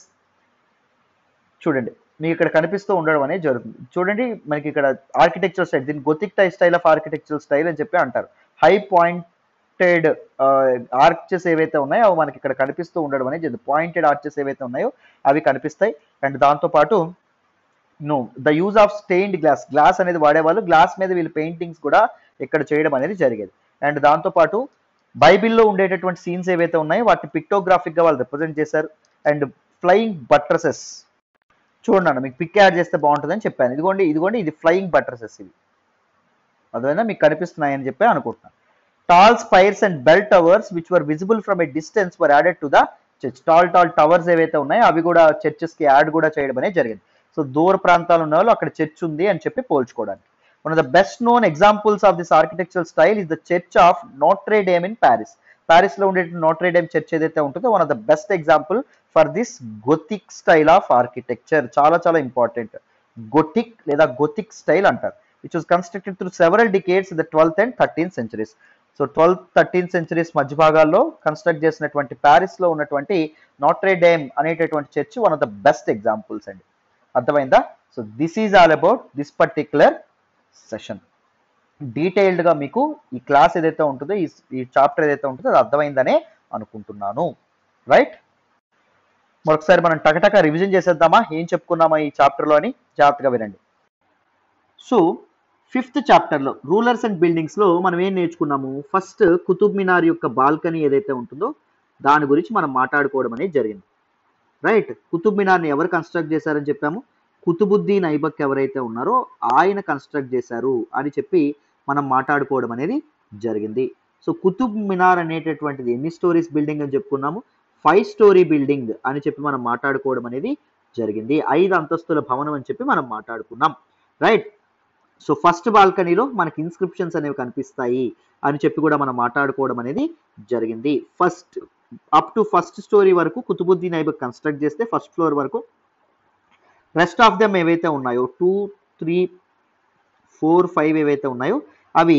చూడండి మీకు ఇక్కడ కనిపిస్తూ ఉండడం అనేది జరుగుతుంది చూడండి మనకి ఇక్కడ ఆర్కిటెక్చర్ స్టైల్ దీన్ని గొతిక్ టై స్టైల్ ఆఫ్ ఆర్కిటెక్చరల్ స్టైల్ అని చెప్పి అంటారు హై పాయింటెడ్ ఆర్చెస్ ఏవైతే ఉన్నాయో అవి మనకి ఇక్కడ కనిపిస్తూ ఉండడం అనేది జరిగింది పాయింటెడ్ ఆర్చెస్ ఏవైతే ఉన్నాయో అవి కనిపిస్తాయి అండ్ దాంతోపాటు no the use of stained glass glass అనేది వాడేవాళ్ళు గ్లాస్ మీద వీళ్ళు పెయింటింగ్స్ కూడా ఇక్కడ చేయడం అనేది జరిగేది అండ్ దాంతోపాటు బైబిల్లో ఉండేటటువంటి సీన్స్ ఏవైతే ఉన్నాయో వాటిని పిక్టోగ్రాఫిక్ గా వాళ్ళు రిప్రజెంట్ చేశారు అండ్ ఫ్లయింగ్ బట్రసెస్ చూడండి అన్న మీకు పిక్ యాడ్ చేస్తే బాగుంటుందని చెప్పాను ఇదిగోండి ఇదిగోండి ఇది ఫ్లయింగ్ బటర్సెస్ ఇవి అదేనా మీకు కనిపిస్తున్నాయని చెప్పి అనుకుంటున్నాను tall spires and bell towers which were visible from a distance were added to the church tall tall towers ఏవైతే ఉన్నాయో అవి కూడా చర్చెస్ కి యాడ్ కూడా చేయడం అనేది జరిగింది సో దూర ప్రాంతాలు ఉన్న వాళ్ళు అక్కడ చర్చ్ ఉంది అని చెప్పి పోల్చుకోవడానికి one of the best known examples of this architectural style is the church of Notre Dame in Paris Paris లో ఉండే నోట్రే డేమ్ చర్చ్ ఏదైతే ఉంటుందో one of the best example for this Gothic style of architecture చాలా చాలా important Gothic లేదా Gothic style అంటారు which was constructed through several decades the twelfth and thirteenth centuries so twelfth thirteenth centuries మధ్య భాగాల్లో construct చేసినటువంటి Paris లో ఉన్నటువంటి Notre Dame అనేటటువంటి church one of the best examples అండి అర్థమైందా so this is all about this particular session డీటెయిల్డ్గా మీకు ఈ క్లాస్ ఏదైతే ఉంటుందో ఈ ఈ చాప్టర్ ఏదైతే ఉంటుందో అది అర్థమైందనే అనుకుంటున్నాను రైట్ మరొకసారి మనం టకటక రివిజన్ చేసేద్దామా ఏం చెప్పుకున్నామా ఈ చాప్టర్లో అని జాగ్రత్తగా వినండి సో ఫిఫ్త్ చాప్టర్లో రూలర్స్ అండ్ బిల్డింగ్స్లో మనం ఏం నేర్చుకున్నాము ఫస్ట్ కుతుబ్ మినార్ యొక్క బాల్కనీ ఏదైతే ఉంటుందో దాని గురించి మనం మాట్లాడుకోవడం అనేది జరిగింది రైట్ కుతుబ్ మినార్ని ఎవరు కన్స్ట్రక్ట్ చేశారని చెప్పాము కుతుబుద్దీన్ ఐబక్ ఎవరైతే ఉన్నారో ఆయన కన్స్ట్రక్ట్ చేశారు అని చెప్పి మనం మాట్లాడుకోవడం అనేది జరిగింది సో కుతుబ్ మినార్ అనేటటువంటిది ఎన్ని స్టోరీస్ బిల్డింగ్ అని చెప్పుకున్నాము ఫైవ్ స్టోరీ బిల్డింగ్ అని చెప్పి మనం మాట్లాడుకోవడం అనేది జరిగింది ఐదు అంతస్తుల భవనం అని చెప్పి మనం మాట్లాడుకున్నాం రైట్ సో ఫస్ట్ బాల్కనీలో మనకి ఇన్స్క్రిప్షన్స్ అనేవి కనిపిస్తాయి అని చెప్పి కూడా మనం మాట్లాడుకోవడం అనేది జరిగింది first up to first story వరకు కుతుబుద్దీన్ ఐబక్ కన్స్ట్రక్ట్ చేస్తే ఫస్ట్ ఫ్లోర్ వరకు రెస్ట్ ఆఫ్ దెమ్ ఏవైతే ఉన్నాయో టూ త్రీ ఫోర్ ఫైవ్ ఏవైతే ఉన్నాయో అవి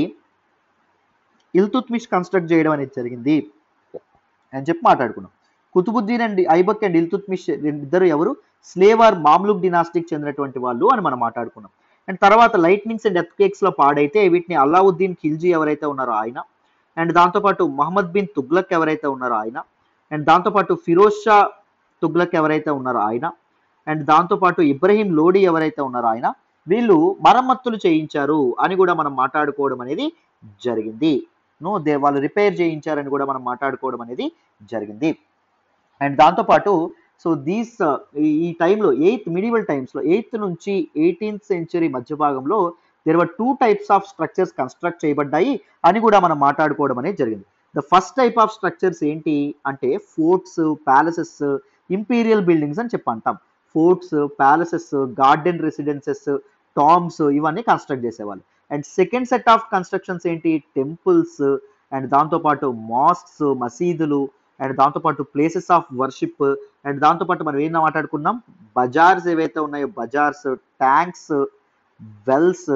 ఇల్తుత్మిష్ కన్స్ట్రక్ట్ చేయడం అనేది జరిగింది అని చెప్పి మాట్లాడుకున్నాం కుతుబుద్దీన్ అండ్ ఐబక్ అండ్ ఇల్తుత్మిష్ ఇద్దరు ఎవరు స్లేవర్ మామ్లుక్ డినాస్టిక్ చెందినటువంటి వాళ్ళు అని మనం మాట్లాడుకున్నాం అండ్ తర్వాత లైట్నింగ్స్ అండ్ డెత్ కేక్స్ లో పాడైతే వీటిని అల్లావుద్దీన్ ఖిల్జీ ఎవరైతే ఉన్నారో ఆయన అండ్ దాంతోపాటు మహమ్మద్ బిన్ తుగ్లక్ ఎవరైతే ఉన్నారో ఆయన అండ్ దాంతోపాటు ఫిరోజ్ షా తుగ్లక్ ఎవరైతే ఉన్నారో ఆయన అండ్ దాంతోపాటు ఇబ్రహీం లోడీ ఎవరైతే ఉన్నారో ఆయన వీళ్ళు మరమ్మతులు చేయించారు అని కూడా మనం మాట్లాడుకోవడం అనేది జరిగింది నో దే వాళ్ళు రిపేర్ చేయించారని కూడా మనం మాట్లాడుకోవడం అనేది జరిగింది అండ్ దాంతోపాటు సో దీస్ ఈ టైంలో ఎయిత్ మిడివల్ టైమ్స్లో ఎయిత్ నుంచి ఎయిటీన్త్ సెంచరీ మధ్య భాగంలో there were two types of structures construct చేయబడ్డాయి అని కూడా మనం మాట్లాడుకోవడం అనేది జరిగింది the first type of structures ఏంటి అంటే ఫోర్ట్స్ ప్యాలెసెస్ ఇంపీరియల్ బిల్డింగ్స్ అని చెప్పి అంటాం forts palaces garden residences tombs ఇవన్నీ కన్స్ట్రక్ట్ చేసేవాళ్ళు and second set of constructions ఏంటి టెంపుల్స్ అండ్ దాంతోపాటు మాస్క్స్ మసీదులు అండ్ దాంతోపాటు ప్లేసెస్ ఆఫ్ వర్షిప్ అండ్ దాంతోపాటు మనం ఏం మాట్లాడుకున్నాం బజార్స్ ఏవైతే ఉన్నాయో బజార్స్ ట్యాంక్స్ వెల్స్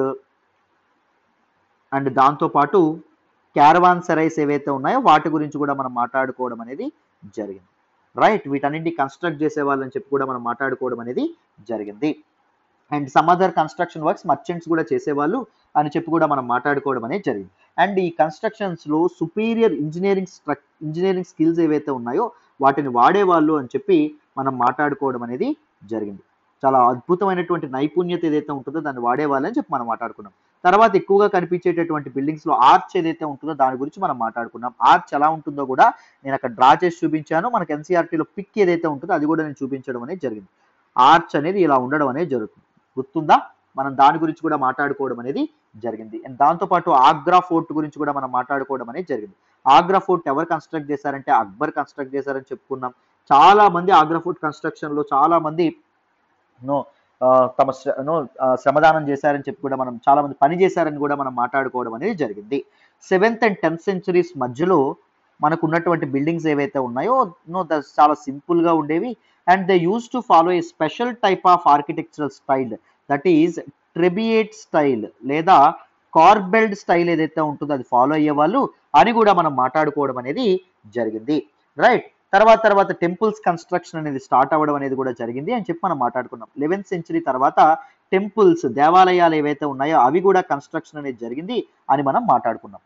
అండ్ దాంతోపాటు క్యారవాన్ సెరైస్ ఏవైతే ఉన్నాయో వాటి గురించి కూడా మనం మాట్లాడుకోవడం అనేది జరిగింది రైట్ వీటన్నింటి కన్స్ట్రక్ట్ చేసే వాళ్ళని చెప్పి కూడా మనం మాట్లాడుకోవడం అనేది జరిగింది and some other construction works merchants కూడా చేసేవాళ్ళు అని చెప్పి కూడా మనం మాట్లాడుకోవడం అనేది జరిగింది అండ్ ఈ కన్స్ట్రక్షన్స్లో సుపీరియర్ ఇంజనీరింగ్ స్ట్రక్ ఇంజనీరింగ్ స్కిల్స్ ఏవైతే ఉన్నాయో వాటిని వాడేవాళ్ళు అని చెప్పి మనం మాట్లాడుకోవడం అనేది జరిగింది చాలా అద్భుతమైనటువంటి నైపుణ్యత ఏదైతే ఉంటుందో దాన్ని వాడేవాళ్ళని చెప్పి మనం మాట్లాడుకున్నాం తర్వాత ఎక్కువగా కనిపించేటటువంటి బిల్డింగ్స్ లో ఆర్చ్ ఏదైతే ఉంటుందో దాని గురించి మనం మాట్లాడుకున్నాం ఆర్చ్ ఎలా ఉంటుందో కూడా నేను అక్కడ డ్రా చేసి చూపించాను మనకి ఎన్సీఆర్టీలో పిక్ ఏదైతే ఉంటుందో అది కూడా నేను చూపించడం అనేది జరిగింది ఆర్చ్ అనేది ఇలా ఉండడం అనేది జరుగుతుంది గుర్తుందా మనం దాని గురించి కూడా మాట్లాడుకోవడం అనేది జరిగింది అండ్ దాంతోపాటు ఆగ్రా ఫోర్ట్ గురించి కూడా మనం మాట్లాడుకోవడం అనేది జరిగింది ఆగ్రా ఫోర్ట్ ఎవరు కన్స్ట్రక్ట్ చేశారంటే అక్బర్ కన్స్ట్రక్ట్ చేశారని చెప్పుకున్నాం చాలా మంది ఆగ్రా ఫోర్ట్ కన్స్ట్రక్షన్ లో చాలా మంది నో తమ నో శ్రమదానం చేశారని చెప్పి కూడా మనం చాలా మంది పని చేశారని కూడా మనం మాట్లాడుకోవడం అనేది జరిగింది సెవెంత్ అండ్ టెన్త్ సెంచరీస్ మధ్యలో మనకు ఉన్నటువంటి బిల్డింగ్స్ ఏవైతే ఉన్నాయో నో ద చాలా సింపుల్ గా ఉండేవి and they use to follow a special type of architectural style that is trabeate style లేదా కార్బెల్డ్ స్టైల్ ఏదైతే ఉంటుందో అది ఫాలో అయ్యేవాళ్ళు అని కూడా మనం మాట్లాడుకోవడం అనేది జరిగింది రైట్ తర్వాత తర్వాత టెంపుల్స్ కన్స్ట్రక్షన్ అనేది స్టార్ట్ అవ్వడం అనేది కూడా జరిగింది అని చెప్పి మనం మాట్లాడుకున్నాం లెవెన్త్ సెంచరీ తర్వాత టెంపుల్స్ దేవాలయాలు ఏవైతే ఉన్నాయో అవి కూడా కన్స్ట్రక్షన్ అనేది జరిగింది అని మనం మాట్లాడుకున్నాం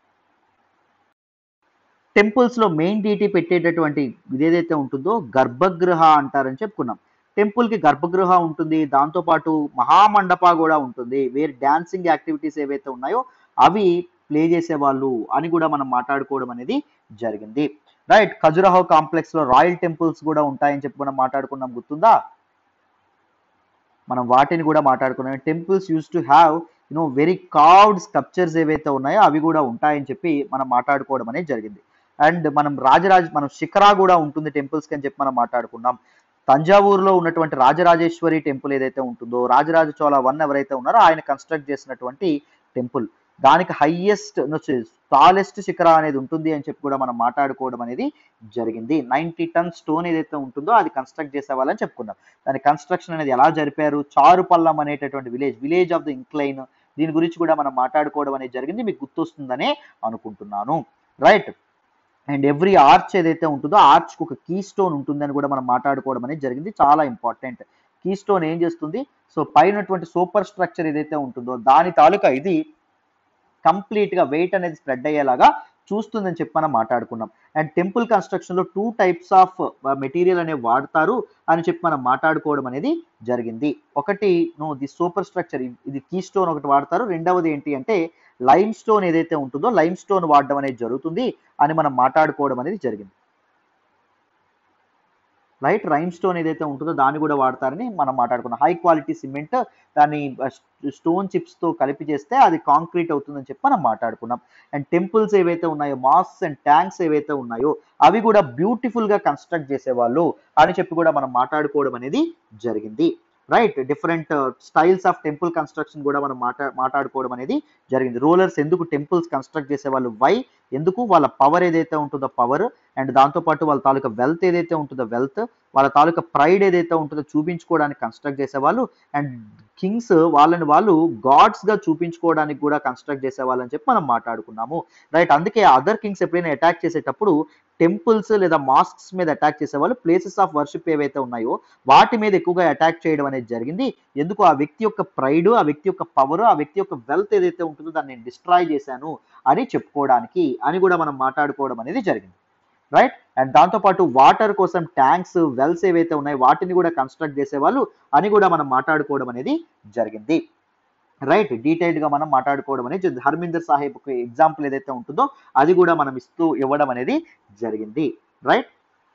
టెంపుల్స్ లో మెయిన్ డీటీ పెట్టేటటువంటి ఇదేదైతే ఉంటుందో గర్భగృహ అంటారని చెప్పుకున్నాం టెంపుల్ కి గర్భగృహ ఉంటుంది దాంతోపాటు మహామండప కూడా ఉంటుంది వేరే డాన్సింగ్ యాక్టివిటీస్ ఏవైతే ఉన్నాయో అవి ప్లే చేసేవాళ్ళు అని కూడా మనం మాట్లాడుకోవడం అనేది జరిగింది రైట్ ఖజురహో కాంప్లెక్స్ లో రాయల్ టెంపుల్స్ కూడా ఉంటాయని చెప్పి మనం మాట్లాడుకున్నాం గుర్తుందా మనం వాటిని కూడా మాట్లాడుకున్నాం temples use to have you know very carved sculptures ఏవైతే ఉన్నాయో అవి కూడా ఉంటాయని చెప్పి మనం మాట్లాడుకోవడం అనేది జరిగింది అండ్ మనం రాజరాజ మనం శిఖరా కూడా ఉంటుంది టెంపుల్స్కి అని చెప్పి మనం మాట్లాడుకున్నాం తంజావూరులో ఉన్నటువంటి రాజరాజేశ్వరి టెంపుల్ ఏదైతే ఉంటుందో రాజరాజ చోళ వన్ ఎవరైతే ఉన్నారో ఆయన కన్స్ట్రక్ట్ చేసినటువంటి టెంపుల్ దానికి హైయెస్ట్ టాలెస్ట్ శిఖర అనేది ఉంటుంది అని చెప్పి కూడా మనం మాట్లాడుకోవడం అనేది జరిగింది నైంటీ టన్ స్టోన్ ఏదైతే ఉంటుందో అది కన్స్ట్రక్ట్ చేసే వాళ్ళని చెప్పుకున్నాం దాని కన్స్ట్రక్షన్ అనేది ఎలా జరిపారు చారుపల్లం అనేటటువంటి village village of the incline దీని గురించి కూడా మనం మాట్లాడుకోవడం అనేది జరిగింది మీకు గుర్తొస్తుందనే అనుకుంటున్నాను రైట్ అండ్ ఎవ్రీ ఆర్చ్ ఏదైతే ఉంటుందో ఆర్చ్కి ఒక కీ స్టోన్ ఉంటుందని కూడా మనం మాట్లాడుకోవడం అనేది జరిగింది చాలా ఇంపార్టెంట్ కీ స్టోన్ ఏం చేస్తుంది సో పైనటువంటి సూపర్ స్ట్రక్చర్ ఏదైతే ఉంటుందో దాని తాలూకా ఇది కంప్లీట్గా వెయిట్ అనేది స్ప్రెడ్ అయ్యేలాగా చూస్తుందని చెప్పి మనం మాట్లాడుకున్నాం అండ్ టెంపుల్ కన్స్ట్రక్షన్లో టూ టైప్స్ ఆఫ్ మెటీరియల్ అనేవి వాడతారు అని చెప్పి మనం మాట్లాడుకోవడం అనేది జరిగింది ఒకటి నో ది సూపర్ స్ట్రక్చర్ ఇది కీ స్టోన్ ఒకటి వాడతారు రెండవది ఏంటి అంటే లైమ్ స్టోన్ ఏదైతే ఉంటుందో లైమ్ స్టోన్ వాడడం అనేది జరుగుతుంది అని మనం మాట్లాడుకోవడం అనేది జరిగింది రైట్ రైమ్ స్టోన్ ఏదైతే ఉంటుందో దాన్ని కూడా వాడతారని మనం మాట్లాడుకున్నాం హై క్వాలిటీ సిమెంట్ దాన్ని స్టోన్ చిప్స్ తో కలిపి చేస్తే అది కాంక్రీట్ అవుతుందని చెప్పి మనం మాట్లాడుకున్నాం అండ్ టెంపుల్స్ ఏవైతే ఉన్నాయో మాస్క్ అండ్ ట్యాంక్స్ ఏవైతే ఉన్నాయో అవి కూడా బ్యూటిఫుల్ గా కన్స్ట్రక్ట్ చేసేవాళ్ళు అని చెప్పి కూడా మనం మాట్లాడుకోవడం అనేది జరిగింది right different styles of temple construction కూడా మనం మాట్లా మాట్లాడుకోవడం అనేది జరిగింది రూలర్స్ ఎందుకు టెంపుల్స్ కన్స్ట్రక్ట్ చేసే వాళ్ళు వై ఎందుకు వాళ్ళ పవర్ ఏదైతే ఉంటుందో పవర్ అండ్ దాంతోపాటు వాళ్ళ తాలూకా వెల్త్ ఏదైతే ఉంటుందో వెల్త్ వాళ్ళ తాలూకా ప్రైడ్ ఏదైతే ఉంటుందో చూపించుకోవడానికి కన్స్ట్రక్ట్ చేసేవాళ్ళు అండ్ కింగ్స్ వాళ్ళని వాళ్ళు గాడ్స్ గా చూపించుకోవడానికి కూడా కన్స్ట్రక్ట్ చేసేవాళ్ళని చెప్పి మనం మాట్లాడుకున్నాము రైట్ అందుకే అదర్ కింగ్స్ ఎప్పుడైనా అటాక్ చేసేటప్పుడు టెంపుల్స్ లేదా మాస్క్స్ మీద అటాక్ చేసేవాళ్ళు ప్లేసెస్ ఆఫ్ వర్షిప్ ఏవైతే ఉన్నాయో వాటి మీద ఎక్కువగా అటాక్ చేయడం అనేది జరిగింది ఎందుకు ఆ వ్యక్తి యొక్క ప్రైడ్ ఆ వ్యక్తి యొక్క పవర్ ఆ వ్యక్తి యొక్క వెల్త్ ఏదైతే ఉంటుందో దాన్ని నేను డిస్ట్రాయ్ చేశాను అని చెప్పుకోవడానికి అని కూడా మనం మాట్లాడుకోవడం అనేది జరిగింది రైట్ అండ్ దాంతోపాటు వాటర్ కోసం ట్యాంక్స్ వెల్స్ ఏవైతే ఉన్నాయో వాటిని కూడా కన్స్ట్రక్ట్ చేసేవాళ్ళు అని కూడా మనం మాట్లాడుకోవడం అనేది జరిగింది రైట్ డీటెయిల్డ్ గా మనం మాట్లాడుకోవడం అనేది జరిగింది. హర్మిందర్ సాహిబ్ ఒక ఎగ్జాంపుల్ ఏదైతే ఉంటుందో అది కూడా మనం ఇస్తూ ఇవ్వడం అనేది జరిగింది రైట్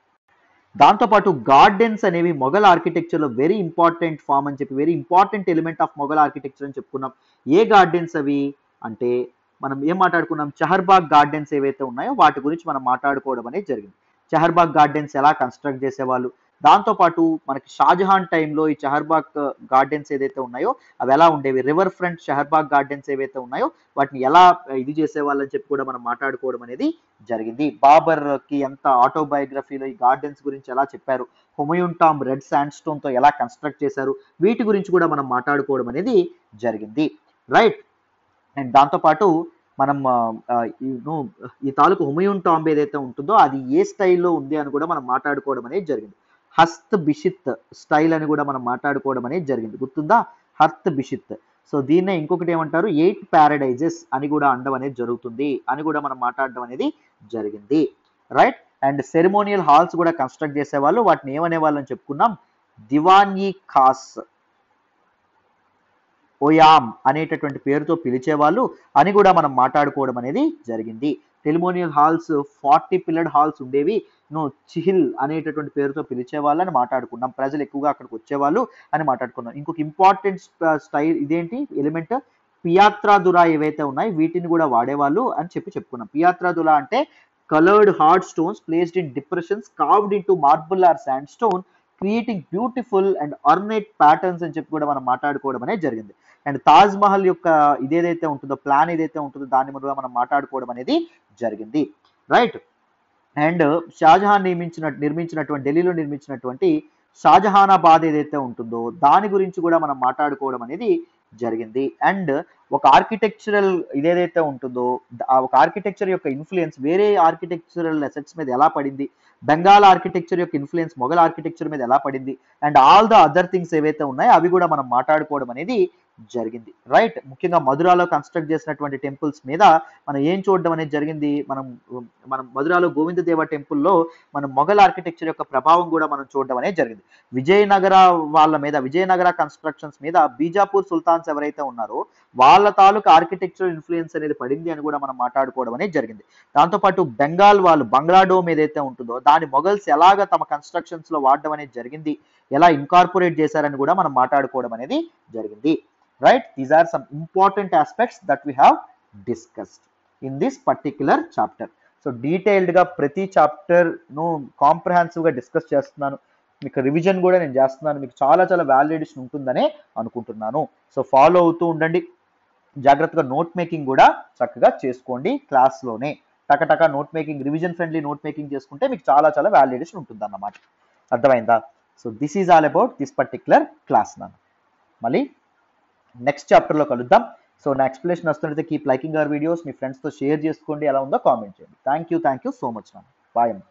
దాంతోపాటు గార్డెన్స్ అనేవి మొఘల్ ఆర్కిటెక్చర్ లో వెరీ ఇంపార్టెంట్ ఫామ్ అని చెప్పి very important element of Mughal architecture అని చెప్పుకున్నాం ఏ గార్డెన్స్ అవి అంటే మనం ఏం మాట్లాడుకున్నాం చహర్బాగ్ గార్డెన్స్ ఏవైతే ఉన్నాయో వాటి గురించి మనం మాట్లాడుకోవడం అనేది జరిగింది చహర్బాగ్ గార్డెన్స్ ఎలా కన్స్ట్రక్ట్ చేసేవాళ్ళు దాంతోపాటు మనకి షాజహాన్ టైంలో ఈ చహర్బాగ్ గార్డెన్స్ ఏదైతే ఉన్నాయో అవి ఎలా ఉండేవి రివర్ ఫ్రంట్ షహర్బాగ్ గార్డెన్స్ ఏవైతే ఉన్నాయో వాటిని ఎలా ఇది చేసేవాళ్ళని చెప్పి కూడా మనం మాట్లాడుకోవడం అనేది జరిగింది బాబర్ కి ఎంత ఆటోబయోగ్రఫీలో ఈ గార్డెన్స్ గురించి ఎలా చెప్పారు Humayun tomb red sand stone తో ఎలా కన్స్ట్రక్ట్ చేశారు వీటి గురించి కూడా మనం మాట్లాడుకోవడం అనేది జరిగింది రైట్ అండ్ దాంతోపాటు మనం ఆ, ఆ, ఈ ను- ఈ తాలూకు హుమయూన్ టాంబ్ ఏదైతే ఉంటుందో అది ఏ స్టైల్లో ఉంది అని కూడా మనం మాట్లాడుకోవడం అనేది జరిగింది హస్త్ బిషిత్ స్టైల్ అని కూడా మనం మాట్లాడుకోవడం అనేది జరిగింది గుర్తుందా హర్త్ బిషిత్ సో దీన్నే ఇంకొకటి ఏమంటారు ఎయిట్ ప్యారడైజెస్ అని కూడా అనడం అనేది జరుగుతుంది అని కూడా మనం మాట్లాడడం అనేది జరిగింది రైట్ అండ్ సెరిమోనియల్ హాల్స్ కూడా కన్స్ట్రక్ట్ చేసేవాళ్ళు వాటిని ఏమనే వాళ్ళని చెప్పుకున్నాం దివానీ ఖాస్ ఓయామ్ అనేటటువంటి పేరుతో పిలిచేవాళ్ళు అని కూడా మనం మాట్లాడుకోవడం అనేది జరిగింది ceremonial halls forty pillared halls ఉండేవి నో చిహిల్ అనేటటువంటి పేరుతో పిలిచేవాళ్ళు అని మాట్లాడుకున్నాం ప్రజలు ఎక్కువగా అక్కడికి వచ్చేవాళ్ళు అని మాట్లాడుకున్నాం ఇంకొక ఇంపార్టెంట్ స్టైల్ ఇదేంటి ఎలిమెంట్ పియాత్రాదురా ఏవైతే ఉన్నాయో వీటిని కూడా వాడేవాళ్ళు అని చెప్పి చెప్పుకున్నాం పియాత్రాదులా అంటే coloured hard stones placed in depressions carved into marble or sandstone creating beautiful and ornate patterns అని చెప్పి కూడా మనం మాట్లాడుకోవడం అనేది జరిగింది అండ్ తాజ్ మహల్ యొక్క ఇదేదైతే ఉంటుందో ప్లాన్ ఏదైతే ఉంటుందో దాని మీద మనం మాట్లాడుకోవడం అనేది జరిగింది రైట్ అండ్ షాజహాన్ నిర్మించిన నిర్మించినటువంటి ఢిల్లీలో నిర్మించినటువంటి షాజహానాబాద్ ఏదైతే ఉంటుందో దాని గురించి కూడా మనం మాట్లాడుకోవడం అనేది జరిగింది అండ్ ఒక ఆర్కిటెక్చరల్ ఇదేదైతే ఉంటుందో ద- ఆ ఒక ఆర్కిటెక్చర్ యొక్క ఇన్ఫ్లుయెన్స్ వేరే ఆర్కిటెక్చరల్ అసెట్స్ మీద ఎలా పడింది బెంగాల్ ఆర్కిటెక్చర్ యొక్క ఇన్ఫ్లుయెన్స్ మొఘల్ ఆర్కిటెక్చర్ మీద ఎలా పడింది and all the other things ఏవైతే ఉన్నాయో అవి కూడా మనం మాట్లాడుకోవడం అనేది జరిగింది రైట్ ముఖ్యంగా మధురాలో కన్స్ట్రక్ట్ చేసినటువంటి టెంపుల్స్ మీద మనం ఏం చూడడం అనేది జరిగింది మనం మనం మధురాలో గోవింద దేవ టెంపుల్లో మనం మొఘల్ ఆర్కిటెక్చర్ యొక్క ప్రభావం కూడా మనం చూడడం అనేది జరిగింది విజయనగర వాళ్ళ మీద విజయనగర కన్స్ట్రక్షన్స్ మీద బీజాపూర్ సుల్తాన్స్ ఎవరైతే ఉన్నారో వాళ్ళ వాళ్ళ తాలూకు ఆర్కిటెక్చరల్ ఇన్ఫ్లుయెన్స్ అనేది పడింది అని కూడా మనం మాట్లాడుకోవడం అనేది జరిగింది దాంతోపాటు బెంగాల్ వాళ్ళు బంగ్లా డోమ్ ఏదైతే ఉంటుందో దాని మొఘల్స్ ఎలాగ తమ కన్స్ట్రక్షన్స్ లో వాడడం అనేది జరిగింది ఎలా ఇన్కార్పొరేట్ చేశారని కూడా మనం మాట్లాడుకోవడం అనేది జరిగింది right these are some important aspects that we have discussed in this particular chapter so డీటెయిల్డ్గా ప్రతి చాప్టర్ను కాంప్రహెన్సివ్గా డిస్కస్ చేస్తున్నాను మీకు రివిజన్ కూడా నేను చేస్తున్నాను మీకు చాలా చాలా వాల్యుడేషన్ ఉంటుందనే అనుకుంటున్నాను సో ఫాలో అవుతూ ఉండండి జాగ్రత్తగా నోట్ మేకింగ్ కూడా చక్కగా చేసుకోండి క్లాస్లోనే టకటక note making revision friendly note making చేసుకుంటే మీకు చాలా చాలా వాల్యుడేషన్ ఉంటుంది అన్నమాట అర్థమైందా so this is all about this particular class నాన్న మళ్ళీ నెక్స్ట్ చాప్టర్లో కలుద్దాం సో నా ఎక్స్ప్లెనేషన్ వస్తున్నట్లయితే కీప్ లైకింగ్ అవర్ వీడియోస్ మీ ఫ్రెండ్స్తో షేర్ చేసుకోండి ఎలా ఉందో కామెంట్ చేయండి thank you thank you so much నాన్న బాయ్ అమ్మ